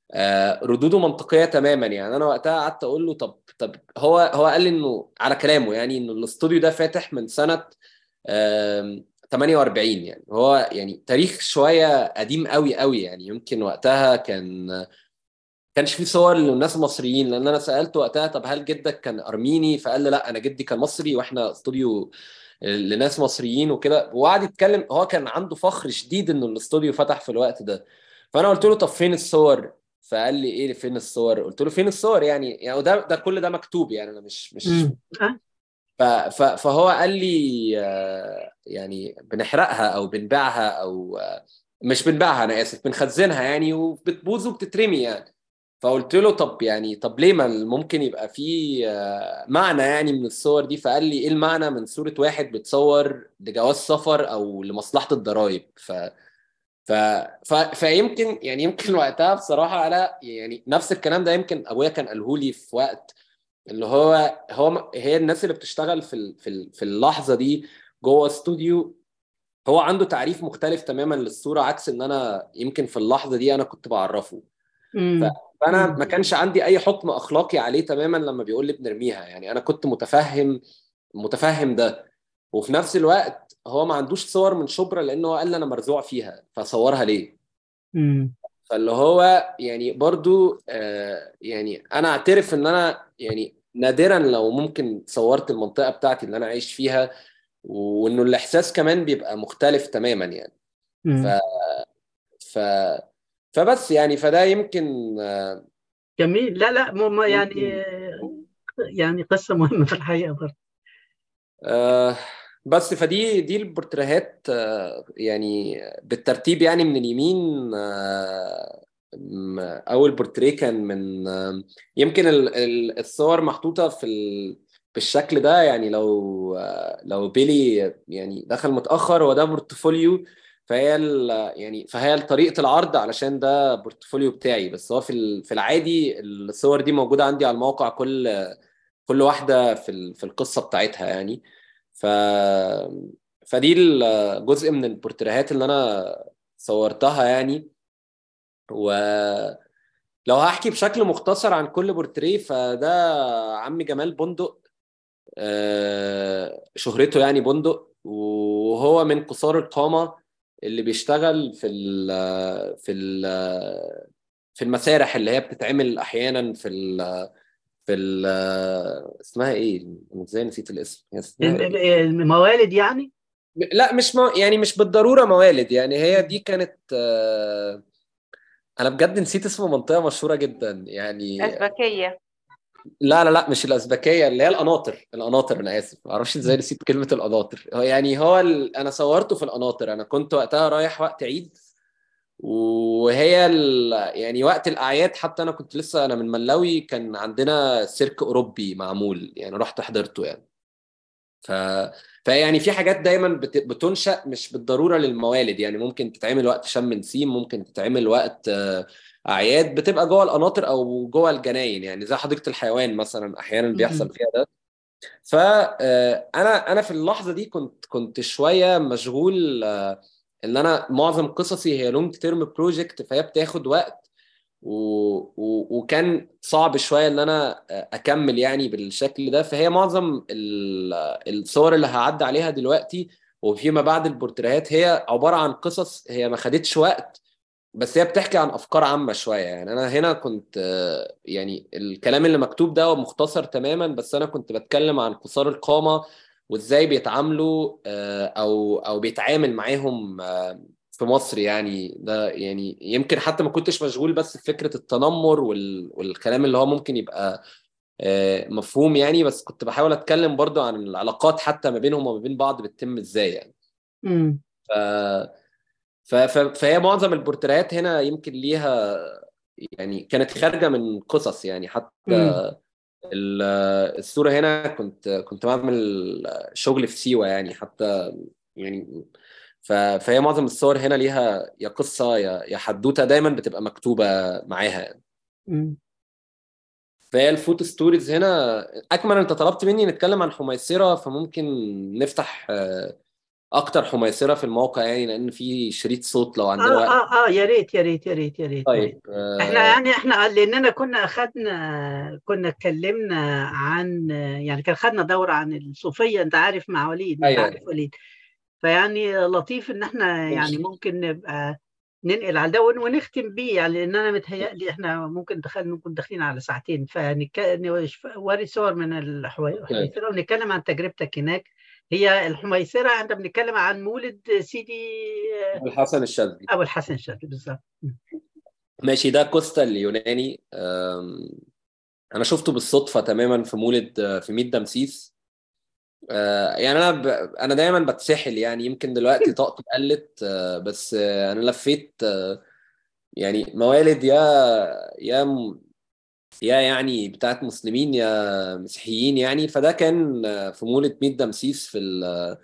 آه، ردوده منطقيه تماما يعني انا وقتها قعدت اقول له طب طب هو هو قال لي انه على كلامه يعني انه الاستوديو ده فاتح من سنه آم، 48 يعني هو يعني تاريخ شويه قديم قوي قوي يعني يمكن وقتها كان كانش في صور للناس المصريين لان انا سالت وقتها طب هل جدك كان ارميني فقال لي لا انا جدي كان مصري واحنا استوديو لناس مصريين وكده وقعد يتكلم هو كان عنده فخر شديد انه الاستوديو فتح في الوقت ده فانا قلت له طب فين الصور فقال لي ايه فين الصور قلت له فين الصور يعني يعني وده ده كل ده مكتوب يعني انا مش مش مم. آه. ف- ف- فهو قال لي آه، يعني بنحرقها او بنبيعها او آه، مش بنبيعها انا اسف بنخزنها يعني وبتبوظ وبتترمي يعني فقلت له طب يعني طب ليه ما ممكن يبقى في آه، معنى يعني من الصور دي فقال لي ايه المعنى من صورة واحد بتصور لجواز سفر او لمصلحة الضرائب ف ف... ف... فيمكن يعني يمكن وقتها بصراحة انا يعني نفس الكلام ده يمكن ابويا كان قاله لي في وقت اللي هو هو هي الناس اللي بتشتغل في ال- في ال- في اللحظه دي جوه استوديو هو عنده تعريف مختلف تماما للصوره عكس ان انا يمكن في اللحظه دي انا كنت بعرفه مم. فانا مم. ما كانش عندي اي حكم اخلاقي عليه تماما لما بيقول لي بنرميها يعني انا كنت متفهم متفهم ده وفي نفس الوقت هو ما عندوش صور من شبرا لانه هو قال لي انا مرزوع فيها فصورها ليه مم. فاللي هو يعني برضو آه يعني انا اعترف ان انا يعني نادرا لو ممكن صورت المنطقه بتاعتي اللي انا عايش فيها وانه الاحساس كمان بيبقى مختلف تماما يعني ف مم. ف فبس يعني فده يمكن آه، جميل لا لا مو- ما يعني يمكن يعني قصة مهمة في الحقيقة برضه آه بس فدي دي البورتريهات آه يعني بالترتيب يعني من اليمين آه م- اول بورتريه كان من آه يمكن ال- ال- الصور محطوطه في ال بالشكل ده يعني لو آه لو بيلي يعني دخل متاخر هو ده بورتفوليو فهي ال- يعني فهي طريقه العرض علشان ده بورتفوليو بتاعي بس هو في ال- في العادي الصور دي موجوده عندي على الموقع كل كل واحده في ال- في القصه بتاعتها يعني ف فدي الجزء من البورتريهات اللي انا صورتها يعني ولو هحكي بشكل مختصر عن كل بورتريه فده عم جمال بندق آه، شهرته يعني بندق وهو من قصار القامة اللي بيشتغل في ال في ال في المسارح اللي هي بتتعمل احيانا في ال في ال اسمها ايه؟ أنا ازاي نسيت الاسم؟ هي اسمها الم- ايه؟ الموالد يعني لا مش مو... يعني مش بالضرورة موالد يعني هي دي كانت آه، انا بجد نسيت اسم منطقة مشهورة جدا يعني أزبكية لا لا لا مش الأزبكية اللي هي القناطر القناطر أنا آسف معرفش إزاي نسيت كلمة القناطر هو يعني هو ال... أنا صورته في القناطر أنا كنت وقتها رايح وقت عيد وهي ال... يعني وقت الأعياد حتى أنا كنت لسه أنا من ملاوي كان عندنا سيرك أوروبي معمول يعني رحت حضرته يعني ف... فيعني في حاجات دايما بت... بتنشأ مش بالضرورة للموالد يعني ممكن تتعمل وقت شم نسيم ممكن تتعمل وقت آه، أعياد بتبقى جوه القناطر أو جوه الجناين يعني زي حديقة الحيوان مثلا أحيانا بيحصل مم. فيها ده فأنا أنا في اللحظة دي كنت كنت شوية مشغول آه، إن أنا معظم قصصي هي لونج تيرم بروجكت فهي بتاخد وقت و... و... وكان صعب شويه ان انا اكمل يعني بالشكل ده فهي معظم ال... الصور اللي هعدي عليها دلوقتي وفيما بعد البورتريهات هي عباره عن قصص هي ما خدتش وقت بس هي بتحكي عن افكار عامه شويه يعني انا هنا كنت آه، يعني الكلام اللي مكتوب ده مختصر تماما بس انا كنت بتكلم عن قصار القامه وازاي بيتعاملوا آه، او او بيتعامل معاهم آه، في مصر يعني ده يعني يمكن حتى ما كنتش مشغول بس بفكره التنمر وال- والكلام اللي هو ممكن يبقى آه، مفهوم يعني بس كنت بحاول اتكلم برضو عن العلاقات حتى ما بينهم وما بين بعض بتتم ازاي يعني مم. ف... ف... ف... فهي معظم البورتريهات هنا يمكن ليها يعني كانت خارجه من قصص يعني حتى مم. ال- الصوره هنا كنت كنت بعمل شغل في سيوه يعني حتى يعني ف... فهي معظم الصور هنا ليها يا قصه يا يا حدوته دايما بتبقى مكتوبه معاها يعني. مم. فهي الفوتو ستوريز هنا اكمل انت طلبت مني نتكلم عن حميصره فممكن نفتح آه، اكتر حميسره في الموقع يعني لان في شريط صوت لو عندنا اه وقت اه اه يا ريت يا ريت يا ريت يا ريت يا ريت طيب آه، احنا يعني احنا لاننا كنا اخدنا كنا اتكلمنا عن يعني كان خدنا دوره عن الصوفيه انت عارف مع وليد انت ايوه عارف وليد فيعني لطيف ان احنا يعني ماشي ممكن نبقى ننقل على ده ون- ونختم بيه يعني لان انا متهيألي احنا ممكن دخل ممكن داخلين على ساعتين فنوري صور من الحوي- اوكي الحميثره ونتكلم عن تجربتك هناك هي الحميثره احنا بنتكلم عن مولد سيدي الحسن الشاذلي ابو الحسن الشاذلي بالظبط ماشي ده كوستا اليوناني آم، انا شفته بالصدفه تماما في مولد آه، في ميت دمسيس آه، يعني انا ب... انا دايما بتسحل يعني يمكن دلوقتي طاقتي قلت آه، بس آه، انا لفيت آه، يعني موالد يا يا م- يا يعني بتاعت مسلمين يا مسيحيين يعني فده كان آه، في مولد ميت دمسيس في ال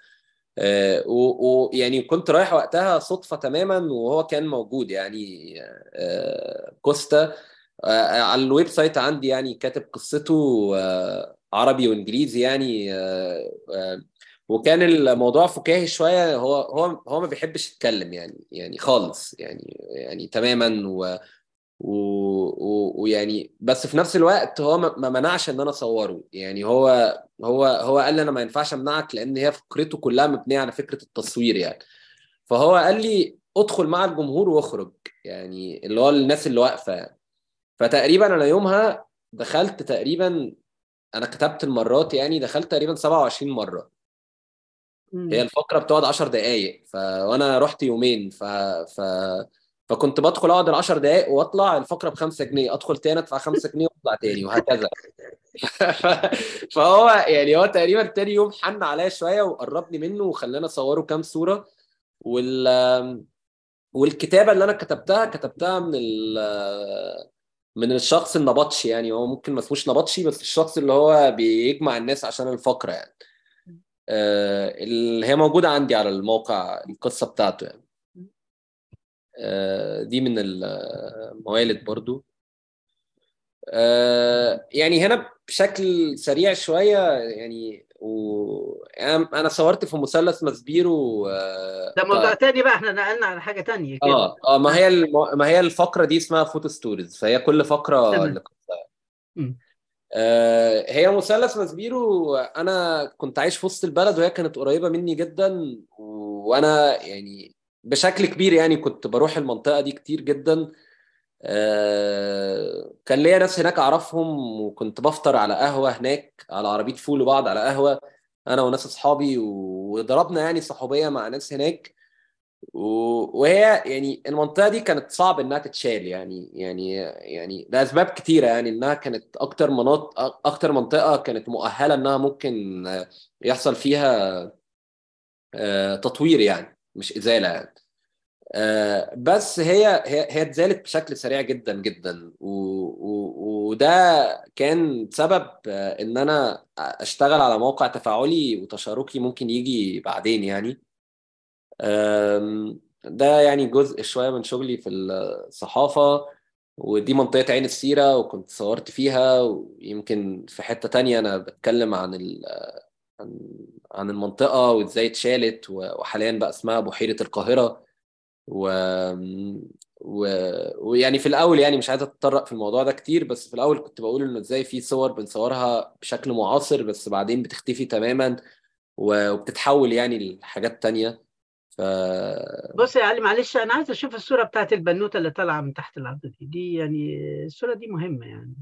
ويعني كنت رايح وقتها صدفة تماما وهو كان موجود يعني آه، كوستا آه، على الويب سايت عندي يعني كاتب قصته آه، عربي وانجليزي يعني آه، آه، وكان الموضوع فكاهي شويه هو هو هو ما بيحبش يتكلم يعني يعني خالص يعني يعني تماما و و- ويعني بس في نفس الوقت هو ما ما منعش ان انا اصوره يعني هو هو هو قال لي انا ما ينفعش امنعك لان هي فكرته كلها مبنيه على فكره التصوير يعني فهو قال لي ادخل مع الجمهور واخرج يعني اللي هو الناس اللي واقفه يعني فتقريبا انا يومها دخلت تقريبا انا كتبت المرات يعني دخلت تقريبا 27 مره هي مم. الفقره بتقعد 10 دقائق ف... وانا رحت يومين ف... ف... فكنت بدخل اقعد ال 10 دقائق واطلع الفقره ب 5 جنيه ادخل تاني ادفع 5 جنيه واطلع تاني وهكذا ف... فهو يعني هو تقريبا تاني يوم حن عليا شويه وقربني منه وخلاني اصوره كام صوره وال والكتابه اللي انا كتبتها كتبتها من ال من الشخص النبطشي يعني هو ممكن ما اسموش نبطشي بس الشخص اللي هو بيجمع الناس عشان الفقره يعني آه، اللي هي موجوده عندي على الموقع القصه بتاعته يعني آه، دي من الموالد برضو آه، يعني هنا بشكل سريع شويه يعني و... يعني انا صورت في مثلث مسبيرو آه، ده موضوع ك- تاني بقى احنا نقلنا على حاجه تانيه كده اه اه ما هي الم... ما هي الفقره دي اسمها فوتو ستوريز فهي كل فقره تمام لقصه مم. آه، هي مثلث مسبيرو انا كنت عايش في وسط البلد وهي كانت قريبه مني جدا وانا يعني بشكل كبير يعني كنت بروح المنطقه دي كتير جدا آه، كان ليا ناس هناك اعرفهم وكنت بفطر على قهوه هناك على عربيه فول وبعض على قهوه انا وناس اصحابي وضربنا يعني صحوبيه مع ناس هناك و- وهي يعني المنطقه دي كانت صعب انها تتشال يعني يعني يعني لاسباب كتيره يعني انها كانت اكتر مناطق اكتر منطقه كانت مؤهله انها ممكن آه، يحصل فيها آه، تطوير يعني مش ازاله يعني آه، بس هي هي هي اتزالت بشكل سريع جدا جدا و- و- وده كان سبب آه، ان انا اشتغل على موقع تفاعلي وتشاركي ممكن يجي بعدين يعني أم، ده يعني جزء شوية من شغلي في الصحافة ودي منطقة عين السيرة وكنت صورت فيها ويمكن في حتة تانية أنا بتكلم عن ال- عن عن المنطقة وإزاي اتشالت وحاليا بقى اسمها بحيرة القاهرة و... و... ويعني في الأول يعني مش عايز أتطرق في الموضوع ده كتير بس في الأول كنت بقول إنه إزاي في صور بنصورها بشكل معاصر بس بعدين بتختفي تماما و- وبتتحول يعني لحاجات تانية ف بص يا علي معلش انا عايز اشوف الصوره بتاعت البنوته اللي طالعه من تحت الارض دي دي يعني الصوره دي مهمه يعني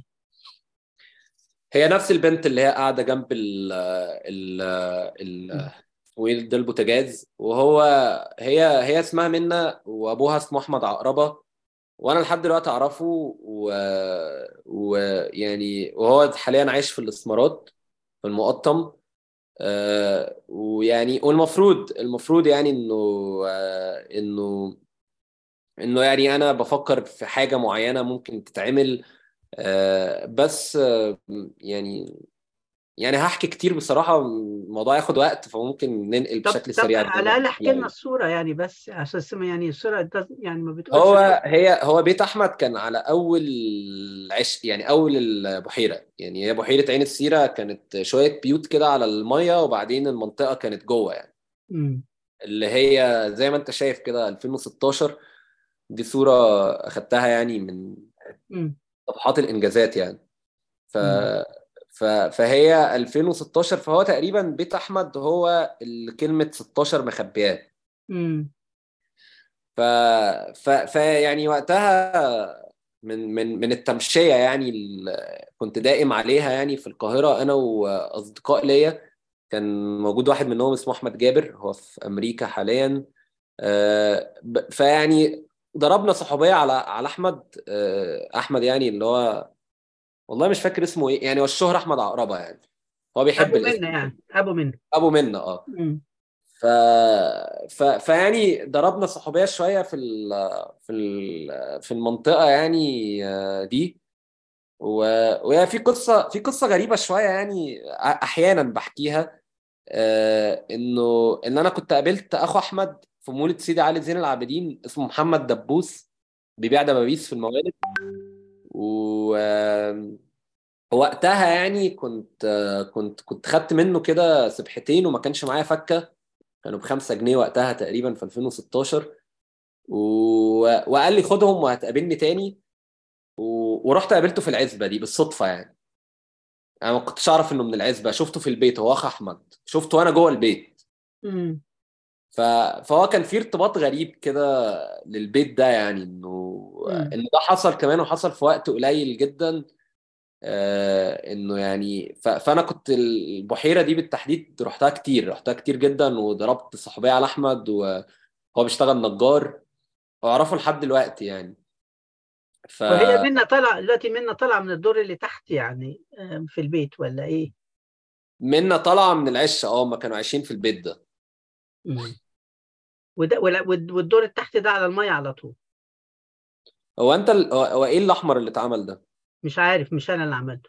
هي نفس البنت اللي هي قاعدة جنب ال ال ال ويل ده البوتاجاز وهو هي هي اسمها منى وابوها اسمه احمد عقربة وانا لحد دلوقتي اعرفه و- ويعني وهو حاليا عايش في الاسمرات في المقطم آه، ويعني والمفروض المفروض يعني انه آه، انه انه يعني انا بفكر في حاجة معينة ممكن تتعمل آه، بس آه، يعني يعني هحكي كتير بصراحة الموضوع ياخد وقت فممكن ننقل طب بشكل طب سريع على الاقل احكي لنا الصوره يعني بس عشان اسمها يعني الصوره ده يعني ما بتقولش هو هي هو بيت احمد كان على اول عش يعني اول البحيره يعني هي بحيره عين السيره كانت شويه بيوت كده على الميه وبعدين المنطقه كانت جوه يعني مم. اللي هي زي ما انت شايف كده 2016 دي صورة اخدتها يعني من مم. صفحات الانجازات يعني ف مم. ف فهي 2016 فهو تقريبا بيت احمد هو اللي كلمة 16 مخبيات مم. ف ف فيعني وقتها من من من التمشية يعني ال- كنت دائم عليها يعني في القاهرة انا واصدقاء ليا كان موجود واحد منهم اسمه احمد جابر هو في امريكا حاليا آه، ب- فيعني ضربنا صحوبية على على احمد آه، احمد يعني اللي هو والله مش فاكر اسمه ايه يعني هو الشهرة احمد عقربة يعني هو بيحب ابو الاسم منة يعني ابو منة ابو منة اه مم. ف... ف... فيعني ضربنا صحوبية شوية في ال... في ال... في المنطقة يعني آه، دي و... وهي في قصة في قصة غريبة شوية يعني أ- أحيانا بحكيها آه، إنه إن أنا كنت قابلت أخو أحمد في مولد سيدي علي زين العابدين اسمه محمد دبوس بيبيع دبابيس في الموالد و آه، وقتها يعني كنت آه، كنت كنت خدت منه كده سبحتين وما كانش معايا فكة كانوا بخمسة جنيه وقتها تقريبا في 2016 و... وقال لي خدهم وهتقابلني تاني و... ورحت قابلته في العزبة دي بالصدفة يعني انا ما كنتش اعرف انه من العزبة شفته في البيت هو اخ احمد شفته وانا جوه البيت مم. ف... فهو كان في ارتباط غريب كده للبيت ده يعني انه مم. ان ده حصل كمان وحصل في وقت قليل جدا آه انه يعني ف... فانا كنت البحيرة دي بالتحديد رحتها كتير رحتها كتير جدا وضربت صحوبية على احمد وهو بيشتغل نجار واعرفه لحد دلوقتي يعني ف وهي منا طالعه دلوقتي منا طالعه من الدور اللي تحت يعني آم، في البيت ولا ايه؟ منا طالعه من العشه اه ما كانوا عايشين في البيت ده مم. وده ولا- والد- والدور التحت ده على الميه على طول هو انت ال... هو هو ايه الاحمر اللي اتعمل ده مش عارف مش انا اللي عملته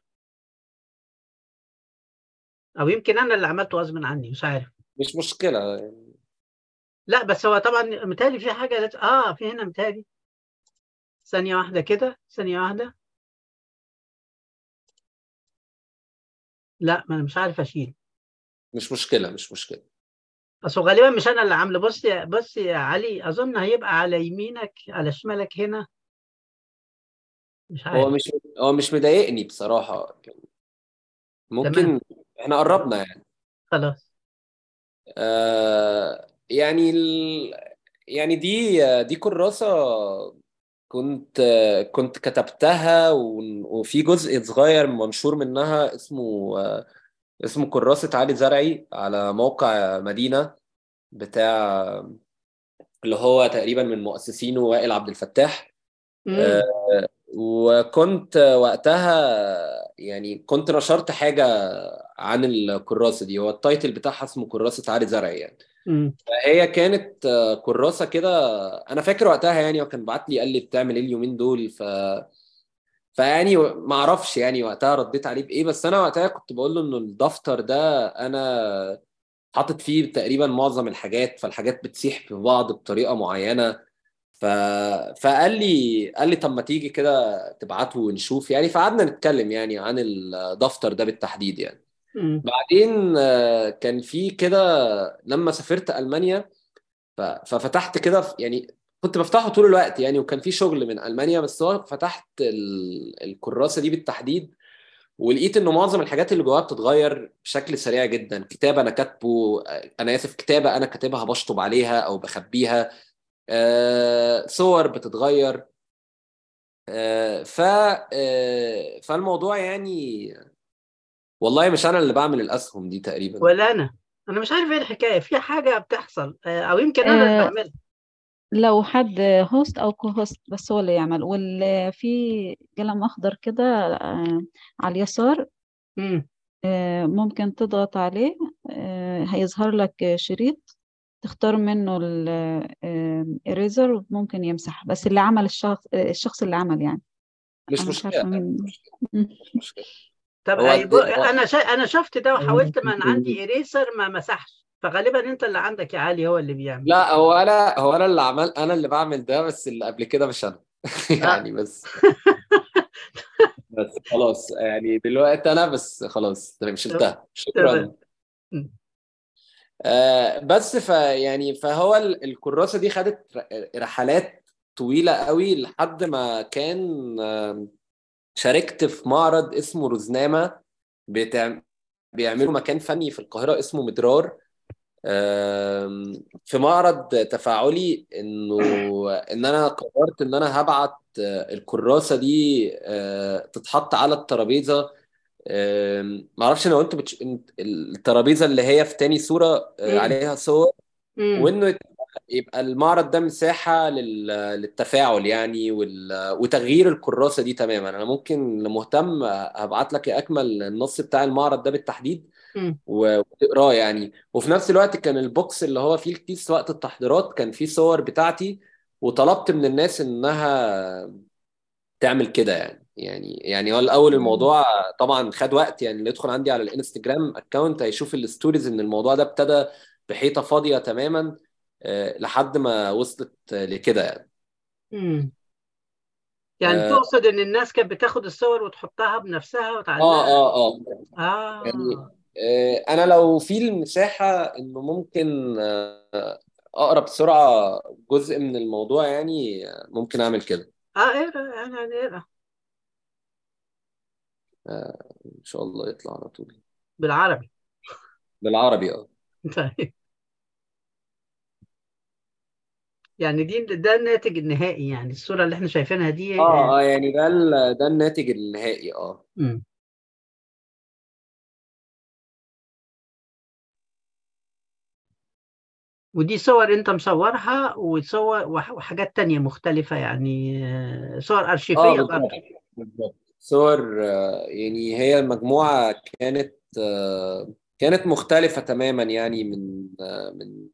او يمكن انا اللي عملته غصب عني مش عارف مش مشكله يعني. لا بس هو طبعا متهيألي في حاجه لت... اه في هنا متهيألي ثانيه واحده كده ثانيه واحده لا ما انا مش عارف اشيل مش مشكله مش مشكله اصل غالبا مش انا اللي عامله بص يا بص يا علي اظن هيبقى على يمينك على شمالك هنا مش هو عارف مش هو مش مضايقني بصراحه تمام ممكن احنا قربنا يعني خلاص آه يعني ال... يعني دي دي كراسه كنت كنت كتبتها و- وفي جزء صغير منشور منها اسمه اسمه كراسة علي زرعي على موقع مدينة بتاع اللي هو تقريبا من مؤسسينه وائل عبد الفتاح آه، امم وكنت وقتها يعني كنت نشرت حاجة عن الكراسة دي هو التايتل بتاعها اسمه كراسة علي زرعي يعني امم فهي كانت آه، كراسة كده أنا فاكر وقتها يعني هو كان بعت لي قال لي بتعمل إيه اليومين دول ف فيعني ما اعرفش يعني وقتها رديت عليه بايه بس انا وقتها كنت بقول له انه الدفتر ده انا حاطط فيه تقريبا معظم الحاجات فالحاجات بتسيح في بعض بطريقه معينه ف... فقال لي قال لي طب ما تيجي كده تبعته ونشوف يعني فقعدنا نتكلم يعني عن الدفتر ده بالتحديد يعني امم بعدين آه، كان في كده لما سافرت المانيا ف- ففتحت كده في- يعني كنت بفتحه طول الوقت يعني وكان في شغل من المانيا بس هو فتحت ال- الكراسه دي بالتحديد ولقيت انه معظم الحاجات اللي جواها بتتغير بشكل سريع جدا كتاب انا كاتبه انا اسف كتابه انا كاتبها بشطب عليها او بخبيها آه، صور بتتغير آه، ف آه، فالموضوع يعني والله مش انا اللي بعمل الاسهم دي تقريبا ولا انا انا مش عارف ايه الحكايه في حاجه بتحصل آه، او يمكن انا اللي آه، بعملها لو حد هوست او كو هوست بس هو اللي يعمل وفي قلم اخضر كده آه، على اليسار امم آه، ممكن تضغط عليه آه، هيظهر لك شريط تختار منه الإريزر وممكن يمسح بس اللي عمل الشخص الشخص اللي عمل يعني مش أنا مش مشكله عارفة مين مش مشكله طب هو أي- الد- ب- هو انا شا... انا شفت ده وحاولت ما انا عندي اريسر ما مسحش فغالبا انت اللي عندك يا علي هو اللي بيعمل لا هو انا هو انا اللي عمل انا اللي بعمل ده بس اللي قبل كده مش انا آه. يعني بس بس خلاص يعني دلوقتي انا بس خلاص تمام شلتها تمام شكرا مم. آه، بس ف يعني فهو ال- الكراسة دي خدت ر- رحلات طويلة قوي لحد ما كان آم، شاركت في معرض اسمه روزنامة بتاع بيعملوا مكان فني في القاهرة اسمه مدرار آم، في معرض تفاعلي انه ان انا قررت ان انا هبعت آه، الكراسة دي آه، تتحط على الترابيزة آم، معرفش لو انت بتش... انت- الترابيزة اللي هي في تاني صورة آه، مم. عليها صور مم. وانه يت- يبقى المعرض ده مساحة لل... للتفاعل يعني وال... وتغيير الكراسة دي تماما انا ممكن لو مهتم هبعت لك اكمل النص بتاع المعرض ده بالتحديد مم. و- وتقراه يعني وفي نفس الوقت كان البوكس اللي هو فيه الكيس وقت التحضيرات كان فيه صور بتاعتي وطلبت من الناس انها تعمل كده يعني يعني يعني هو الاول مم. الموضوع طبعا خد وقت يعني اللي يدخل عندي على الانستجرام اكونت هيشوف الستوريز ان الموضوع ده ابتدى بحيطه فاضيه تماما آه، لحد ما وصلت آه، لكده يعني مم. يعني اه تقصد ان الناس كانت بتاخد الصور وتحطها بنفسها اه وتعلقها اه اه يعني اه آه، انا لو في المساحه انه ممكن آه، اقرا بسرعه جزء من الموضوع يعني آه، ممكن اعمل كده اه اقرا يعني اقرا آه، ان شاء الله يطلع على طول بالعربي بالعربي اه طيب يعني دي ده الناتج النهائي يعني الصورة اللي احنا شايفينها دي آه، اه اه يعني ده ال- ده الناتج النهائي اه مم. ودي صور انت مصورها وصور وح- وحاجات تانية مختلفة يعني آه، صور اه أرشيفية بالظبط برضه بالظبط صور آه، يعني هي المجموعة كانت آه، كانت مختلفة تماما يعني من آه، من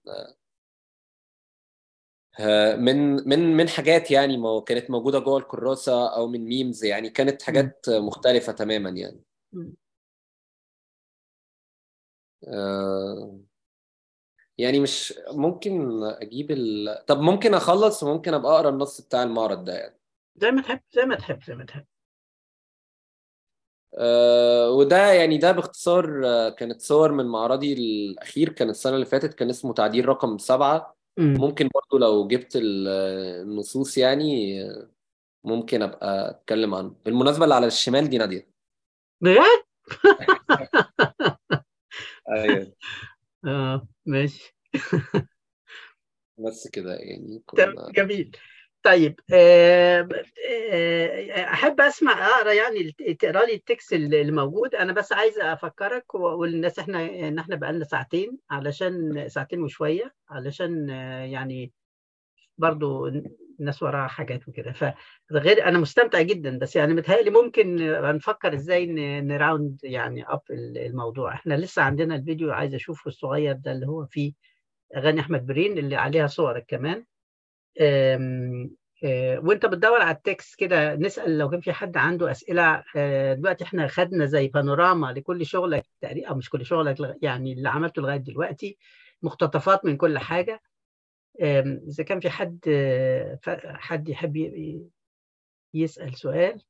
آه، من من من حاجات يعني ما كانت موجودة جوه الكراسة أو من ميمز يعني كانت مم. حاجات مختلفة تماما يعني مم. آه، يعني مش ممكن أجيب ال... طب ممكن أخلص وممكن أبقى أقرأ النص بتاع المعرض ده يعني زي ما تحب زي ما تحب زي ما تحب آه، وده يعني ده باختصار آه، كانت صور من معرضي الأخير كان السنة اللي فاتت كان اسمه تعديل رقم سبعة مم. ممكن برضو لو جبت ال- النصوص يعني آه، ممكن أبقى أتكلم عنه بالمناسبة اللي على الشمال دي نادية بجد؟ أيوه اه ماشي بس كده يعني تمام كنا جميل طيب آه، آه، احب اسمع اقرا يعني الت- تقرا لي التكست اللي موجود انا بس عايز افكرك واقول للناس احنا ان احنا بقالنا ساعتين علشان ساعتين وشويه علشان آه، يعني برضو الناس وراها حاجات وكده فغير انا مستمتع جدا بس يعني متهيألي ممكن نفكر ازاي ن- نراوند يعني اب الموضوع احنا لسه عندنا الفيديو عايز اشوفه الصغير ده اللي هو فيه اغاني احمد برين اللي عليها صورك كمان أم، أه، وانت بتدور على التكست كده نسأل لو كان في حد عنده أسئلة أه، دلوقتي احنا خدنا زي بانوراما لكل شغلك تقريبا أو مش كل شغلك لغ- يعني اللي عملته لغاية دلوقتي مقتطفات من كل حاجة أم، إذا كان في حد أه، ف- حد يحب ي- يسأل سؤال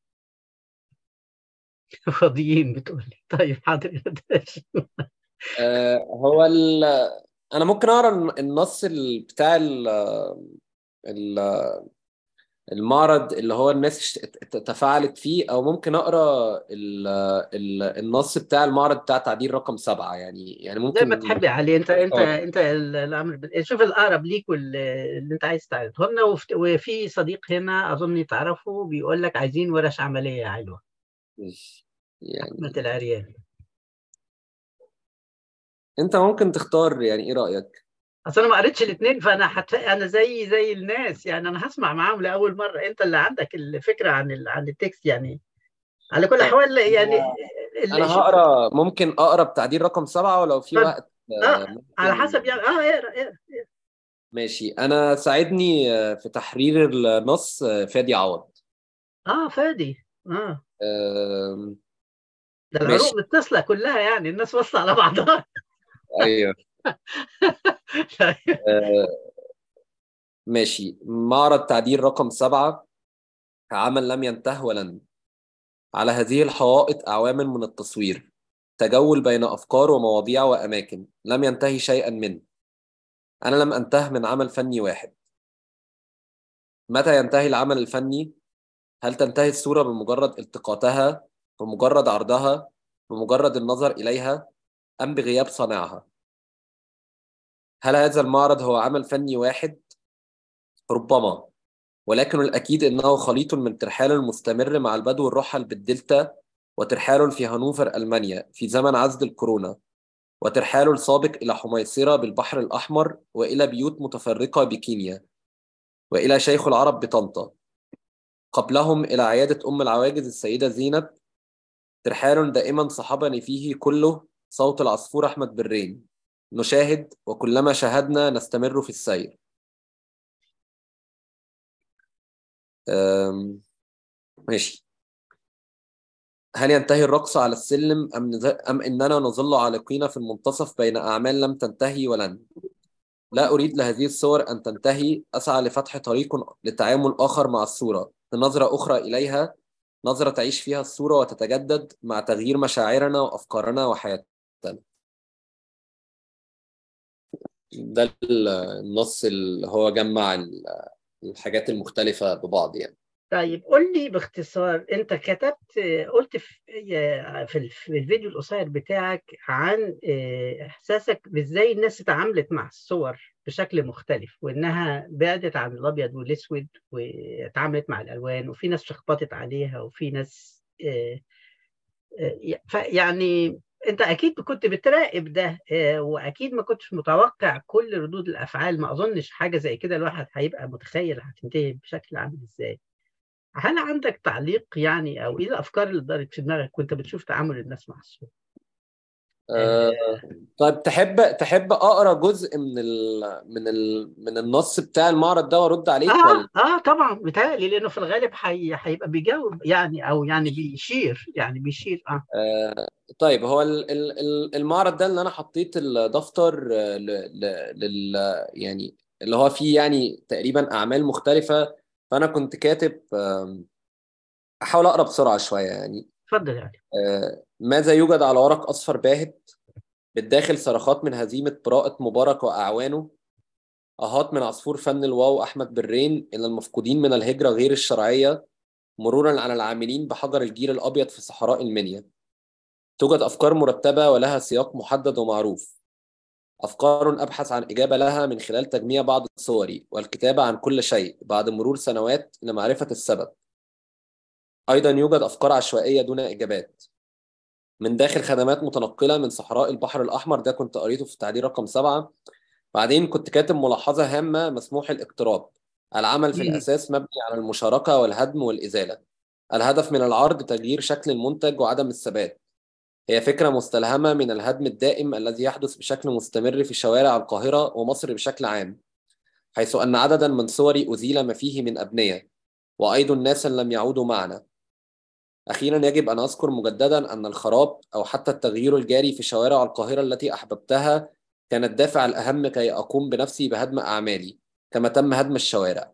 فاضيين بتقولي طيب حاضر يا داش. آه، هو ال... أنا ممكن أقرأ النص ال- بتاع ال... ال- المعرض اللي هو الناس اشت- تفاعلت فيه او ممكن اقرا ال ال النص بتاع المعرض بتاع تعديل رقم سبعة يعني يعني زي ما ممكن تحب يا علي انت انت اختار انت ال- الامر بال- شوف الاقرب ليك واللي انت عايز تعرضه لنا وفت- وفي صديق هنا اظن تعرفه بيقول لك عايزين ورش عمليه حلوه يعني احمد العريان انت ممكن تختار يعني ايه رايك اصل انا ما قريتش الاثنين فانا حت... انا زي زي الناس يعني انا هسمع معاهم لاول مره انت اللي عندك الفكره عن ال... عن التكست يعني على كل طب الاحوال يعني انا اللي أنا شوف هقرا ممكن اقرا بتعديل رقم سبعة ولو في اتفضل. وقت اه آه، على ممكن حسب يعني اه اقرا اقرا ماشي انا ساعدني آه، في تحرير النص آه، فادي عوض اه فادي اه آم، ده ماشي العروق متصله كلها يعني الناس واصله على بعضها ايوه آه، ماشي معرض تعديل رقم سبعة عمل لم ينته ولن على هذه الحوائط أعواما من التصوير تجول بين أفكار ومواضيع وأماكن لم ينتهي شيئا منه أنا لم أنته من عمل فني واحد متى ينتهي العمل الفني؟ هل تنتهي الصورة بمجرد التقاطها بمجرد عرضها بمجرد النظر إليها أم بغياب صانعها؟ هل هذا المعرض هو عمل فني واحد؟ ربما ولكن الأكيد أنه خليط من ترحال مستمر مع البدو الرحل بالدلتا وترحال في هانوفر ألمانيا في زمن عزل الكورونا وترحال السابق إلى حميصرة بالبحر الأحمر وإلى بيوت متفرقة بكينيا وإلى شيخ العرب بطنطا قبلهم إلى عيادة أم العواجز السيدة زينب ترحال دائما صحبني فيه كله صوت العصفور أحمد برين نشاهد وكلما شاهدنا نستمر في السير أم... ماشي هل ينتهي الرقص على السلم أم, نز... أم إننا نظل عالقين في المنتصف بين أعمال لم تنتهي ولن لا أريد لهذه الصور أن تنتهي أسعى لفتح طريق لتعامل آخر مع الصورة بنظرة أخرى إليها نظرة تعيش فيها الصورة وتتجدد مع تغيير مشاعرنا وأفكارنا وحياتنا ده النص اللي هو جمع ال- الحاجات المختلفة ببعض يعني طيب قول لي باختصار انت كتبت قلت في في ال- في الفيديو القصير بتاعك عن اه، احساسك بازاي الناس اتعاملت مع الصور بشكل مختلف وانها بعدت عن الابيض والاسود واتعاملت مع الالوان وفي ناس شخبطت عليها وفي ناس اه، اه، ف- يعني انت اكيد كنت بتراقب ده اه، واكيد ما كنتش متوقع كل ردود الافعال ما اظنش حاجه زي كده الواحد هيبقى متخيل هتنتهي بشكل عامل ازاي هل عندك تعليق يعني او ايه الافكار اللي دارت في دماغك وانت بتشوف تعامل الناس مع الصوره؟ أه طيب تحب تحب أقرأ جزء من ال... من ال... من النص بتاع المعرض ده وأرد عليك اه ولا اه طبعا بيتهيألي لانه في الغالب حي... هيبقى بيجاوب يعني او يعني بيشير يعني بيشير اه آه، طيب هو ال- ال- ال- المعرض ده اللي انا حطيت الدفتر آه، ل- ل- لل يعني اللي هو فيه يعني تقريبا اعمال مختلفه فانا كنت كاتب آم، احاول اقرا بسرعه شويه يعني اتفضل يعني آه، ماذا يوجد على ورق اصفر باهت بالداخل صرخات من هزيمه براءه مبارك واعوانه اهات من عصفور فن الواو احمد برين الى المفقودين من الهجره غير الشرعيه مرورا على العاملين بحجر الجيل الابيض في صحراء المنيا توجد أفكار مرتبة ولها سياق محدد ومعروف أفكار أبحث عن إجابة لها من خلال تجميع بعض صوري والكتابة عن كل شيء بعد مرور سنوات لمعرفة السبب أيضا يوجد أفكار عشوائية دون إجابات من داخل خدمات متنقلة من صحراء البحر الأحمر ده كنت قريته في التعديل رقم سبعة بعدين كنت كاتب ملاحظة هامة مسموح الاقتراب العمل في مم. الأساس مبني على المشاركة والهدم والإزالة الهدف من العرض تغيير شكل المنتج وعدم الثبات هي فكرة مستلهمة من الهدم الدائم الذي يحدث بشكل مستمر في شوارع القاهرة ومصر بشكل عام حيث أن عددا من صوري أزيل ما فيه من أبنية وأيضا ناسا لم يعودوا معنا أخيرا يجب أن أذكر مجددا أن الخراب أو حتى التغيير الجاري في شوارع القاهرة التي أحببتها كان الدافع الأهم كي أقوم بنفسي بهدم أعمالي كما تم هدم الشوارع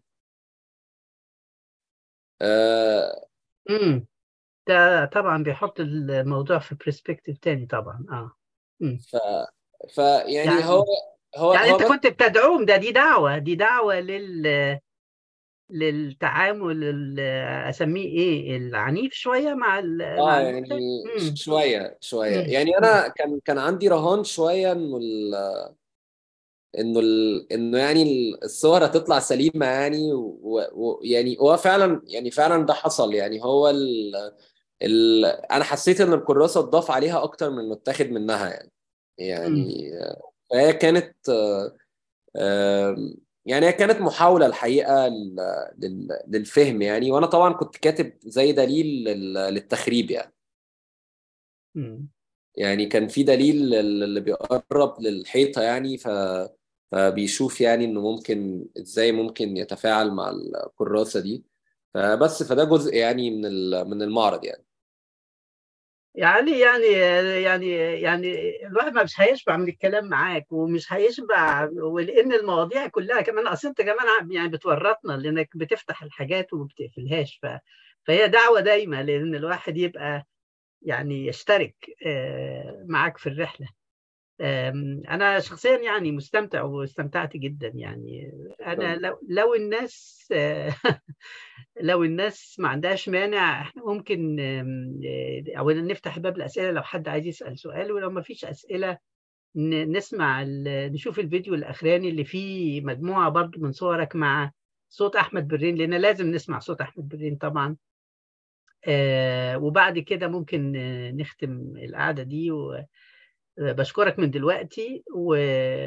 أه امم ده طبعا بيحط الموضوع في برسبكتيف تاني طبعا اه مم. ف... فيعني يعني هو هو يعني هو انت بس كنت بتدعوهم ده دي دعوه دي دعوه لل للتعامل ال- اسميه ايه العنيف شويه مع ال- مع اه المنتج يعني امم شويه شويه امم يعني امم انا كان كان عندي رهان شويه انه ال... انه ال... انه يعني ال- الصور هتطلع سليمه يعني ويعني و... و... يعني هو فعلا يعني فعلا ده حصل يعني هو ال... ال... انا حسيت ان الكراسه اتضاف عليها اكتر من المتاخد منها يعني امم يعني فهي كانت آه، آم، يعني هي كانت محاولة الحقيقة لل- لل- للفهم يعني وأنا طبعا كنت كاتب زي دليل لل- للتخريب يعني امم يعني كان في دليل لل- اللي بيقرب للحيطة يعني ف فبيشوف يعني إنه ممكن إزاي ممكن يتفاعل مع الكراسة دي فبس فده جزء يعني من ال- من المعرض يعني يعني يعني يعني يعني الواحد ما مش هيشبع من الكلام معاك ومش هيشبع ولان المواضيع كلها كمان اصل انت كمان ع- يعني بتورطنا لانك بتفتح الحاجات وما بتقفلهاش ف... فهي دعوه دايما لان الواحد يبقى يعني يشترك آه، معك في الرحلة آم، أنا شخصيا يعني مستمتع واستمتعت جدا يعني أنا لو لو الناس آه، لو الناس ما عندهاش مانع احنا ممكن آم، آه، أولا نفتح باب الأسئلة لو حد عايز يسأل سؤال ولو ما فيش أسئلة ن- نسمع ال- نشوف الفيديو الأخراني اللي فيه مجموعة برضو من صورك مع صوت أحمد برين لأن لازم نسمع صوت أحمد برين طبعا آه، وبعد كده ممكن آه، نختم القعدة دي وبشكرك من دلوقتي و...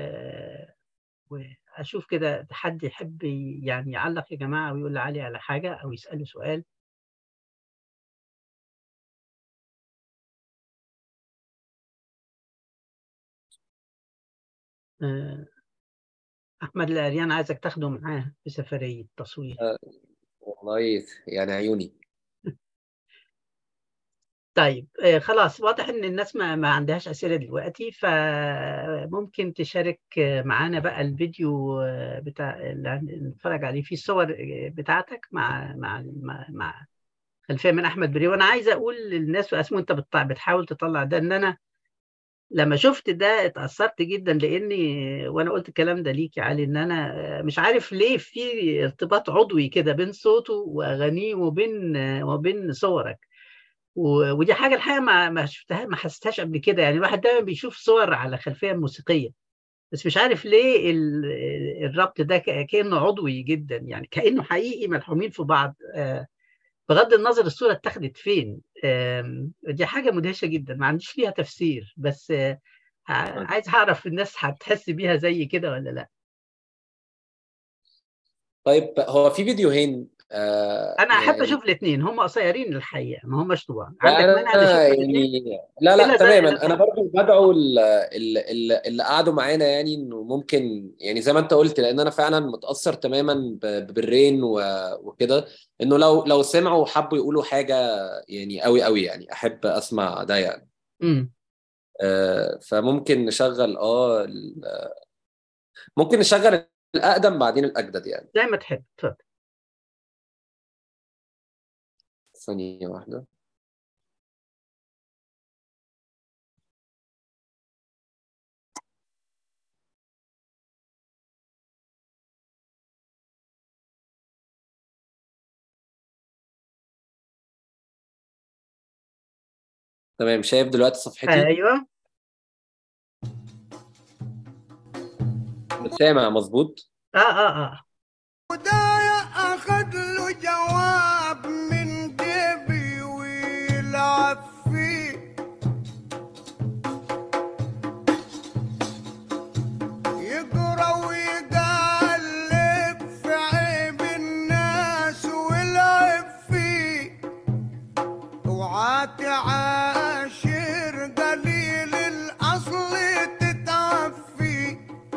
وأشوف كده حد يحب يعني يعلق يا جماعة ويقول لعلي على حاجة أو يسأله سؤال آه، أحمد العريان عايزك تاخده معاه في سفرية تصوير والله يعني عيوني طيب آه، خلاص واضح ان الناس ما, ما عندهاش اسئله دلوقتي فممكن تشارك آه، معانا بقى الفيديو آه، بتاع اللي هن- نتفرج عليه فيه الصور آه، بتاعتك مع مع مع, مع خلفيه من احمد بري وانا عايز اقول للناس واسمه انت بتطلع بتحاول تطلع ده ان انا لما شفت ده اتأثرت جدا لاني وانا قلت الكلام ده ليك يا علي ان انا آه، مش عارف ليه في ارتباط عضوي كده بين صوته واغانيه وبين آه، وبين صورك و- ودي حاجه الحقيقه ما ما شفتها ما حسيتهاش قبل كده يعني الواحد دايما بيشوف صور على خلفيه موسيقيه بس مش عارف ليه ال- الربط ده ك- كانه عضوي جدا يعني كانه حقيقي ملحومين في بعض آه، بغض النظر الصوره اتاخدت فين آم، دي حاجه مدهشه جدا ما عنديش ليها تفسير بس آه، ع- عايز اعرف الناس هتحس بيها زي كده ولا لا طيب هو في فيديوهين آه انا احب يعني اشوف الاثنين هم قصيرين الحقيقه ما هماش طوال عندك انا مانع نشوف الاثنين يعني لا لا الا زي تماما انا برضو بدعو ال- ال- ال- اللي قعدوا معانا يعني انه ممكن يعني زي ما انت قلت لان انا فعلا متاثر تماما ب- بالرين و- وكده انه لو لو سمعوا وحبوا يقولوا حاجه يعني قوي قوي يعني احب اسمع ده يعني امم آه، فممكن نشغل اه ال- ممكن نشغل الاقدم بعدين الاجدد يعني زي ما تحب اتفضل ثانيه واحده تمام شايف دلوقتي صفحتي ايوه سامع مظبوط اه اه اه ودايا اخد له جواب من جيبي ويلعب فيه يقرا ويقلب في عيب الناس ويلعب فيه اوعى تعاشر قليل الاصل تتعفي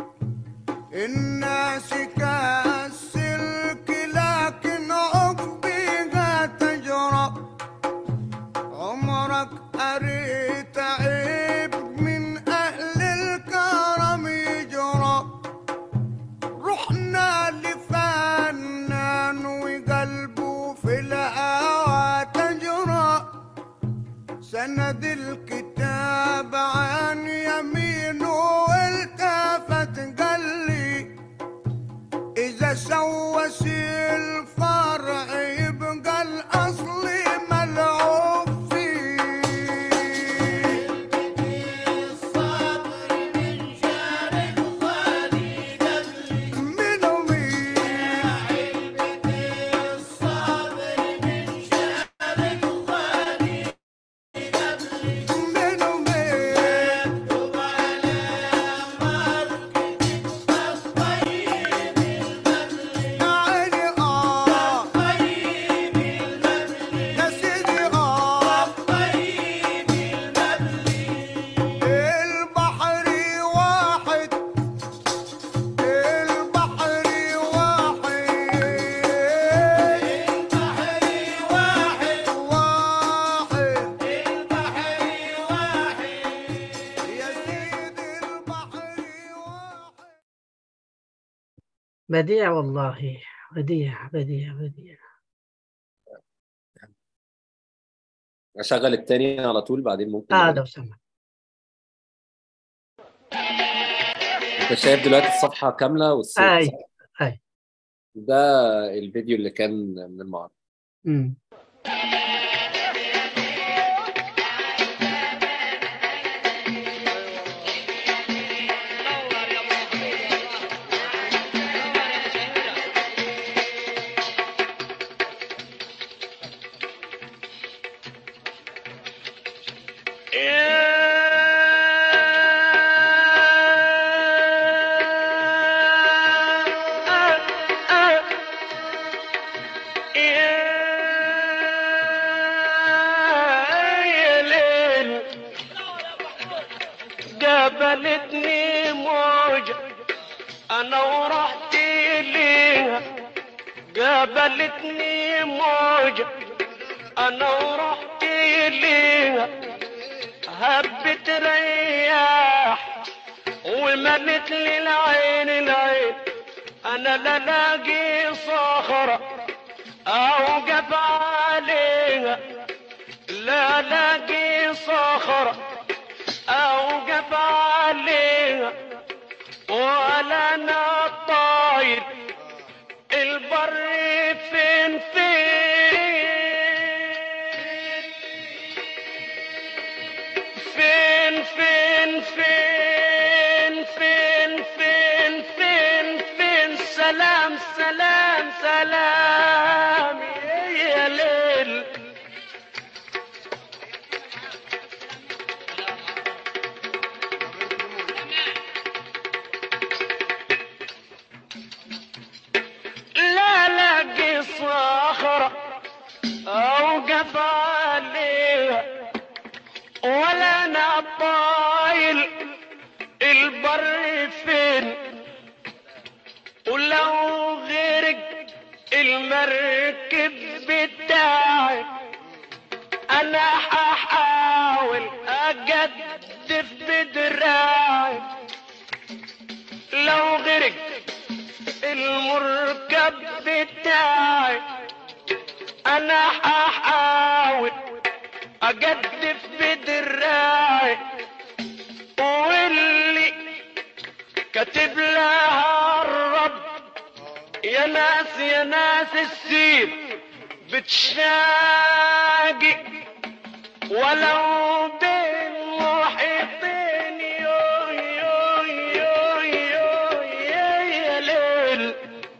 الناس كالسلك لكن عقبها تجرى عمرك قريت عيب من أهل الكرم يجرى رحنا لفنان وقلبه في الهوى تجرى سند الكتاب عن يمينه والتفت قال لي إذا سوس الفرع يبقى الأصل ملعوب فيه منو مين منو مين عيني آه يا سيدي آه البحر واحد البحر واحد واحد يا سيدي البحر واحد بديع والله بديع بديع بديع اشغل التاني على طول بعدين ممكن اه نقول. لو سمحت انت شايف دلوقتي الصفحة كاملة والصوت اي صح؟ اي ده الفيديو اللي كان من المعرض مم. قابلتني موجة أنا ورحت ليها قابلتني موجة أنا ورحت ليها هبت رياح وملت لي العين العين أنا لا لاقي صخرة أوقف عليها لا لاقي صخرة أوقف عليها ولا أنا طاير البر فين فين فين فين فين فين فين فين سلام سلام سلام يا ليل لا لاقي صخرة أوقف عليها ولا أنا طايل البر فين ولو غرق المركب بتاعي أنا هحاول أجدف بدراعي لو غرق المركب بتاعي انا هحاول اجدف بدراعي واللي كاتب لها الرب يا ناس يا ناس السير بتشاقي ولو بين محيطين يو يو يو يو يا يا ليل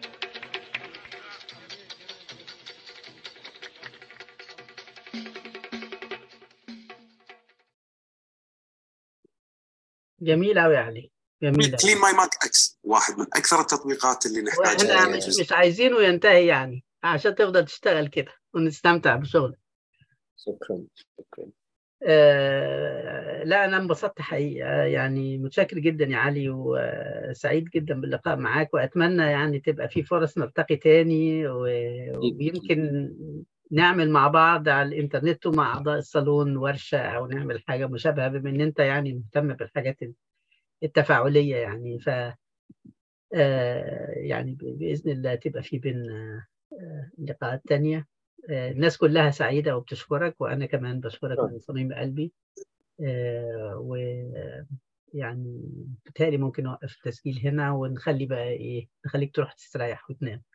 جميل قوي يا علي جميل أوي. كلين ماي ماك اكس واحد من اكثر التطبيقات اللي نحتاجها واحنا مش مش عايزينه ينتهي يعني عشان تفضل تشتغل كده ونستمتع بشغلك شكرا شكرا آه لا انا انبسطت حقيقه يعني متشكر جدا يا علي وسعيد جدا باللقاء معاك واتمنى يعني تبقى في فرص نلتقي تاني و- ويمكن نعمل مع بعض على الانترنت ومع اعضاء الصالون ورشه او نعمل حاجه مشابهه بما ان انت يعني مهتم بالحاجات التفاعليه يعني ف آه، يعني ب- باذن الله تبقى في بينا آه، لقاءات تانية آه، الناس كلها سعيدة وبتشكرك وأنا كمان بشكرك من صميم قلبي ويعني بتهيألي ممكن نوقف التسجيل هنا ونخلي بقى إيه نخليك تروح تستريح وتنام